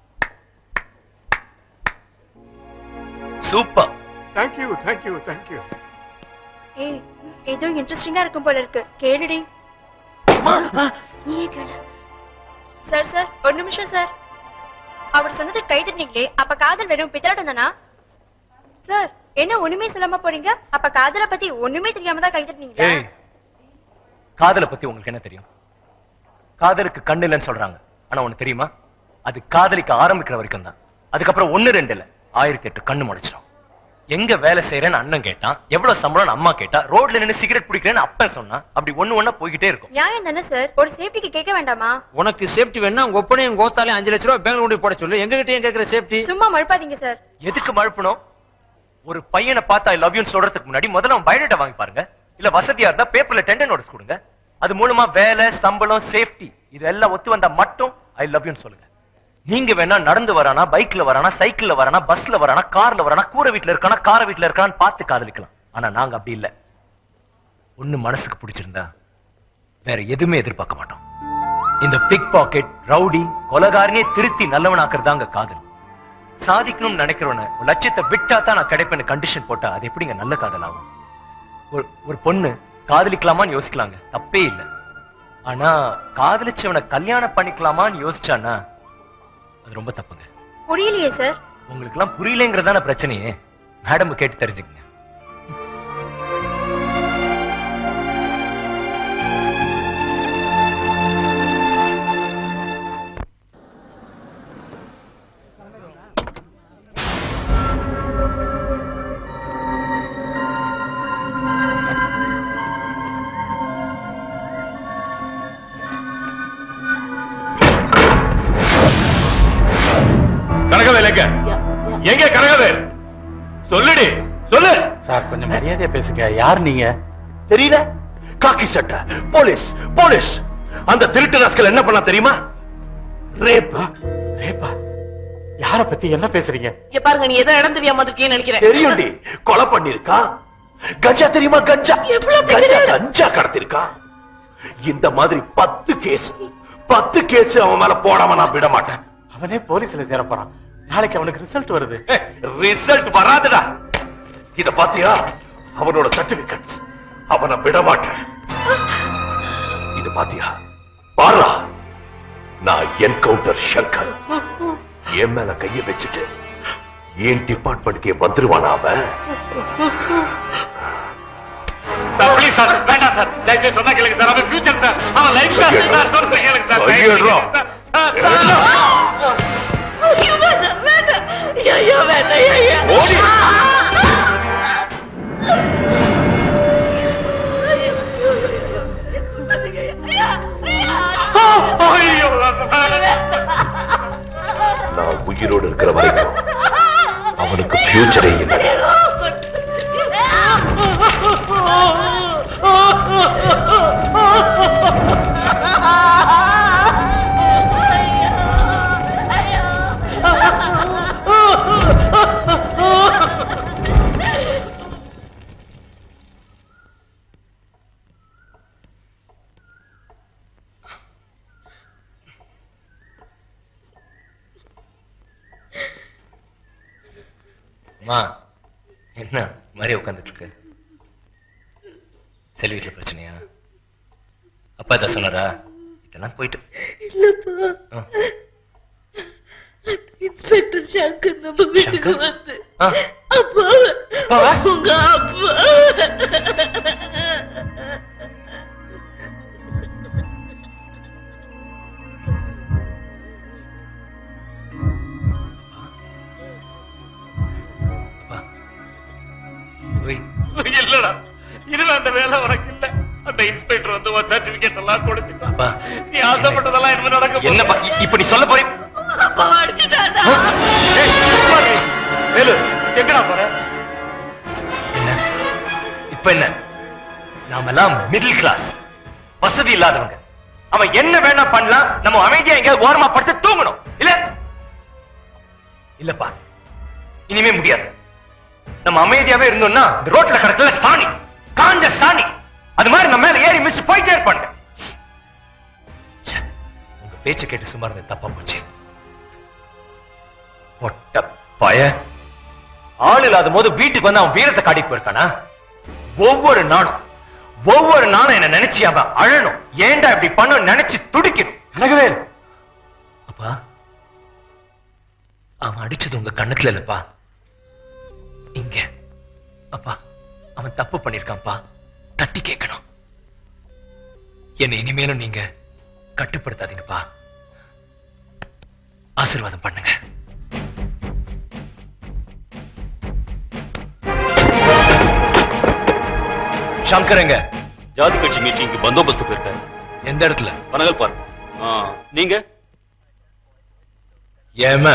சூப்பர் தேங்க்யூ தேங்க்யூ தேங்க்யூ ஏய் ஏதோ இன்ட்ரெஸ்டிங்கா இருக்கும் போல இருக்கு கேளுடி நீயே கேளு சார் சார் ஒரு நிமிஷம் சார் அவர் சொன்னது கை தட்டினீங்களே அப்ப காதல் வெறும் பித்தலாட்டம் தானா சார் என்ன ஒண்ணுமே சொல்லாம போறீங்க அப்ப காதலை பத்தி ஒண்ணுமே தெரியாம தான் கை தட்டினீங்களா ஏய் காதலை பத்தி உங்களுக்கு என்ன தெரியும் காதலுக்கு கண்ணு இல்லைன்னு சொல்றாங்க ஆனா ஒண்ணு தெரியுமா அது காதலிக்க ஆரம்பிக்கிற வரைக்கும் தான் அதுக்கப்புறம் ஒண்ணு ரெண்டு இல்ல ஆயிரத்தி எட்டு கண்ணு முளைச்சிடும் எங்க வேலை செய்யறேன்னு அண்ணன் கேட்டான் எவ்வளவு சம்பளம்னு அம்மா கேட்டா ரோட்ல நின்னு சிகரெட் பிடிக்கிறேன்னு அப்பன் சொன்னான் அப்படி ஒண்ணு ஒண்ணா போய்கிட்டே இருக்கும் நியாயம் தானே சார் ஒரு சேஃப்டிக்கு கேட்க வேண்டாமா உனக்கு சேஃப்டி வேணா உங்க ஒப்பனையும் கோத்தாலையும் அஞ்சு லட்ச ரூபாய் பெங்களூர் கொண்டு போட சொல்லு எங்க கிட்டயும் கேக்குற சேஃப்டி சும்மா மழுப்பாதீங்க சார் எதுக்கு மழுப்பணும் ஒரு பையனை பார்த்தா ஐ லவ் யூன்னு சொல்றதுக்கு முன்னாடி முதல்ல அவன் பயோடேட்டா வாங்கி பாருங்க இல்ல வசதியா இருந்தா பேப்பர்ல டெண்டர் நோட்டீஸ் கொடுங்க அது மூலமா வேலை சம்பளம் சேஃப்டி இது எல்லாம் ஒத்து வந்தா மட்டும் ஐ லவ் யூன்னு சொல்லுங்க நீங்க வேணா நடந்து வரானா பைக்ல வரானா சைக்கிள்ல வரானா பஸ்ல வரானா கார்ல வரானா கூரை வீட்ல இருக்கானா கார வீட்ல இருக்கான்னு பார்த்து காதலிக்கலாம் ஆனா நாங்க அப்படி இல்ல ஒண்ணு மனசுக்கு பிடிச்சிருந்தா வேற எதுவுமே எதிர்பார்க்க மாட்டோம் இந்த பிக் பாக்கெட் ரவுடி கொலகாரனே திருத்தி நல்லவனாக்குறதாங்க காதல் சாதிக்கணும்னு நினைக்கிறவன ஒரு லட்சத்தை விட்டா தான் நான் கிடைப்பேன்னு கண்டிஷன் போட்டா அது எப்படிங்க நல்ல காதல் ஆகும் ஒரு ஒரு பொண்ணு காதலிக்கலாமான்னு யோசிக்கலாங்க தப்பே இல்லை ஆனா காதலிச்சவனை கல்யாணம் பண்ணிக்கலாமான்னு யோசிச்சானா அது ரொம்ப தப்புங்க புரியலையே சார் உங்களுக்கு எல்லாம் புரியலங்கிறதான பிரச்சனையே மேடம் கேட்டு தெரிஞ்சுக்கங்க கனகவேல் எங்க எங்க கனகவேல் சொல்லுடி சொல்லு சார் கொஞ்சம் மரியாதையா பேசுங்க யார் நீங்க தெரியல காக்கி சட்டை போலீஸ் போலீஸ் அந்த திருட்டு ராஸ்கல் என்ன பண்ணா தெரியுமா ரேப் ரேப்பா யார பத்தி என்ன பேசுறீங்க இங்க பாருங்க நீ ஏதோ இடம் தெரியாம வந்திருக்கீங்கன்னு நினைக்கிறேன் தெரியும்டி கொலை பண்ணிருக்கான் கஞ்சா தெரியுமா கஞ்சா கஞ்சா கஞ்சா கடத்திருக்கான் இந்த மாதிரி பத்து கேஸ் பத்து கேஸ் அவன் மேல போடாம நான் விட மாட்டேன் அவனே போலீஸ்ல சேர போறான் நாளைக்கு அவனுக்கு ரிசல்ட் வருது ரிசல்ட் வராதுடா இத பாத்தியா அவனோட சர்டிபிகேட்ஸ் அவனை விட மாட்டேன் இது பாத்தியா பாரா நான் என்கவுண்டர் சங்கர் என் மேல கைய வச்சுட்டு என் டிபார்ட்மெண்ட்கே வந்துருவானா அவன் சார் ப்ளீஸ் சார் வேண்டாம் சார் தயவுசெய்து சொன்னா கேளுங்க சார் அவன் ஃபியூச்சர் சார் அவன் லைஃப் சார் சார் சொன்னா கேளுங்க சார் கையெடுறா. சார் சார் ஐயோ வேண்டாம் வேண்டாம் ஐயோ வேண்டாம் ஐயோ ஓடி. ஐயோ நான் உயிரோடு இருக்கிற வரைக்கும் அவனுக்கு ஃபியூச்சரே இல்லை அம்மா என்ன மாதிரி உட்காந்துட்டு இருக்க செல்வி வீட்டுல பிரச்சனையா அப்பா இதை சொன்னாரா இதெல்லாம் போயிட்டு இல்லப்பா ஆ. இன்ஸ்பெக்டர் சங்கர் நம்ம வீட்டுக்கு வந்து ஆ. அப்பாவை உங்க அப்பா இல்லடா இனிமே அந்த வேலை உனக்கு இல்ல அந்த இன்ஸ்பெக்டர் வந்து உன் சர்டிபிகேட் எல்லாம் கொடுத்துட்டான் நீ ஆசைப்பட்டதெல்லாம் இனிமே நடக்க என்னப்பா இ- இப்ப நீ சொல்ல போறீ அப்பா அடிச்சுட்டாடா வேலு எங்கடா போற என்ன இப்ப என்ன நாமெல்லாம் மிடில் கிளாஸ் வசதி இல்லாதவங்க அவன் என்ன வேணா பண்ணலாம் நம்ம அமைதியா எங்க ஓரமா படுத்து தூங்கணும் இல்ல இல்லப்பா இனிமே முடியாது நம்ம அமைதியாவே இருந்தோம்னா இந்த ரோட்ல கிடக்கல சாணி காஞ்ச சாணி அது மாதிரி நம்ம மேல ஏறி மிஸ் போயிட்டே இருப்பாங்க ச்சே, உங்க பேச்ச கேட்டு சும்மா இருந்தது தப்பா போச்சு பொட்ட பய ஆள் இல்லாத போது வீட்டுக்கு வந்து அவன் வீரத்தை காட்டிட்டு போயிருக்கானா ஒவ்வொரு நாளும் ஒவ்வொரு நாளும் என்ன நினைச்சு அவன் அழணும் ஏன்டா இப்படி பண்ண நினைச்சு துடிக்கணும் அழகவே அப்பா அவன் அடிச்சது உங்க கண்ணத்துல இல்லப்பா இங்க அப்பா அவன் தப்பு பண்ணிருக்கான்ப்பா தட்டி கேட்கணும் என்னை இனிமேலும் நீங்க கட்டுப்படுத்தாதீங்கப்பா ஆசீர்வாதம் பண்ணுங்க சங்கரங்க ஜாதி கட்சி மீட்டிங்க்கு பந்தோபஸ்து போயிருக்காரு எந்த இடத்துல பனகல் பார்க் நீங்க ஏமா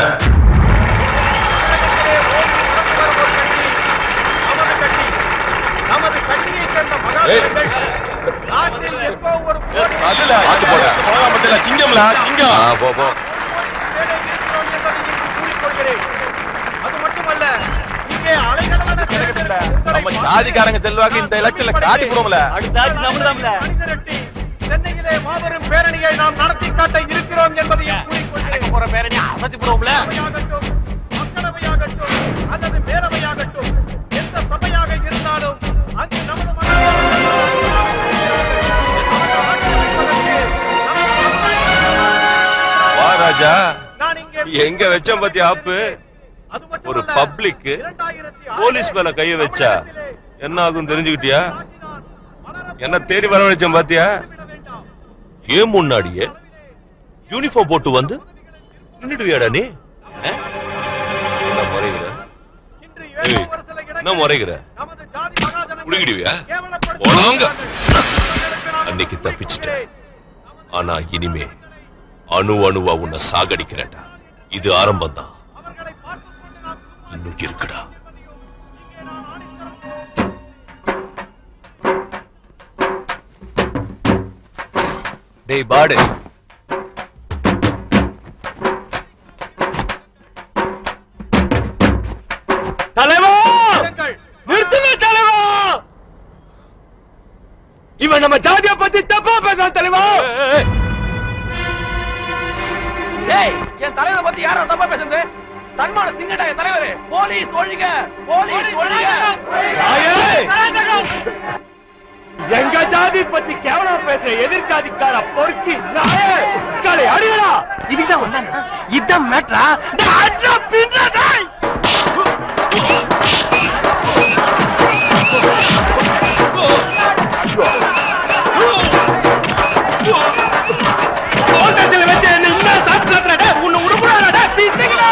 நமது கட்சியை சேர்ந்த மகாவீரர்கள் நாட்டில் எங்கோ ஒரு போரில் அதுல ஆத்து போட போடா மத்தியில சிங்கம்ல சிங்கம் போ போ கூறிக்கொள்கிறேன் அது மட்டுமல்ல இங்கே அலைகடலான திரண்டிருந்த நம்ம ஜாதிக்காரங்க செல்வாக்கு இந்த எலெக்ஷன்ல காட்டி போடுவோம்ல திரட்டி சென்னையிலே மாபெரும் பேரணியை நாம் நடத்தி காட்ட இருக்கிறோம் என்பதையும் கூறிக்கொள்கிறேன் போற பேரணி அசத்தி போடுவோம்ல மக்களவையாகட்டும் அல்லது பேரவையாகட்டும் எந்த சபையாக இருந்தாலும் அங்கு நமது வா ராஜா நான் இங்கே எங்க வச்சோம் பத்தி ஆப்பு ஒரு பப்ளிக் போலீஸ் மேல கைய வச்சா என்ன ஆகும் தெரிஞ்சுக்கிட்டியா என்ன தேடி வரவழைச்சோம் பாத்தியா ஏன் முன்னாடியே யூனிஃபார்ம் போட்டு வந்து நின்னுடுவியாடா நீ ஆ? என்ன முறைகிற ஏய், என்ன முறைகிற குடுங்கிடுவியா போனாங்க அன்னைக்கு தப்பிச்சிட்டேன் ஆனா இனிமே அணு அணுவா உன்னை சாகடிக்கிறேன்டா இது ஆரம்பம் தான் இன்னும் இருக்குடா டேய் பாடு தலைவா நிறுத்துங்க தலைவா இவன் நம்ம ஜாதிய பத்தி தப்பா பேசுறான் தலைவா ஏய் என் தலைவரை பத்தி யாரோ தப்பா பேசுறது தன்மான சிங்கடாய தலைவரே போலீஸ் ஒழிக போலீஸ் ஒழிக எங்க ஜாதி பத்தி கேவலம் பேசுற எதிர் ஜாதிக்கார பொறுக்கி நாயே களை அடியடா இதுதான் வந்தானா இதான் மேட்ரா போலீஸ்ல வச்சு என்ன இன்னும் சாப்பிட்டு சாப்பிடா உன்னை உடுப்புடாடா பிடிக்கடா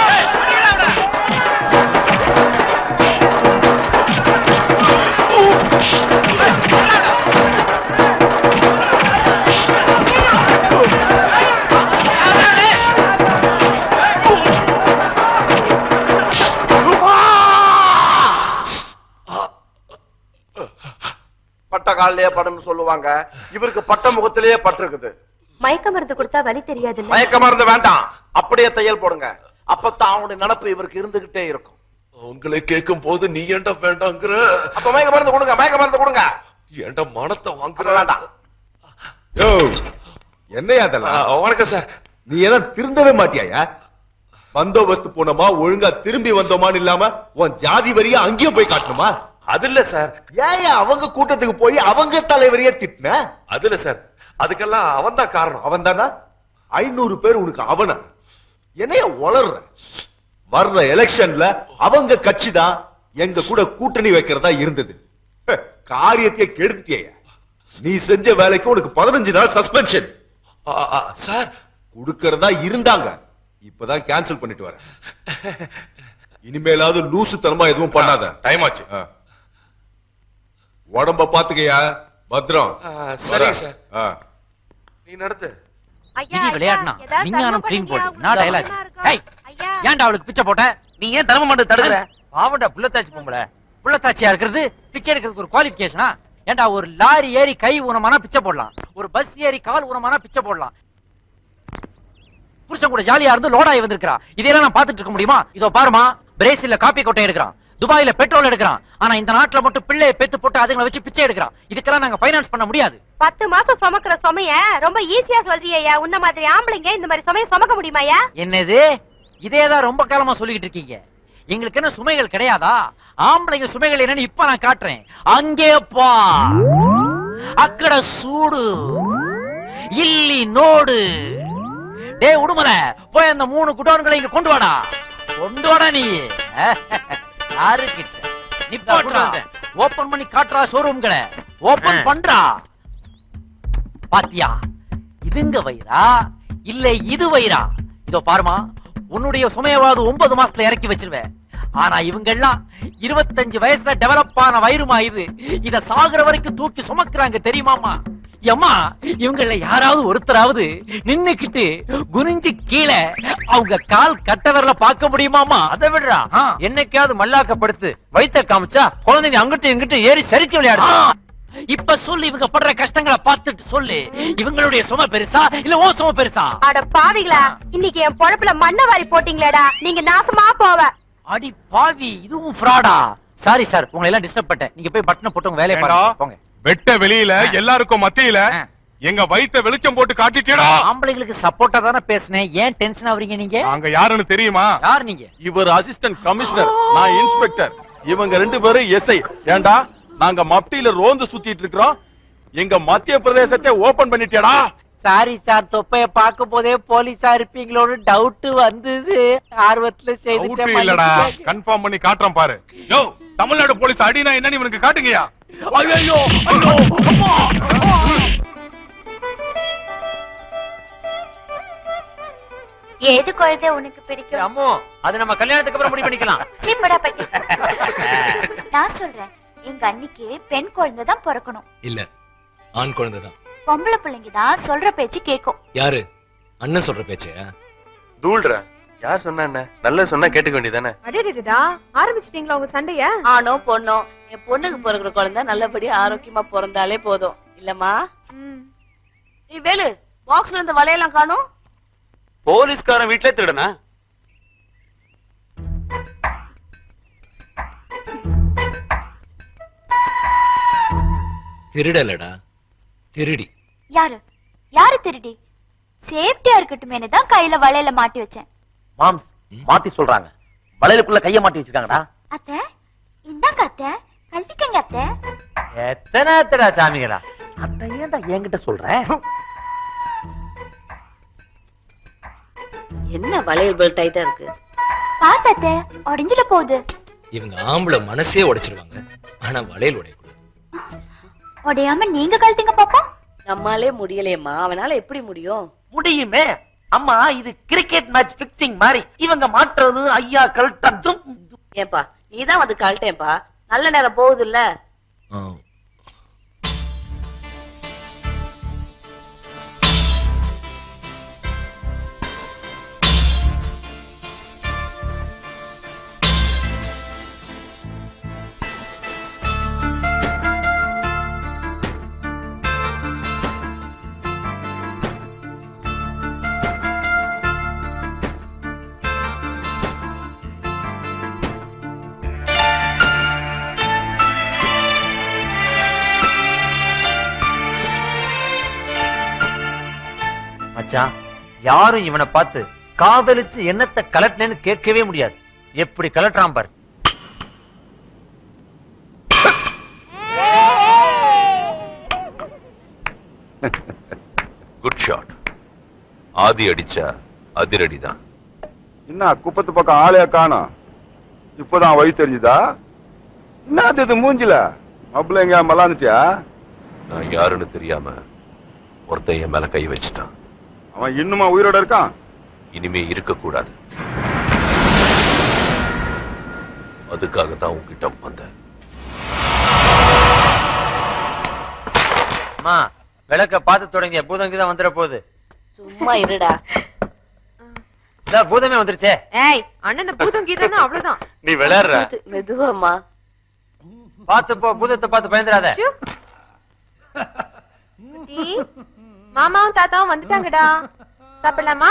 பட்ட காலிலேயே படுன்னு சொல்லுவாங்க இவருக்கு பட்ட முகத்திலேயே பட்டிருக்குது மயக்க மருந்து கொடுத்தா வலி தெரியாதுல்ல மயக்க மருந்து வேண்டாம் அப்படியே தையல் போடுங்க அப்பதான் அவனுடைய நினப்பு இவருக்கு இருந்துகிட்டே இருக்கும் உங்களை கேட்கும் போது நீ ஏன்டா வேண்டாங்கிற அப்ப மயக்க மருந்து கொடுங்க மயக்க மருந்து கொடுங்க ஏன்டா மனத்தை வாங்குற வேண்டாம் யோ என்னையா அதெல்லாம் வணக்கம் சார் நீ என்ன திருந்தவே மாட்டியாயா பந்தோபஸ்து போனோமா ஒழுங்கா திரும்பி வந்தோமான்னு இல்லாம உன் ஜாதி வரியா அங்கேயும் போய் காட்டணுமா அது இல்ல சார் ஏன் அவங்க கூட்டத்துக்கு போய் அவங்க தலைவரையே திட்டின அது இல்ல சார் அதுக்கெல்லாம் அவன் தான் காரணம் அவன் தானா ஐநூறு பேர் உனக்கு அவனா என்னைய வளர்ற வர்ற எலெக்ஷன்ல அவங்க கட்சி தான் எங்க கூட கூட்டணி வைக்கிறதா இருந்தது ஹ, காரியத்தையே கெடுத்துட்டியா நீ செஞ்ச வேலைக்கு உனக்கு பதினஞ்சு நாள் சஸ்பென்ஷன் சார் கொடுக்கறதா இருந்தாங்க இப்பதான் கேன்சல் பண்ணிட்டு வரேன் இனிமேலாவது லூசுத்தனமா எதுவும் பண்ணாத டைம் ஆச்சு ஆ. உடம்ப பாத்துக்கயா பத்திரம் சரிங்க சார் ஆ. நீ நடத்து விதி விளையாடுனா விஞ்ஞானம் கிளீன் போடு நான் டயலாக் ஏய் ஏன்டா அவளுக்கு பிச்சை போட்ட நீ ஏன் தர்மம் பண்ண தடுக்கிற பாவண்டா புள்ளத்தாச்சி பொம்பளை புள்ளத்தாச்சியா இருக்கிறது பிச்சை எடுக்கிறதுக்கு ஒரு குவாலிஃபிகேஷனா ஏன்டா ஒரு லாரி ஏறி கை ஊனமானா பிச்சை போடலாம் ஒரு பஸ் ஏறி கால் ஊனமானா பிச்சை போடலாம் புருஷன் கூட ஜாலியா இருந்து லோடாயி வந்திருக்கா இதெல்லாம் நான் பாத்துட்டு இருக்க முடியுமா இதோ பாருமா பிரேசில்ல காப்பி கொட்டை எடுக்கிறான் துபாயில பெட்ரோல் எடுக்கிறான் ஆனா இந்த நாட்டுல மட்டும் பிள்ளைய பெத்து போட்டு அதுங்களை வச்சு பிச்சை எடுக்கிறான் இதுக்கெல்லாம் நாங்க ஃபைனான்ஸ் பண்ண முடியாது பத்து மாசம் சுமக்கிற சுமைய ரொம்ப ஈஸியா சொல்றியா உன்ன மாதிரி ஆம்பளைங்க இந்த மாதிரி சுமைய சுமக்க முடியுமாயா என்னது இதேதான் ரொம்ப காலமா சொல்லிக்கிட்டு இருக்கீங்க எங்களுக்கு என்ன சுமைகள் கிடையாதா ஆம்பளைங்க சுமைகள் என்னன்னு இப்ப நான் காட்டுறேன் அங்கே பா அக்கட சூடு இல்லி நோடு டேய் உடுமல போய் அந்த மூணு குடோன்களை இங்க கொண்டு வாடா கொண்டு வாடா நீ யாரு கிட்ட நிப்பாட்டுறா ஓபன் பண்ணி காட்டுறா ஷோரூம்களை ஓபன் பண்றா பாத்தியா இதுங்க வயிறா இல்ல இது வயிறா இதோ பாருமா உன்னுடைய சுமையவாது ஒன்பது மாசத்துல இறக்கி வச்சிருவேன் ஆனா இவங்க எல்லாம் இருபத்தஞ்சு வயசுல டெவலப் ஆன வயிறுமா இது இத சாகுற வரைக்கும் தூக்கி சுமக்குறாங்க தெரியுமாமா எம்மா இவங்கள யாராவது ஒருத்தராவது நின்னுக்கிட்டு குனிஞ்சு கீழே அவங்க கால் கட்ட விரல பார்க்க முடியுமாமா அதை விடுறா என்னைக்காவது மல்லாக்கப்படுத்து வயித்த காமிச்சா குழந்தைங்க அங்கிட்டு இங்கிட்டு ஏறி சரிக்கு விளையாடு இப்ப சொல்லு இவங்க படுற கஷ்டங்களை பார்த்துட்டு சொல்லு இவங்களுடைய சுமை பெருசா இல்ல ஓ சுமை பெருசா அட பாவிகளா இன்னைக்கு என் பொழப்புல மண்ணை வாரி போட்டீங்களேடா நீங்க நாசமா போவ அடி பாவி இதுவும் ஃப்ராடா சாரி சார் உங்களை எல்லாம் டிஸ்டர்ப் பண்ணிட்டேன் நீங்க போய் பட்டனை போட்டு உங்க வேலையை பாருங்க போங்க வெட்ட வெளியில எல்லாருக்கும் மத்தியில எங்க வயித்த வெளிச்சம் போட்டு காட்டிட்டேடா ஆம்பளைங்களுக்கு சப்போர்ட்டா தானே பேசுனேன் ஏன் டென்ஷன் ஆவறீங்க நீங்க அங்க யாருன்னு தெரியுமா யார் நீங்க இவர் அசிஸ்டன்ட் கமிஷனர் நான் இன்ஸ்பெக்டர் இவங்க ரெண்டு பேரும் எஸ்ஐ ஏண்டா நாங்க மப்டியில ரோந்து சுத்திட்டு இருக்கிறோம் எங்க மத்திய பிரதேசத்தை ஓபன் பண்ணிட்டியாடா சாரி சார் தொப்பைய பார்க்கும் போதே போலீஸா இருப்பீங்களோன்னு டவுட் வந்தது ஆர்வத்துல டவுட் இல்லடா செய்துட்டேன் கன்ஃபார்ம் பண்ணி காட்டுறேன் பாரு யோ தமிழ்நாடு போலீஸ் அடினா என்னன்னு இவனுக்கு காட்டுங்கயா ஐயோ ஐயோ அம்மா ஏது குழந்தை உனக்கு பிடிக்கும் அம்மோ அது நம்ம கல்யாணத்துக்கு அப்புறம் முடிவு பண்ணிக்கலாம் சிப்படா பட்டி நான் சொல்றேன் எங்க அன்னிக்கு பெண் குழந்தை தான் பிறக்கணும் இல்ல ஆண் குழந்தைதான் பொம்பளை பிள்ளைங்க தான் சொல்ற பேச்சு கேட்கும் யாரு அண்ணன் சொல்ற பேச்சே தூள்ற யார் சொன்னா என்ன நல்ல சொன்னா கேட்டுக்க வேண்டியதானே அடடடா ஆரம்பிச்சிட்டீங்களா உங்க சண்டைய ஆணோ பொண்ணோ என் பொண்ணுக்கு பிறகுற குழந்தை நல்லபடியா ஆரோக்கியமா பிறந்தாலே போதும் இல்லம்மா நீ வேலு பாக்ஸ்ல இருந்த வலையெல்லாம் காணும் போலீஸ்காரன் வீட்லயே திருடனா திருடலடா திருடி யாரு யாரு திருடி சேஃப்டியா இருக்கட்டுமேனு தான் கையில வளையல மாட்டி வச்சேன் மாம்ஸ் மாத்தி சொல்றாங்க வளையலுக்குள்ள கைய மாட்டி வச்சிருக்காங்கடா அத்தை இந்தாங்க அத்தை கழட்டிக்கங்க அத்தை எத்தனை எத்தனை சாமிகளா அத்தை ஏன்டா என்கிட்ட சொல்ற என்ன வளையல் பெல்ட் டைட்டா இருக்கு பாத்து அத்தை உடைஞ்சிட போகுது இவங்க ஆம்பளை மனசே உடைச்சிருவாங்க ஆனா வளையல் உடைய உடையாம நீங்க கழட்டிங்க பாப்போம் நம்மாலே முடியலையேம்மா அவனால எப்படி முடியும் முடியுமே அம்மா இது கிரிக்கெட் மேட்ச் பிக்சிங் மாதிரி இவங்க மாட்டுறது ஐயா கழட்டதும் ஏன்பா நீதான் வந்து கழட்டேன்பா நல்ல நேரம் போகுது இல்ல மச்சான் யாரும் இவனை பார்த்து காதலிச்சு என்னத்தை கலட்டினேன்னு கேட்கவே முடியாது எப்படி கலட்டுறான் பாரு குட் ஷாட் ஆதி அடிச்சா அதிரடி தான் என்ன குப்பத்து பக்கம் ஆளைய காணோம் இப்பதான் வழி தெரிஞ்சுதா என்னது இது மூஞ்சில மப்புல எங்க மலாந்துட்டியா நான் யாருன்னு தெரியாம ஒருத்தன் என் மேல கை வச்சிட்டான் அவன் இன்னுமா உயிரோட இருக்கான் இனிமே இருக்கக்கூடாது அதுக்காக தான் உன்கிட்ட வந்தேன் அம்மா விளக்க பார்த்து தொடங்கிய பூதம் தான் வந்துட போகுது சும்மா இருடா இதா பூதமே வந்துருச்சே ஏய் அண்ணனை பூதம் கீதம்னு அவ்வளவுதான் நீ விளையாடுற மெதுவாமா பார்த்து போ பூதத்தை பார்த்து பயந்துடாத குட்டி, மாமாவும் தாத்தாவும் வந்துட்டாங்கடா சாப்பிடலாமா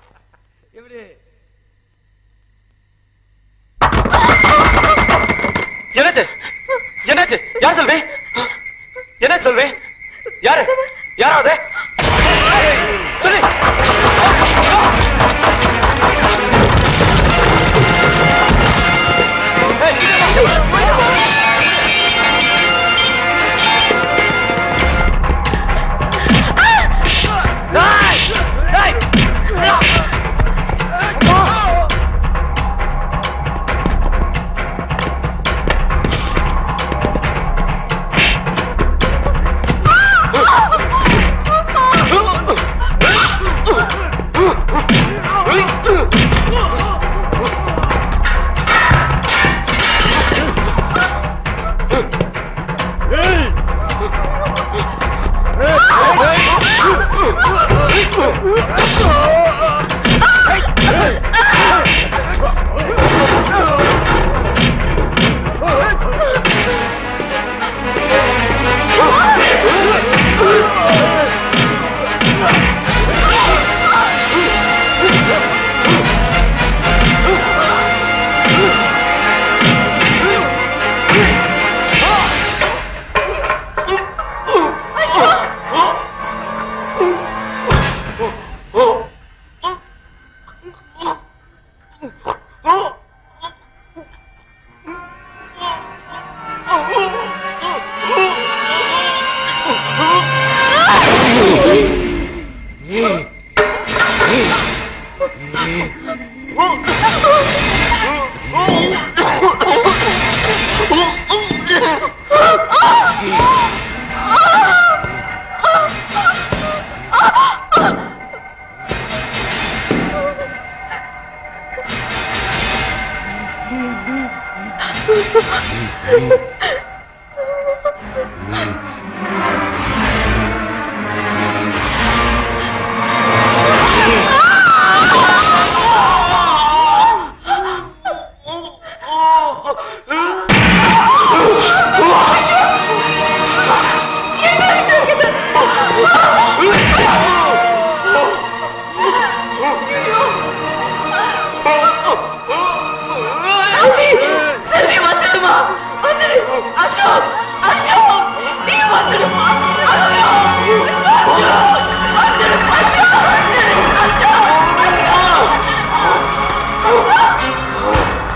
என்னாச்சு என்னாச்சு யார் சொல்வே என்ன சொல்வே யாரு யாராவது சொல்லு செல்வி வந்துடுமா வந்துடு அசோக் அசோக் நீ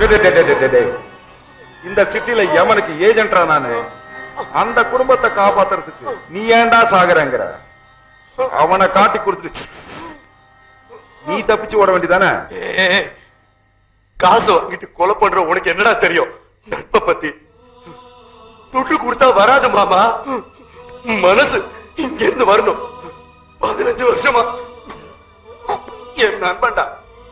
டேய், டேய், டேய், டேய், டேய். இந்த சிட்டில எவனுக்கு ஏஜென்டா நானு அந்த குடும்பத்தை காப்பாத்துறதுக்கு நீ ஏன்டா சாகுறங்கிற அவனை காட்டி கொடுத்துட்டு நீ தப்பிச்சு ஓட வேண்டியதானே ஏய், காசு வாங்கிட்டு கொலை பண்ற உனக்கு என்னடா தெரியும் நட்பை பத்தி துட்டு கொடுத்தா வராது மாமா மனசு இங்க இருந்து வரணும் பதினஞ்சு வருஷமா என் நண்பன்டா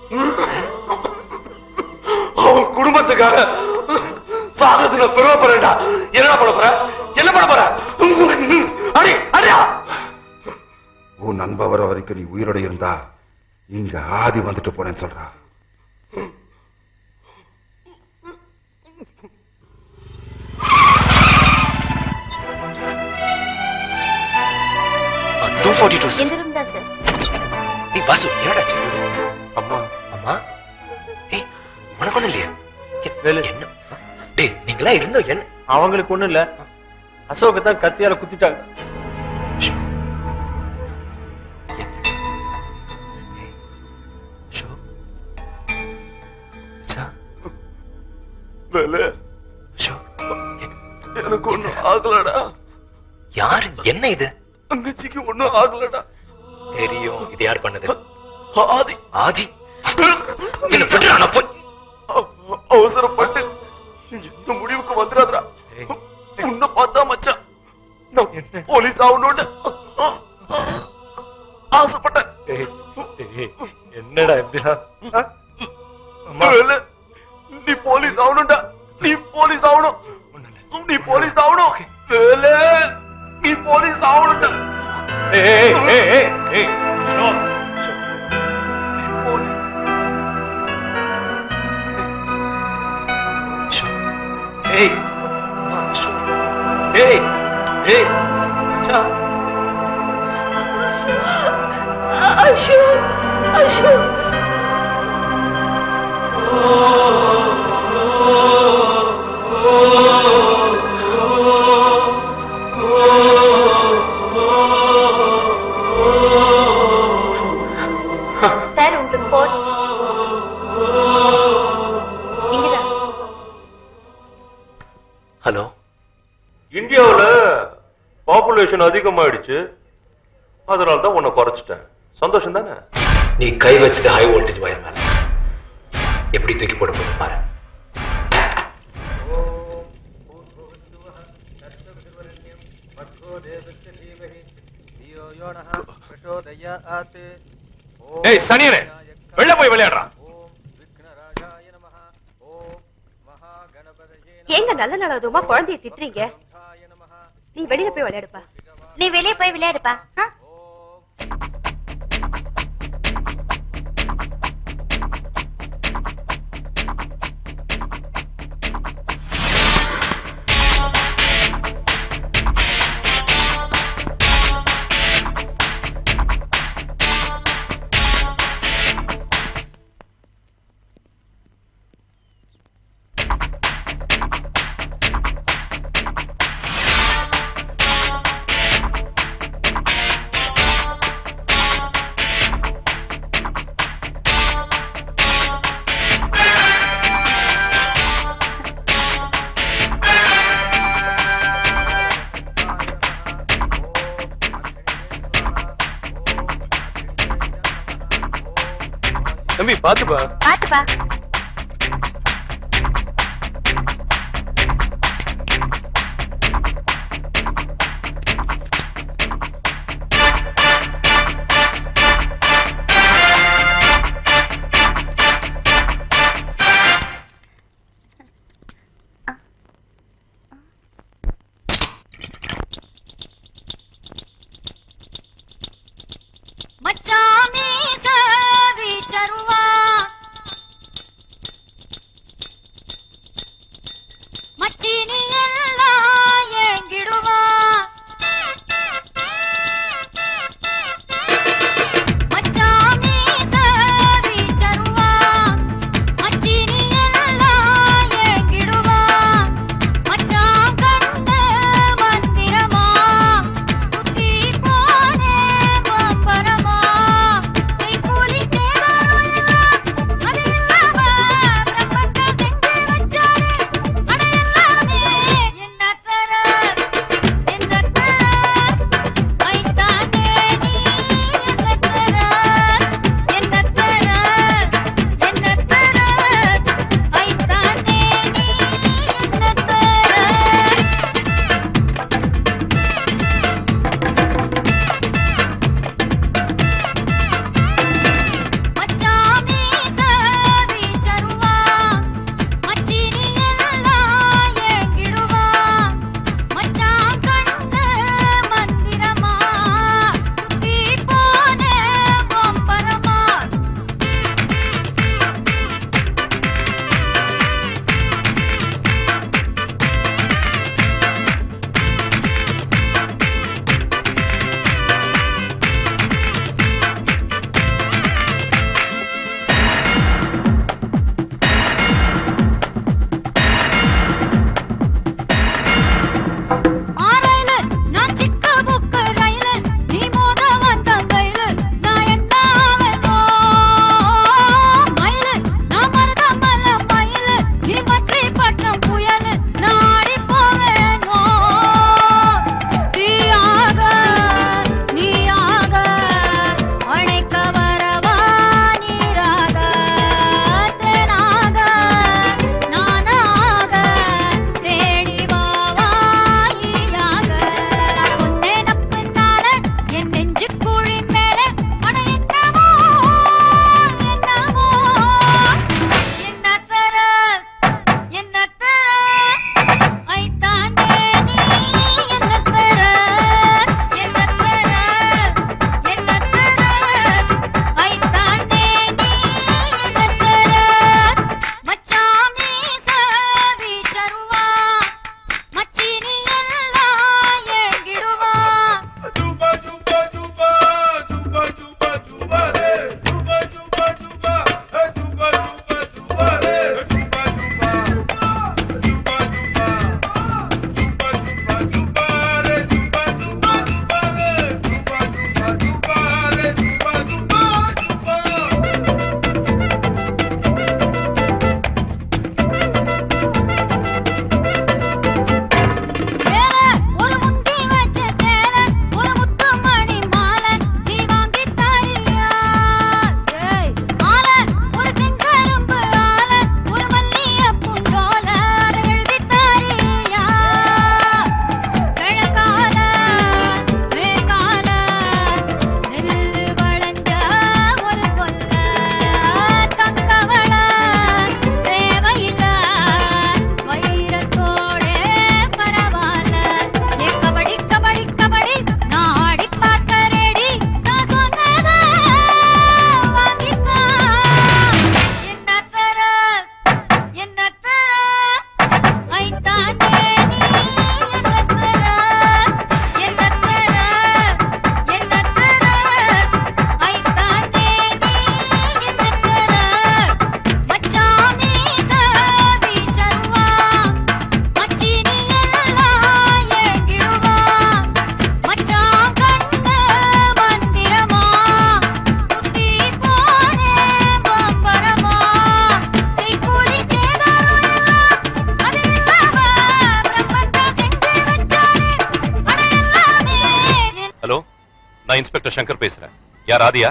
அவன் குடும்பத்துக்காக சாகத்து நான் பெருமைப்படுறேன்டா என்னடா பண்ண போற என்ன பண்ண போற அடி அடியா உன் நண்ப வர வரைக்கும் நீ உயிரோட இருந்தா இங்க ஆதி வந்துட்டு போனேன்னு சொல்றா டூ ஃபார்ட்டி டூ இந்த ரூம் தான் சார் நீ பாசு என்னடாச்சு அம்மா அம்மா ஏய் உனக்கு ஒண்ணும் இல்லையா எ- என்ன டேய் நீங்களா இருந்தோம் என்ன அவங்களுக்கு ஒண்ணும் இல்ல அசோக தான் கத்தியால குத்திட்டாங்க வேலை எனக்கு ஒண்ணும் ஆகலடா யாரு என்ன இது தங்கச்சிக்கு ஒண்ணும் ஆகலடா தெரியும் இது யார் பண்ணது ஆதி ஆதி என்ன விடுறா, நான் போய் அவ- அவசரப்பட்டு இந்த முடிவுக்கு வந்துடாதடா உன்னை பார்த்தா மச்சான் நான் போலீஸ் ஆகணும்னு ஆசைப்பட்டேன் என்னடா இப்படிலாம் வேலை, நீ போலீஸ் ஆகணும்டா நீ போலீஸ் ஆகணும் நீ போலீஸ் ஆகணும் வேலை, நீ போலீஸ் ஆகணும்டா ஏய் ஏய் ஏய் ஏய் ஏய் ஏய் ஏய் மச்சான் அஷு அஷு சார் உங்களுக்கு போன் இங்கதான் ஹலோ இந்தியாவுல பாப்புலேஷன் அதிகமாயிடுச்சு அதனால தான் உன்னை குறைச்சிட்டேன் சந்தோஷம் தானே நீ கை வச்சது ஹை வோல்டேஜ் வயர் மேல எப்படி தூக்கி போட போகுது பாரு ஏய் சனியனே வெளில போய் விளையாடுறா ஏங்க நல்ல நல்லதுமா குழந்தைய திட்டுறீங்க நீ வெளியில போய் விளையாடுப்பா நீ வெளியே போய் விளையாடுப்பா ஆ? தம்பி பாத்துப்பா பாத்துப்பா மச்சாமி சவி சருவா ஹலோ நான் இன்ஸ்பெக்டர் சங்கர் பேசுறேன் யார் ஆதியா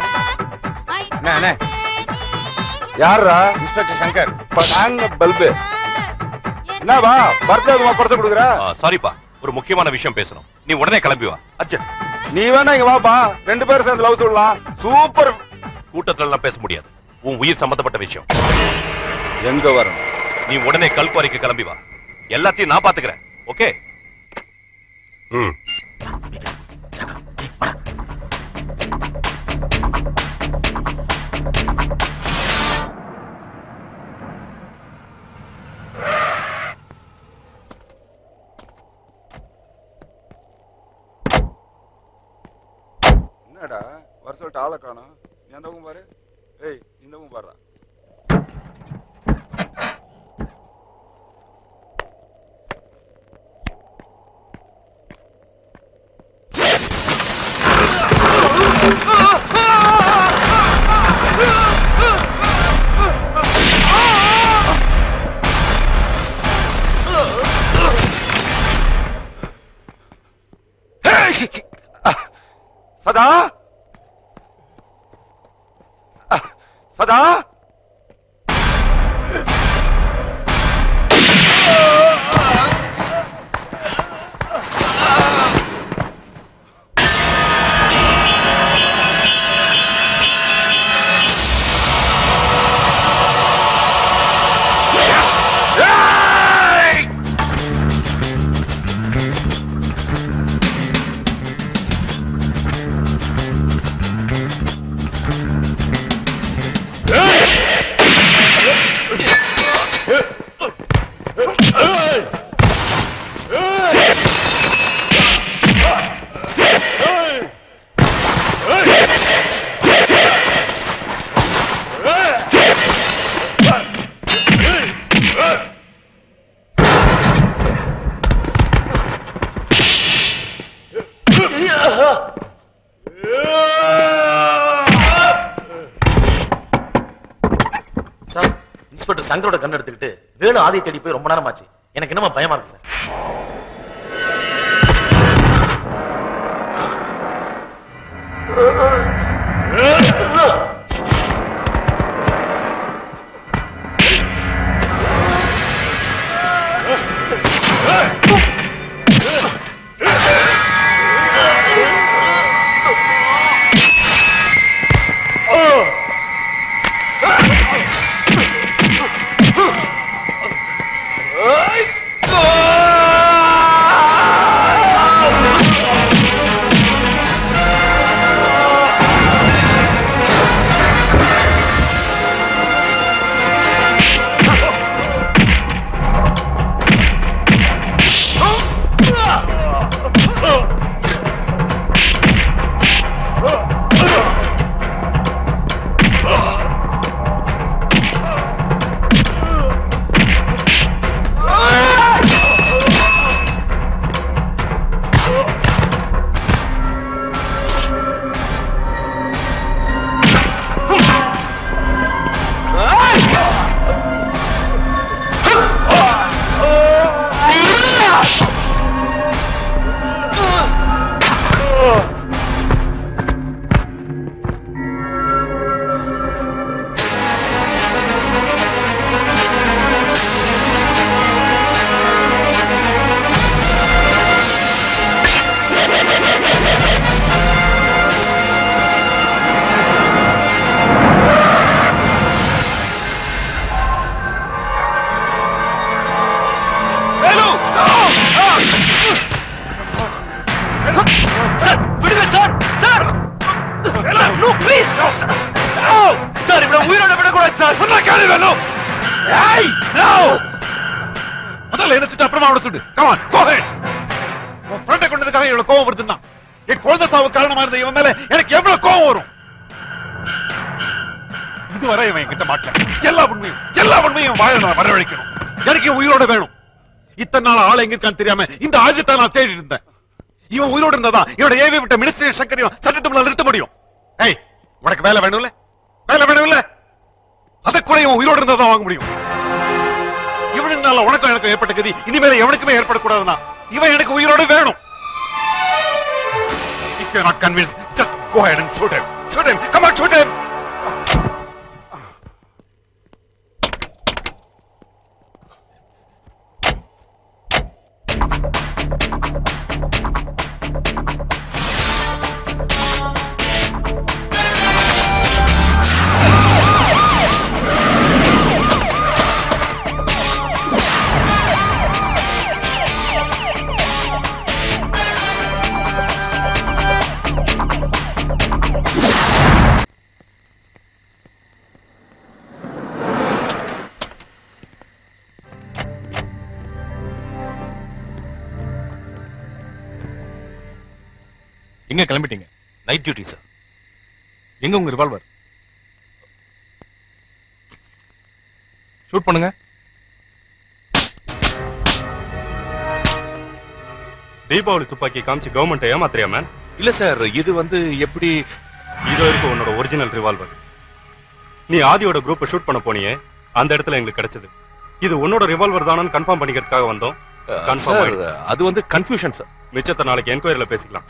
யாரா இன்ஸ்பெக்டர் சங்கர் நாங்க பல்பு என்னவா பர்த்டே படத்தை கொடுக்குற சாரிப்பா ஒரு முக்கியமான விஷயம் பேசணும் நீ உடனே கிளம்பி வா அர்ஜென்ட் நீ வேணா இங்க வாப்பா ரெண்டு பேரும் சேர்ந்து லவ் சொல்லலாம் சூப்பர் கூட்டத்துல எல்லாம் பேச முடியாது உன் உயிர் சம்பந்தப்பட்ட விஷயம் எங்க வரணும் நீ உடனே கல்குவாரிக்கு கிளம்பி வா எல்லாத்தையும் நான் பாத்துக்கிறேன் ஓகே ம் என்னடா வர சொல்லிட்டு ஆளை காணோம் நீ அந்த பக்கம் பாரு ஏய் இந்த பக்கம் பாருடா சதா சதா சார் இன்ஸ்பெக்டர் சங்கரோட கண் எடுத்துக்கிட்டு வேலு ஆதியை தேடி போய் ரொம்ப நேரம் ஆச்சு எனக்கு என்னமா பயமா இருக்கு சார் சார் விடுங்க sir sir no please sir இவனை உயிரோட விடக்கூடாது சார் சொன்னா கேளு வேணும் ஏய் நோ முதல்ல என்ன சுட்டு அப்புறமா அவனை சுட்டு கமான் கோ ஹெட் உன் ஃப்ரெண்டை கொண்டதுக்காக இவ்வளவு கோவம் வருதுன்னா என் குழந்தை சாவு காரணமா இருந்த இவன் மேல எனக்கு எவ்வளவு கோவம் வரும் இதுவரை இவன் என்கிட்ட மாட்டல எல்லா உண்மையும் எல்லா உண்மையும் இவன் வாயில நான் வரவழைக்கணும் எனக்கு இவன் உயிரோட வேணும் இத்தனை நாள் ஆள் எங்க இருக்கான்னு தெரியாம இந்த ஆயுதத்தை நான் தேடி இருந்தேன் இவன் உயிரோட இருந்தாதான் இவனோட ஏவி விட்ட மினிஸ்டர் சங்கரையும் சட்டத்தை நிறுத்த முடியும் ஏய் உனக்கு வேலை வேணும்ல வேலை வேணும்ல அதை கூட இவன் உயிரோட இருந்தா தான் வாங்க முடியும் இவனுனால உனக்கும் எனக்கு ஏற்பட்ட கதி இனிமேல எவனுக்குமே ஏற்படக்கூடாதுன்னா இவன் எனக்கு உயிரோட வேணும் If you're not convinced, just go ahead and shoot him. Shoot him. Come on, shoot him. எங்க கிளம்பிட்டீங்க நைட் டியூட்டி சார் எங்க உங்க ரிவால்வர் ஷூட் பண்ணுங்க தீபாவளி துப்பாக்கி காமிச்சு கவர்மெண்ட் ஏமாத்திரியா மேன் இல்ல சார் இது வந்து எப்படி இதோ இருக்கு உன்னோட ஒரிஜினல் ரிவால்வர் நீ ஆதியோட குரூப்பை ஷூட் பண்ண போனியே அந்த இடத்துல எங்களுக்கு கிடைச்சது இது உன்னோட ரிவால்வர் தானு கன்ஃபார்ம் பண்ணிக்கிறதுக்காக வந்தோம் கன்ஃபார்ம் சார், ஆயிடுச்சு அது வந்து கன்ஃபியூஷன் சார் மிச்சத்தை நாளைக்கு என்கொயரியில பேசிக்கலாம்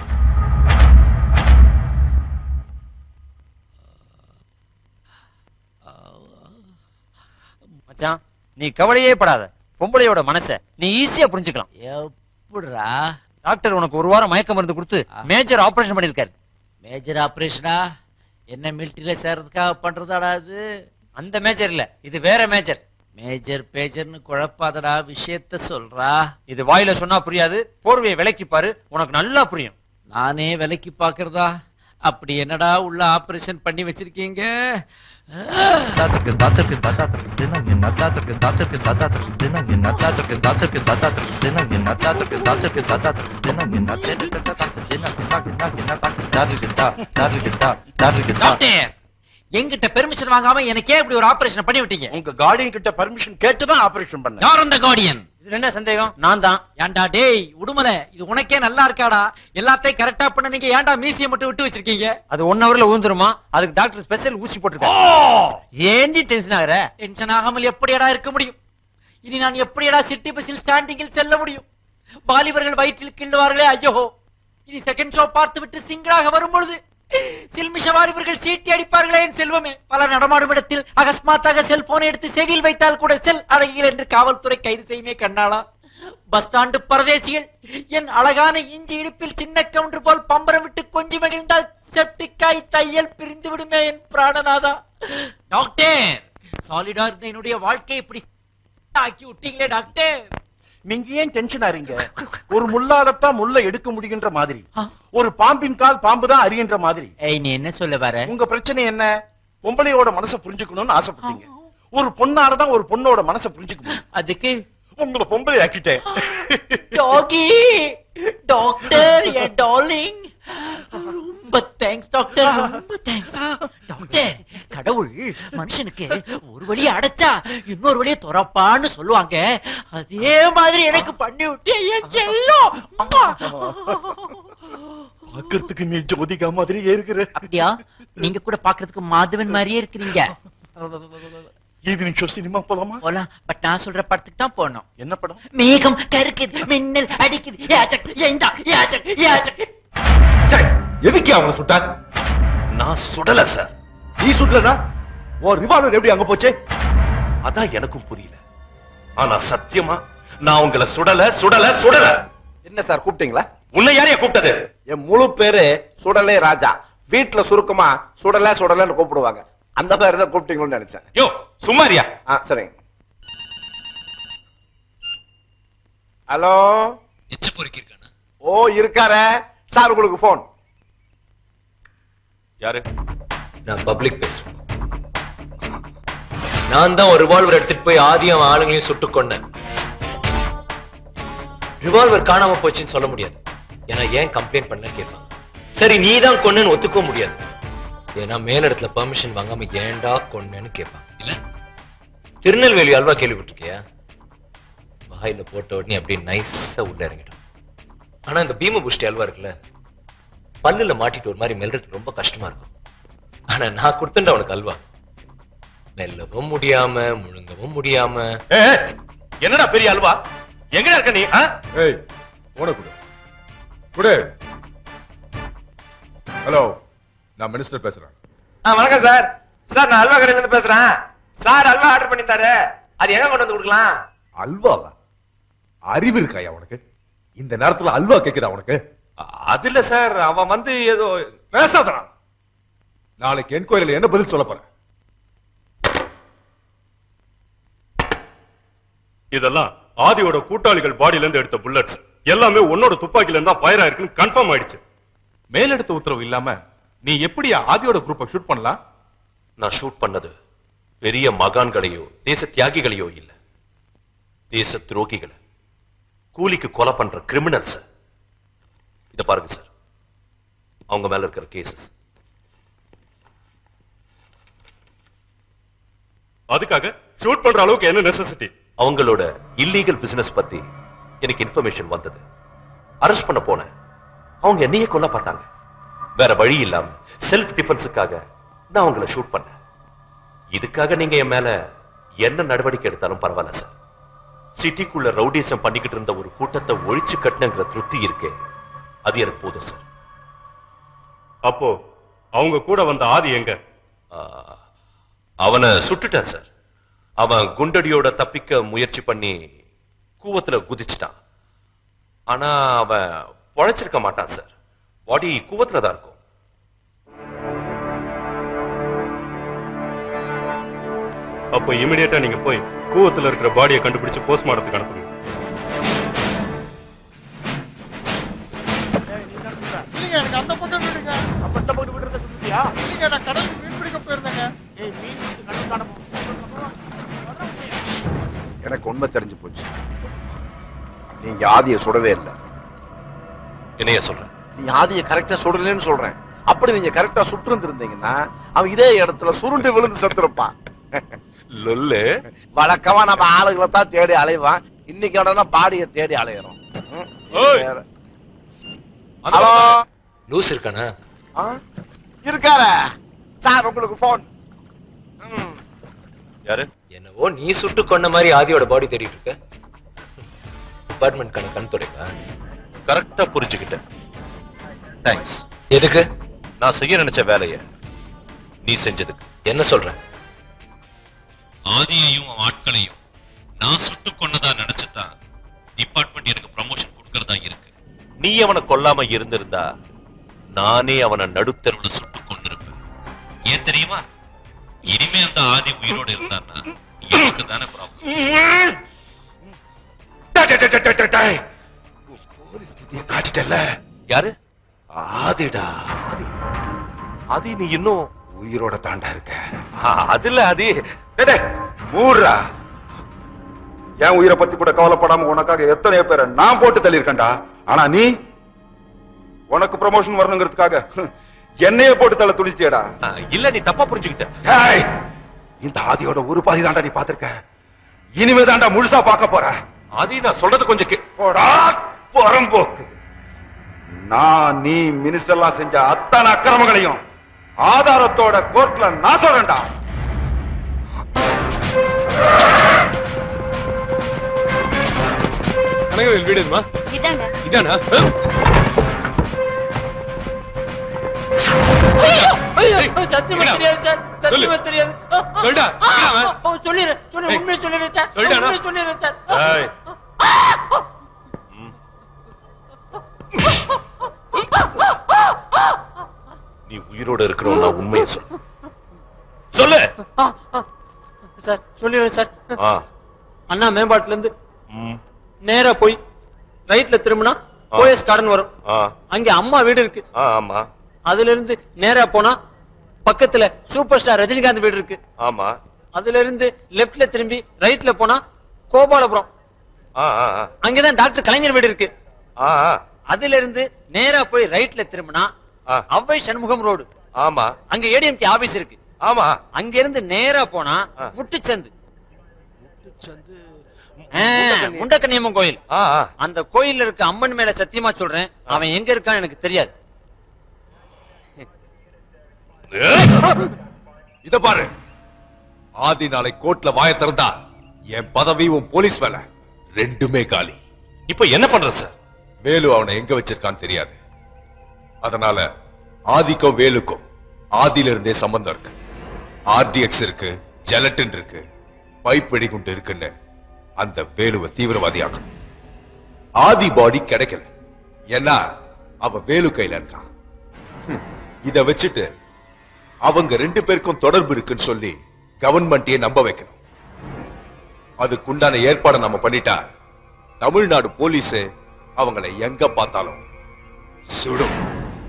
மச்சான் நீ கவலையே படாத பொம்பளையோட மனச நீ ஈஸியா புரிஞ்சுக்கலாம் எப்படிடா டாக்டர் உனக்கு ஒரு வாரம் மயக்க மருந்து கொடுத்து மேஜர் ஆபரேஷன் பண்ணிருக்காரு மேஜர் ஆபரேஷனா என்ன மிலிட்டரியில சேர்றதுக்காக பண்றதாடா அது அந்த மேஜர் இல்ல இது வேற மேஜர் மேஜர் பேஜர்னு குழப்பாதடா விஷயத்த சொல்றா இது வாயில சொன்னா புரியாது போர்வையை விலக்கி பாரு உனக்கு நல்லா புரியும் நானே விலைக்கு பாக்குறதா அப்படி என்னடா உள்ள ஆபரேஷன் பண்ணி வச்சிருக்கீங்க தாத்தருக்கு தாத்தருக்கு தாத்தாத்திற்கு தினம் என்ன தாத்தருக்கு தாத்தருக்கு தாத்தாத்திற்கு தினம் என்ன தாத்தருக்கு தாத்தருக்கு தாத்தாத்திற்கு தினம் என்ன தாத்தருக்கு தாத்தருக்கு தாத்தாத்திற்கு தினம் என்ன தேட்டருக்கு தாத்தாத்திற்கு தினம் என்ன என்ன என்ன தாத்தருக்கு தாத்தருக்கு தா தாத்தருக்கு தா தாத்தருக்கு தா டாக்டர் என்கிட்ட பெர்மிஷன் வாங்காம எனக்கே இப்படி ஒரு ஆபரேஷன் பண்ணி விட்டீங்க உங்க கார்டியன் கிட்ட பர்மிஷன் கேட்டு தான் ஆபரேஷன் பண்ண யார் அந்த கார்டியன் இதுல என்ன சந்தேகம் நான் தான் ஏன்டா டேய் உடுமலை இது உனக்கே நல்லா இருக்காடா எல்லாத்தையும் கரெக்டா பண்ண நீங்க ஏன்டா மீசியை மட்டும் விட்டு வச்சிருக்கீங்க அது ஒன் ஹவர்ல ஊந்துருமா அதுக்கு டாக்டர் ஸ்பெஷல் ஊசி போட்டுருக்காரு ஏண்டி டென்ஷன் ஆகுற டென்ஷன் ஆகாமல் எப்படியடா இருக்க முடியும் இனி நான் எப்படியடா சிட்டி பஸ்ஸில் ஸ்டாண்டிங்கில் செல்ல முடியும் வாலிபர்கள் வயிற்றில் கிள்ளுவார்களே ஐயோ இனி செகண்ட் ஷோ பார்த்து விட்டு சிங்களாக வரும்பொழுது சில்மிஷ வாலிபர்கள் சீட்டி அடிப்பார்களே என் செல்வமே பல நடமாடும் இடத்தில் அகஸ்மாத்தாக செல்போனை எடுத்து செவியில் வைத்தால் கூட செல் அழகிகள் என்று காவல்துறை கைது செய்யுமே கண்ணாளா பஸ் ஸ்டாண்டு பரதேசிகள் என் அழகான இஞ்சி இடுப்பில் சின்ன கவுண்டர் போல் பம்பரம் விட்டு கொஞ்சி மகிழ்ந்தால் செப்டிக்காய் தையல் பிரிந்து விடுமே என் பிராணநாதா டாக்டர் சாலிடா இருந்த என்னுடைய வாழ்க்கையை இப்படி ஆக்கி விட்டீங்களே டாக்டர் நீங்க ஏன் டென்ஷன் ஆறீங்க ஒரு முள்ளாலத்தான் முள்ள எடுக்க முடியுன்ற மாதிரி ஒரு பாம்பின் கால் பாம்பு தான் அறிகின்ற மாதிரி ஏய் நீ என்ன சொல்ல வர உங்க பிரச்சனை என்ன பொம்பளையோட மனசை புரிஞ்சுக்கணும்னு ஆசைப்பட்டீங்க ஒரு பொண்ணால தான் ஒரு பொண்ணோட மனசை புரிஞ்சுக்க முடியும் அதுக்கு உங்களை பொம்பளை ஆக்கிட்டேன் டாகி டாக்டர் என் டார்லிங் ரொம்ப தேங்க்ஸ் டாக்டர் ரொம்ப தேங்க்ஸ் டாக்டர் கடவுள் மனுஷனுக்கு ஒரு வழியை அடைச்சா இன்னொரு வழியை துறப்பான்னு சொல்லுவாங்க அதே மாதிரி எனக்கு பண்ணி விட்டு என் செல்லம் அம்மா. பாக்குறதுக்கு நீ ஜோதிகா மாதிரியே இருக்கிற அப்படியா நீங்க கூட பாக்குறதுக்கு மாதவன் மாதிரியே இருக்கிறீங்க ஈவினிங் ஷோ சினிமா போலாமா போலாம் பட் நான் சொல்ற படத்துக்கு தான் போனோம் என்ன படம் மேகம் கருக்குது மின்னல் அடிக்குது யாச்சக் ஏண்டா யாச்சக் யாச்சக் எதுக்கு அவங்கள சுட்டா நான் சுடல சார் நீ சுடலனா உன் ரிவால்வர் எப்படி அங்க போச்சு அதான் எனக்கும் புரியல ஆனா சத்தியமா நான் உங்களை சுடல சுடல சுடல என்ன சார் கூப்பிட்டீங்களா உன்னை யாரையா கூப்பிட்டது என் முழு பேரு சுடலே ராஜா வீட்டுல சுருக்கமா சுடல சுடலன்னு கூப்பிடுவாங்க அந்த மாதிரி தான் கூப்பிட்டீங்களோன்னு நினைச்சேன் யோ சும்மாரியா ஆ சரிங்க ஹலோ எச்ச பொறுக்கி இருக்கானா ஓ இருக்காரே சார் உங்களுக்கு போன் யாரு நான் பப்ளிக் பேசுறேன் நான் தான் ஒரு ரிவால்வர் எடுத்துட்டு போய் ஆதியம் அவன் ஆளுங்களையும் சுட்டு கொன்னேன் ரிவால்வர் காணாம போச்சுன்னு சொல்ல முடியாது ஏன்னா ஏன் கம்ப்ளைண்ட் பண்ண கேட்பாங்க சரி நீ தான் கொன்னேன்னு ஒத்துக்க முடியாது ஏன்னா மேலிடத்துல பெர்மிஷன் வாங்காம ஏன்டா கொன்னேன்னு கேட்பாங்க இல்ல திருநெல்வேலி அல்வா கேள்விப்பட்டிருக்கியா வாயில போட்ட உடனே அப்படியே நைஸா உள்ள இறங்கிடும் ஆனா இந்த பீம புஷ்டி அல்வா இருக்குல்ல பல்லுல மாட்டிட்டு ஒரு மாதிரி மெல்றதுக்கு ரொம்ப கஷ்டமா இருக்கும் ஆனா நான் கொடுத்துட்ட உனக்கு அல்வா மெல்லவும் முடியாம முழுங்கவும் முடியாம என்னடா பெரிய அல்வா எங்கடா இருக்க நீ ஆ? ஏய் போன குடு குடு ஹலோ நான் மினிஸ்டர் பேசுறேன் ஆ வணக்கம் சார் சார் நான் அல்வா கடையில இருந்து பேசுறேன் சார் அல்வா ஆர்டர் பண்ணியிருந்தாரு அது எங்க கொண்டு வந்து கொடுக்கலாம் அல்வாவா அறிவு இருக்காயா உனக்கு இந்த நேரத்துல அல்வா கேக்குதா உனக்கு அது இல்ல சார் அவன் வந்து ஏதோ பேசாதடா நாளைக்கு என்கொயரியில் என்ன பதில் சொல்ல போறேன் இதெல்லாம் ஆதியோட கூட்டாளிகள் பாடியில இருந்து எடுத்த புல்லட்ஸ் எல்லாமே உன்னோட துப்பாக்கில இருந்தா ஃபயர் ஆயிருக்குன்னு கன்ஃபார்ம் ஆயிடுச்சு மேலெடுத்த உத்தரவு இல்லாம நீ எப்படி ஆதியோட குரூப்பை ஷூட் பண்ணலாம் நான் ஷூட் பண்ணது பெரிய மகான்களையோ தேச தியாகிகளையோ இல்ல தேச துரோகிகளை கூலிக்கு கொலை பண்ற கிரிமினல்ஸ் இத பாருங்க சார் அவங்க மேல இருக்கிற கேசஸ் அதுக்காக ஷூட் பண்ற அளவுக்கு என்ன நெசசிட்டி அவங்களோட இல்லீகல் பிசினஸ் பத்தி எனக்கு இன்ஃபர்மேஷன் வந்தது அரெஸ்ட் பண்ண போனேன் அவங்க என்னையே கொல்ல பார்த்தாங்க வேற வழி இல்லாம செல்ஃப் டிஃபென்ஸுக்காக நான் அவங்கள ஷூட் பண்ணேன் இதுக்காக நீங்க என் மேல என்ன நடவடிக்கை எடுத்தாலும் பரவாயில்ல சார் சிட்டிக்குள்ள ரவுடிசம் பண்ணிக்கிட்டு இருந்த ஒரு கூட்டத்தை ஒழிச்சு கட்டணுங்கிற திருப்தி இருக்கே அது எனக்கு போதும் சார் அப்போ அவங்க கூட வந்த ஆதி எங்க அவனை சுட்டுட்டேன் சார் அவன் குண்டடியோட தப்பிக்க முயற்சி பண்ணி கூவத்துல குதிச்சிட்டான் ஆனா அவன் பொழைச்சிருக்க மாட்டான் சார் பாடி கூவத்துல தான் இருக்கும் அப்போ இமிடியேட்டா நீங்க போய் கூவத்துல இருக்கிற பாடியை கண்டுபிடிச்சு போஸ்ட்மார்ட்டத்துக்கு அனுப்புங்க இல்லைங்க எனக்கு அந்த பக்கம் விடுங்க அப்ப இந்த பக்கம் விடுறத சொல்லிட்டியா இல்லைங்க நான் கடலுக்கு மீன் பிடிக்க போயிருந்தேங்க ஏய் மீன் கடல் தானே எனக்கு உண்மை தெரிஞ்சு போச்சு நீங்க ஆதிய சுடவே இல்லை என்னைய சொல்றேன் நீங்க ஆதிய கரெக்டா சுடலன்னு சொல்றேன் அப்படி நீங்க கரெக்டா சுட்டு இருந்திருந்தீங்கன்னா அவன் இதே இடத்துல சுருண்டு விழுந்து செத்துருப்பான் லொல்லு வழக்கமா நம்ம ஆளுகளை தான் தேடி அலைவான் இன்னைக்கு உடனே பாடியை தேடி அலையிறோம் வேற. ஹலோ லூஸ் இருக்கானா ஆ? இருக்காரா சார் உங்களுக்கு போன் யாரு என்னவோ நீ சுட்டு கொண்ட மாதிரி ஆதியோட பாடி தேடிட்டு இருக்க டிபார்ட்மெண்ட் கணக்கு கண் துடைப்பா கரெக்டா புரிஞ்சுக்கிட்டேன் தேங்க்ஸ் எதுக்கு நான் செய்ய நினைச்ச வேலைய நீ செஞ்சதுக்கு என்ன சொல்ற ஆதியையும் அவன் ஆட்களையும் நான் சுட்டு கொன்னதா நினைச்சுதான் டிபார்ட்மெண்ட் எனக்கு ப்ரமோஷன் கொடுக்கறதா இருக்கு நீ அவனை கொல்லாம இருந்திருந்தா நானே அவனை நடுத்தருவுல சுட்டு கொண்டிருப்பேன் ஏன் தெரியுமா இனிமே அந்த ஆதி உயிரோட இருந்தான்னா எனக்கு தானே ப்ராப்ளம் போலீஸ் புத்திய காட்டிட்டல யாரு ஆதிடா ஆதி நீ இன்னும் உயிரோட தாண்டா இருக்க அதுல ஆதி மூடுறா என் உயிரை பத்தி கூட கவலைப்படாம உனக்காக எத்தனையோ பேரை நான் போட்டு தள்ளியிருக்கேன்டா ஆனா நீ உனக்கு ப்ரமோஷன் வரணுங்கிறதுக்காக என்னையே போட்டு தள்ள துணிச்சியடா இல்ல நீ தப்பா புரிஞ்சுக்கிட்ட ஹேய், இந்த ஆதியோட ஒரு பாதி தாண்டா நீ பாத்திருக்க இனிமே தாண்டா முழுசா பார்க்க போற ஆதி நான் சொல்றது கொஞ்சம் கே- போடா புறம்போக்கு நான் நீ மினிஸ்டர்லாம் செஞ்ச அத்தனை அக்கிரமங்களையும் ஆதாரத்தோட கோர்ட்ல நான் சொல்றேன்டா கனகவேல் வீடு எதுமா இதாங்க இதானா சத்தியமா தெரியாது சார் சத்தியமா தெரியாது சொல்டா, சொல்லிடுறேன் சொல்லி உண்மையை சொல்லிடுறேன் சார் சொல்லிட்டானா? உண்மையை சொல்லிடுறேன் சார் ஏய், நீ உயிரோட இருக்கிறவன் நான் உண்மையை சொல்லு சொல்லு சார் சொல்லிடுறேன் சார் ஆ, அண்ணா மேம்பாட்டுல இருந்து ம், நேரா போய் ரைட்ல திரும்பினா ஆ. ஓஎஸ் கார்டன் வரும் ஆ, அங்க அம்மா வீடு இருக்கு ஆ, ஆமா அதுல இருந்து நேரா போனா பக்கத்துல சூப்பர் ஸ்டார் ரஜினிகாந்த் வீடு இருக்கு ஆமா அதுல இருந்து லெப்ட்ல திரும்பி ரைட்ல போனா கோபாலபுரம் ஆ, ஆ, ஆ, அங்கதான் டாக்டர் கலைஞர் வீடு இருக்கு ஆ, ஆ, அதுல இருந்து நேரா போய் ரைட்ல திரும்பினா ஆ. அவ்வை சண்முகம் ரோடு ஆமா அங்க ஏடிஎம்கே ஆபீஸ் இருக்கு ஆமா அங்க இருந்து நேரா போனா முட்டுச்சந்து ஆ, முண்டக்கண்ணியம்மன் கோயில் ஆ, ஆ. அந்த கோயில்ல இருக்க அம்மன் மேல சத்தியமா சொல்றேன் அவன் எங்க இருக்கான்னு எனக்கு தெரியாது இத பாரு ஆதி நாளை கோர்ட்ல வாய திறந்தா என் பதவி உன் போலீஸ் வேலை ரெண்டுமே காலி இப்ப என்ன பண்ற சார் வேலு அவனை எங்க வச்சிருக்கான்னு தெரியாது அதனால ஆதிக்கும் வேலுக்கும் ஆதியில இருந்தே சம்பந்தம் இருக்கு ஆர்டிஎக்ஸ் இருக்கு ஜெலட்டின் இருக்கு பைப் வெடிகுண்டு இருக்குன்னு அந்த வேலுவை தீவிரவாதியாக்கணும் ஆதி பாடி கிடைக்கல ஏன்னா அவ வேலு கையில இருக்கான் ஹம், இத வச்சுட்டு அவங்க ரெண்டு பேருக்கும் தொடர்பு இருக்குன்னு சொல்லி கவர்மெண்ட்டையே நம்ப வைக்கணும் அதுக்குண்டான ஏற்பாடை நம்ம பண்ணிட்டா தமிழ்நாடு போலீஸ் அவங்களை எங்க பார்த்தாலும் சுடும்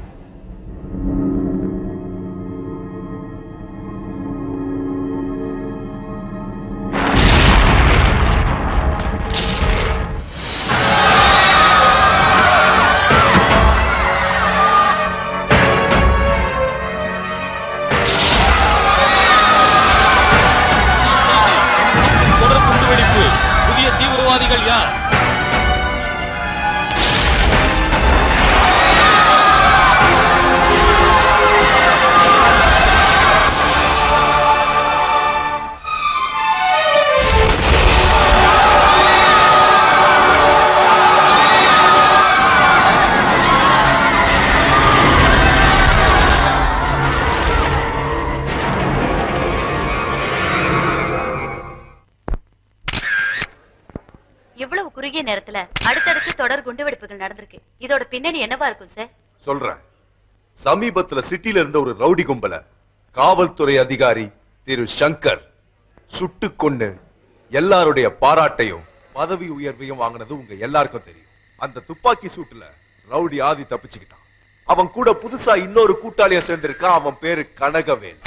தொடர் குண்டுவெடிப்பு புதிய தீவிரவாதிகள் யார் இவ்வளவு குறுகிய நேரத்துல அடுத்தடுத்து தொடர் குண்டுவெடிப்புகள் நடந்திருக்கு இதோட பின்னணி என்னவா இருக்கும் சார் சொல்றேன் சமீபத்துல சிட்டில இருந்த ஒரு ரவுடி கும்பல காவல்துறை அதிகாரி திரு சங்கர் சுட்டு கொண்டு எல்லாருடைய பாராட்டையும் பதவி உயர்வையும் வாங்கினது உங்க எல்லாருக்கும் தெரியும் அந்த துப்பாக்கி சூட்டுல ரவுடி ஆதி தப்பிச்சுக்கிட்டான் அவன் கூட புதுசா இன்னொரு கூட்டாளிய சேர்ந்திருக்கான் அவன் பேரு கனகவேல்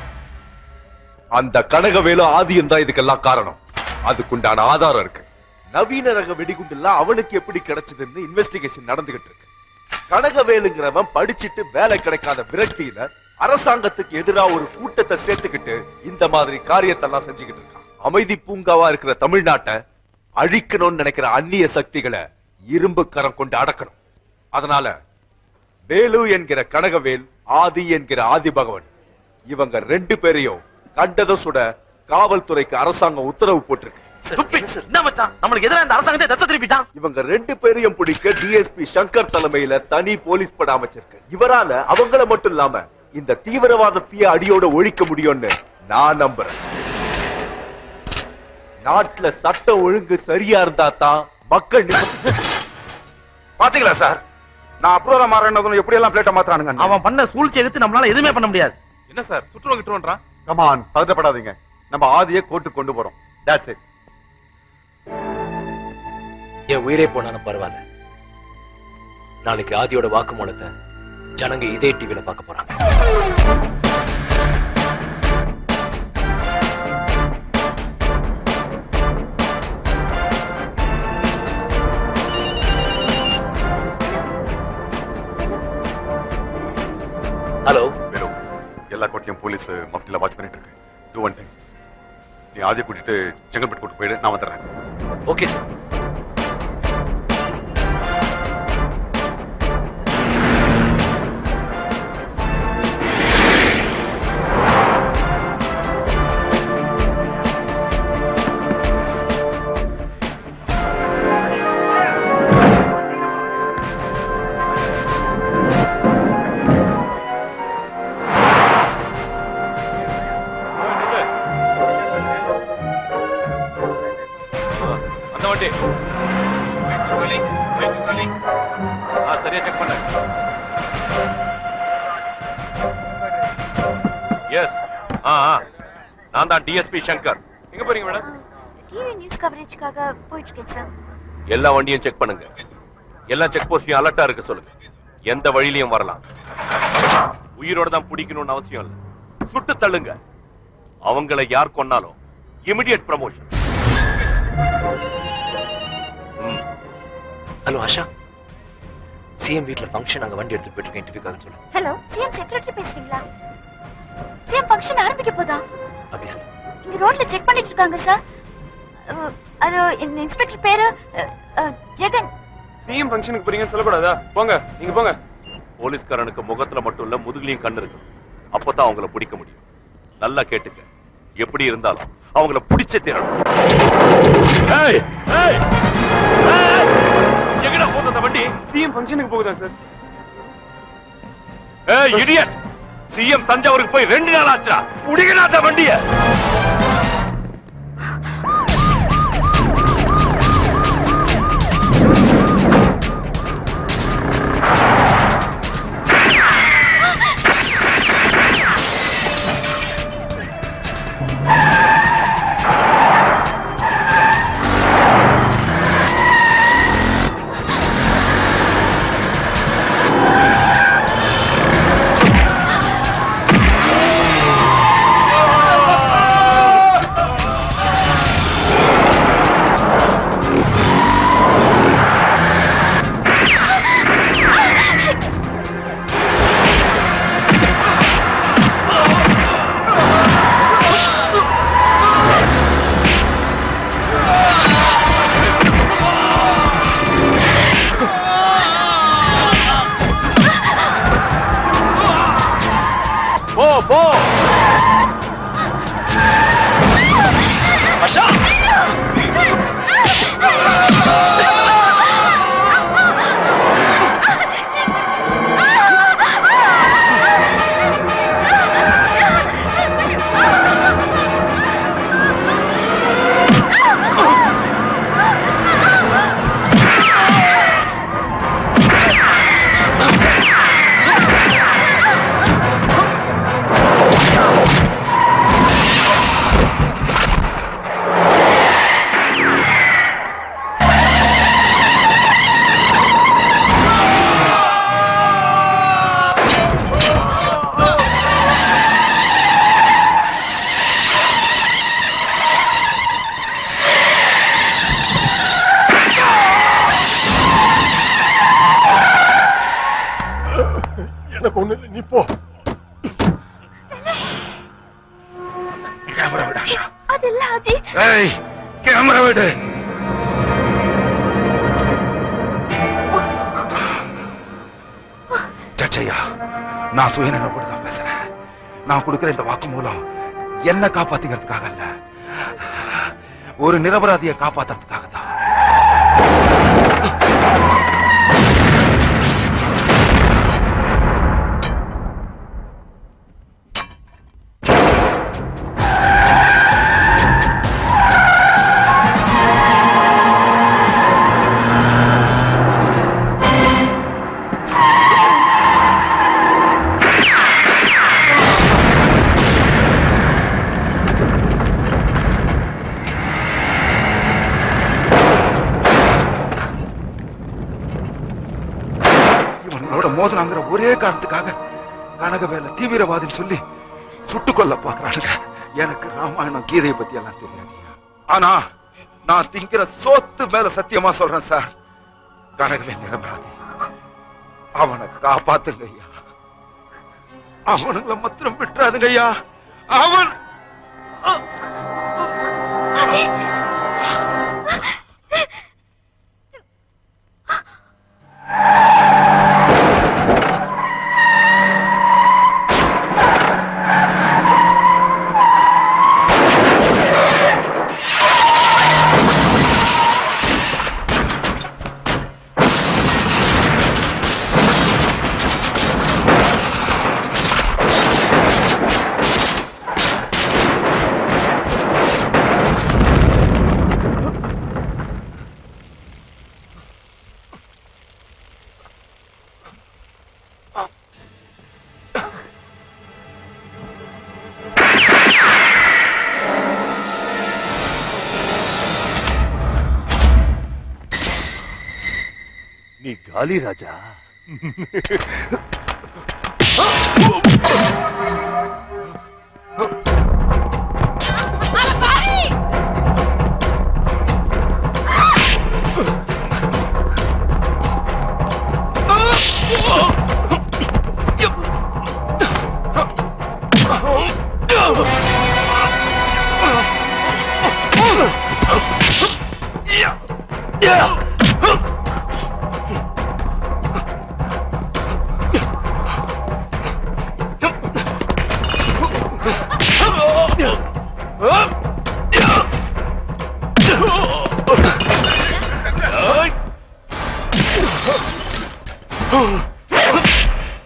அந்த கனகவேலும் ஆதியும் தான் இதுக்கெல்லாம் காரணம் அதுக்குண்டான ஆதாரம் இருக்கு நவீன ரக வெடிகுண்டுலாம் அவனுக்கு எப்படி கிடைச்சதுன்னு இன்வெஸ்டிகேஷன் நடந்துகிட்டு இருக்கு கனகவேலுங்கிறவன் படிச்சிட்டு வேலை கிடைக்காத விரக்தியில அரசாங்கத்துக்கு எதிரா ஒரு கூட்டத்தை சேர்த்துக்கிட்டு இந்த மாதிரி காரியத்தெல்லாம் செஞ்சுக்கிட்டு இருக்கான் அமைதி பூங்காவா இருக்கிற தமிழ்நாட்டை அழிக்கணும்னு நினைக்கிற அந்நிய சக்திகளை இரும்பு கரம் கொண்டு அடக்கணும் அதனால வேலு என்கிற கனகவேல் ஆதி என்கிற ஆதி பகவன் இவங்க ரெண்டு பேரையும் கண்டதும் சுட காவல்துறைக்கு அரசாங்கம் உத்தரவு போட்டிருக்கு என்ன மச்சான் நம்மளுக்கு எதிராக இந்த அரசாங்கத்தை தசை திருப்பிட்டான் இவங்க ரெண்டு பேரையும் பிடிக்க டிஎஸ்பி சங்கர் தலைமையில தனி போலீஸ் பட அமைச்சிருக்கு இவரால அவங்கள மட்டும் இல்லாம இந்த தீவிரவாதத்தையே அடியோட ஒழிக்க முடியும்னு நான் நம்புறேன் நாட்டுல சட்டம் ஒழுங்கு சரியா இருந்தா தான் மக்கள் நிம்மதி- பாத்தீங்களா சார் நான் அப்ரூவரா மாறணும் எப்படி எல்லாம் பிளேட்ட மாத்துறானுங்க அவன் பண்ண சூழ்ச்சி எடுத்து நம்மளால எதுவுமே பண்ண முடியாது என்ன சார் சுற்றுவா கிட்டுவன்றான் கமான் பதட்டப்படாதீங்க நம்ம ஆதியை கோர்ட்டுக்கு கொண்டு போறோம் தட்ஸ் இட் என் உயிரே போனாலும் பரவாயில்ல நாளைக்கு ஆதியோட வாக்குமூலத்தை ஜனங்க இதே டிவில பார்க்க போறாங்க ஹலோ வேலு எல்லா கோட்டையும் போலீஸ் மஃப்டில வாட்ச் பண்ணிட்டு இருக்கு டூ ஒன் திங் நீ ஆதியை கூட்டிட்டு செங்கல்பட்டு கூட்டு போயிடு நான் வந்துடுறேன் ஓகே சார் அந்த வண்டி ஆ, சரியா செக் பண்ண எஸ் ஆ ஆ. நான் தான் டிஎஸ்பி சங்கர் எங்க போறீங்க மேடம் டிவி நியூஸ் கவரேஜ்க்காக போயிட்டு இருக்கேன் சார் எல்லா வண்டியும் செக் பண்ணுங்க எல்லா செக் போஸ்டையும் அலர்ட்டா இருக்க சொல்லுங்க எந்த வழியிலையும் வரலாம் உயிரோட தான் பிடிக்கணும்னு அவசியம் இல்ல சுட்டு தள்ளுங்க அவங்கள யார் கொன்னாலும் immediate promotion hello Asha CM வீட்ல ஃபங்க்ஷன் அங்க வண்டி எடுத்து போயிட்டு இருக்கேன் இன்டர்வியூக்காக சொல்லு ஹலோ சிஎம் செக்ரட்டரி பேசுறீங்களா சிஎம் ஃபங்க்ஷன் ஆரம்பிக்க போதா அப்படி சொல்லு இங்க ரோட்ல செக் பண்ணிட்டு இருக்காங்க சார் அஹ், அது இந்த இன்ஸ்பெக்டர் பேரு அஹ், அஹ், ஜெகன் சிஎம் ஃபங்க்ஷனுக்கு போறீங்கன்னு சொல்லக்கூடாதா போங்க நீங்க போங்க போலீஸ்காரனுக்கு முகத்துல மட்டும் இல்ல முதுகுலயும் கண்ணு இருக்கு அப்பதான் அவங்கள பிடிக்க முடியும் நல்லா கேட்டுக்க எப்படி இருந்தாலும் அவங்கள பிடிச்ச தீரணும் ஏய், ஏய், ஏய், எங்கடா போகுது அந்த வண்டி சிஎம் ஃபங்க்ஷனுக்கு போகுதா சார் ஏய் இடியட் சிஎம் தஞ்சாவூருக்கு போய் ரெண்டு நாள் ஆச்சுடா உடிகனாத்த வண்டிய போ போ அஷா எனக்கு ஒண்ணு இல்லை நீ போ கேமரா விடு ஆஷா அதெல்லாம் அது ஏய் கேமரா விடு ஜட்ஜையா நான் சுயநினைவோடு தான் பேசுறேன் நான் கொடுக்கிற இந்த வாக்கு மூலம் என்ன காப்பாத்திக்கிறதுக்காக அல்ல ஒரு நிரபராதியை காப்பாத்துறதுக்காக தான் இவனோட மோதனாங்கிற ஒரே காரணத்துக்காக கனகவேல தீவிரவாதின்னு சொல்லி சுட்டுக் கொல்ல பாக்குறானுங்க எனக்கு ராமாயணம் கீதையை பத்தி எல்லாம் தெரியாது ஆனா நான் திங்கிற சோத்து மேல சத்தியமா சொல்றேன் சார் கனகவே நிரபராதி அவனை காப்பாத்துங்க ஐயா அவனுங்களை மாத்திரம் விட்டுறாதுங்க ஐயா அவன் நீ காலி ராஜா Oh!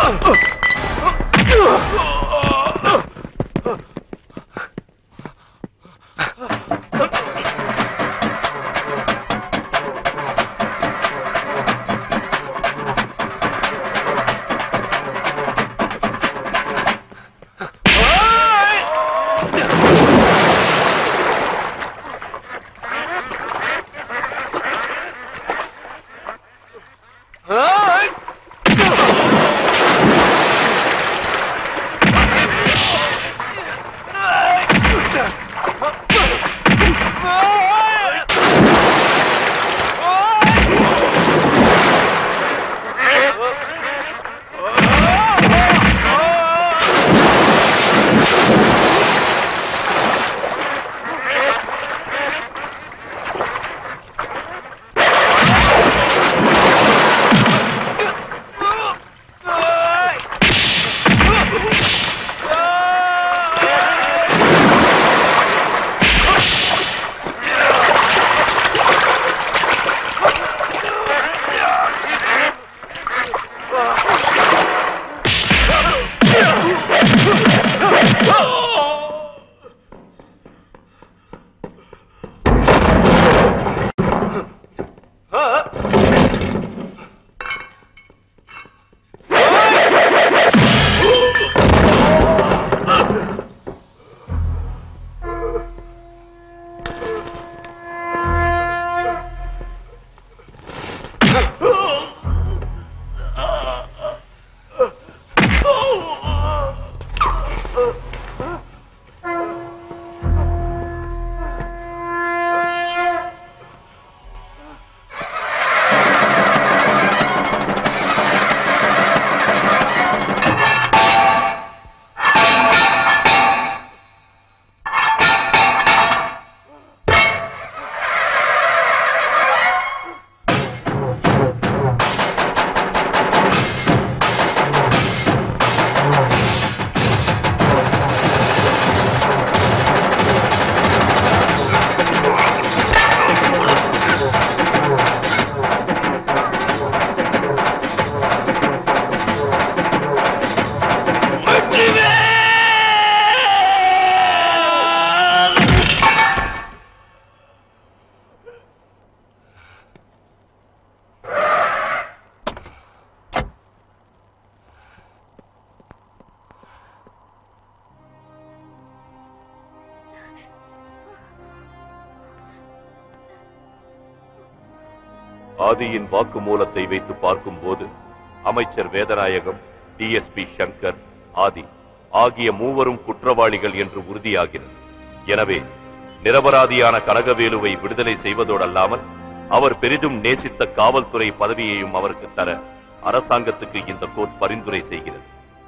ஆதியின் வாக்குமூலத்தை வைத்து பார்க்கும்போது அமைச்சர் வேதநாயகம் டிஎஸ்பி சங்கர் ஆதி ஆகிய மூவரும் குற்றவாளிகள் என்று உறுதியாகிறது எனவே நிரபராதியான கனகவேலுவை விடுதலை செய்வதோடல்லாமல் அவர் பெரிதும் நேசித்த காவல்துறை பதவியையும் அவருக்கு தர அரசாங்கத்துக்கு இந்த கோர்ட் பரிந்துரை செய்கிறது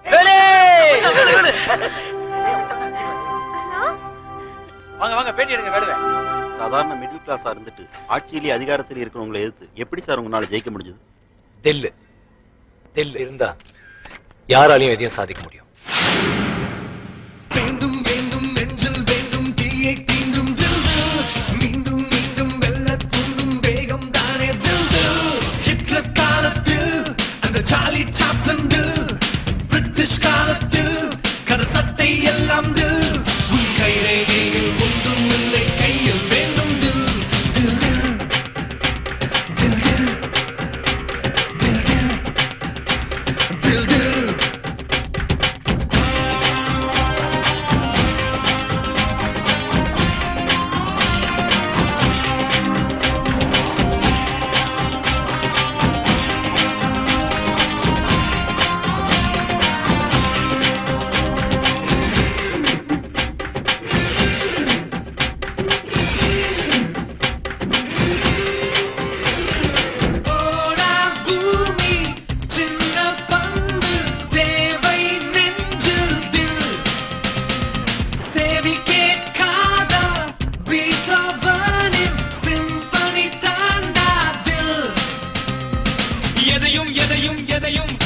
வாங்க வாங்க பேட்டி எடுங்க வேடுவே சாதாரண மிடில் கிளாஸா இருந்துட்டு ஆட்சியிலே அதிகாரத்தில் இருக்கிறவங்களை எதிர்த்து எப்படி சார் உங்களால ஜெயிக்க முடிஞ்சது தில்லு தில்லு இருந்தா யாராலையும் எதையும் சாதிக்க முடியும் வேண்டும் வேண்டும் நெஞ்சில் வேண்டும் தீயை தீண்டும் தில்து மீண்டும் மீண்டும் வெல்ல தூண்டும் வேகம் தானே தில்து ஹிட்லர் காலத்தில் அந்த சார்லி சாப்ளன் தில் பிரிட்டிஷ் காலத்தில் கரசட்டை எல்லாம் தில் உன் கைரேகையில் ஒன்றும் இல்லை கையில் வேண்டும் தில் தில் தில் தில் தில் தில் தில் தில் ஓடா பூமி சின்ன பந்து தேவை நெஞ்சில் தில் சேவி கேட்காதா பீதவனின் சிம்பனி தாண்டா தில் எதையும் எதையும் எதையும்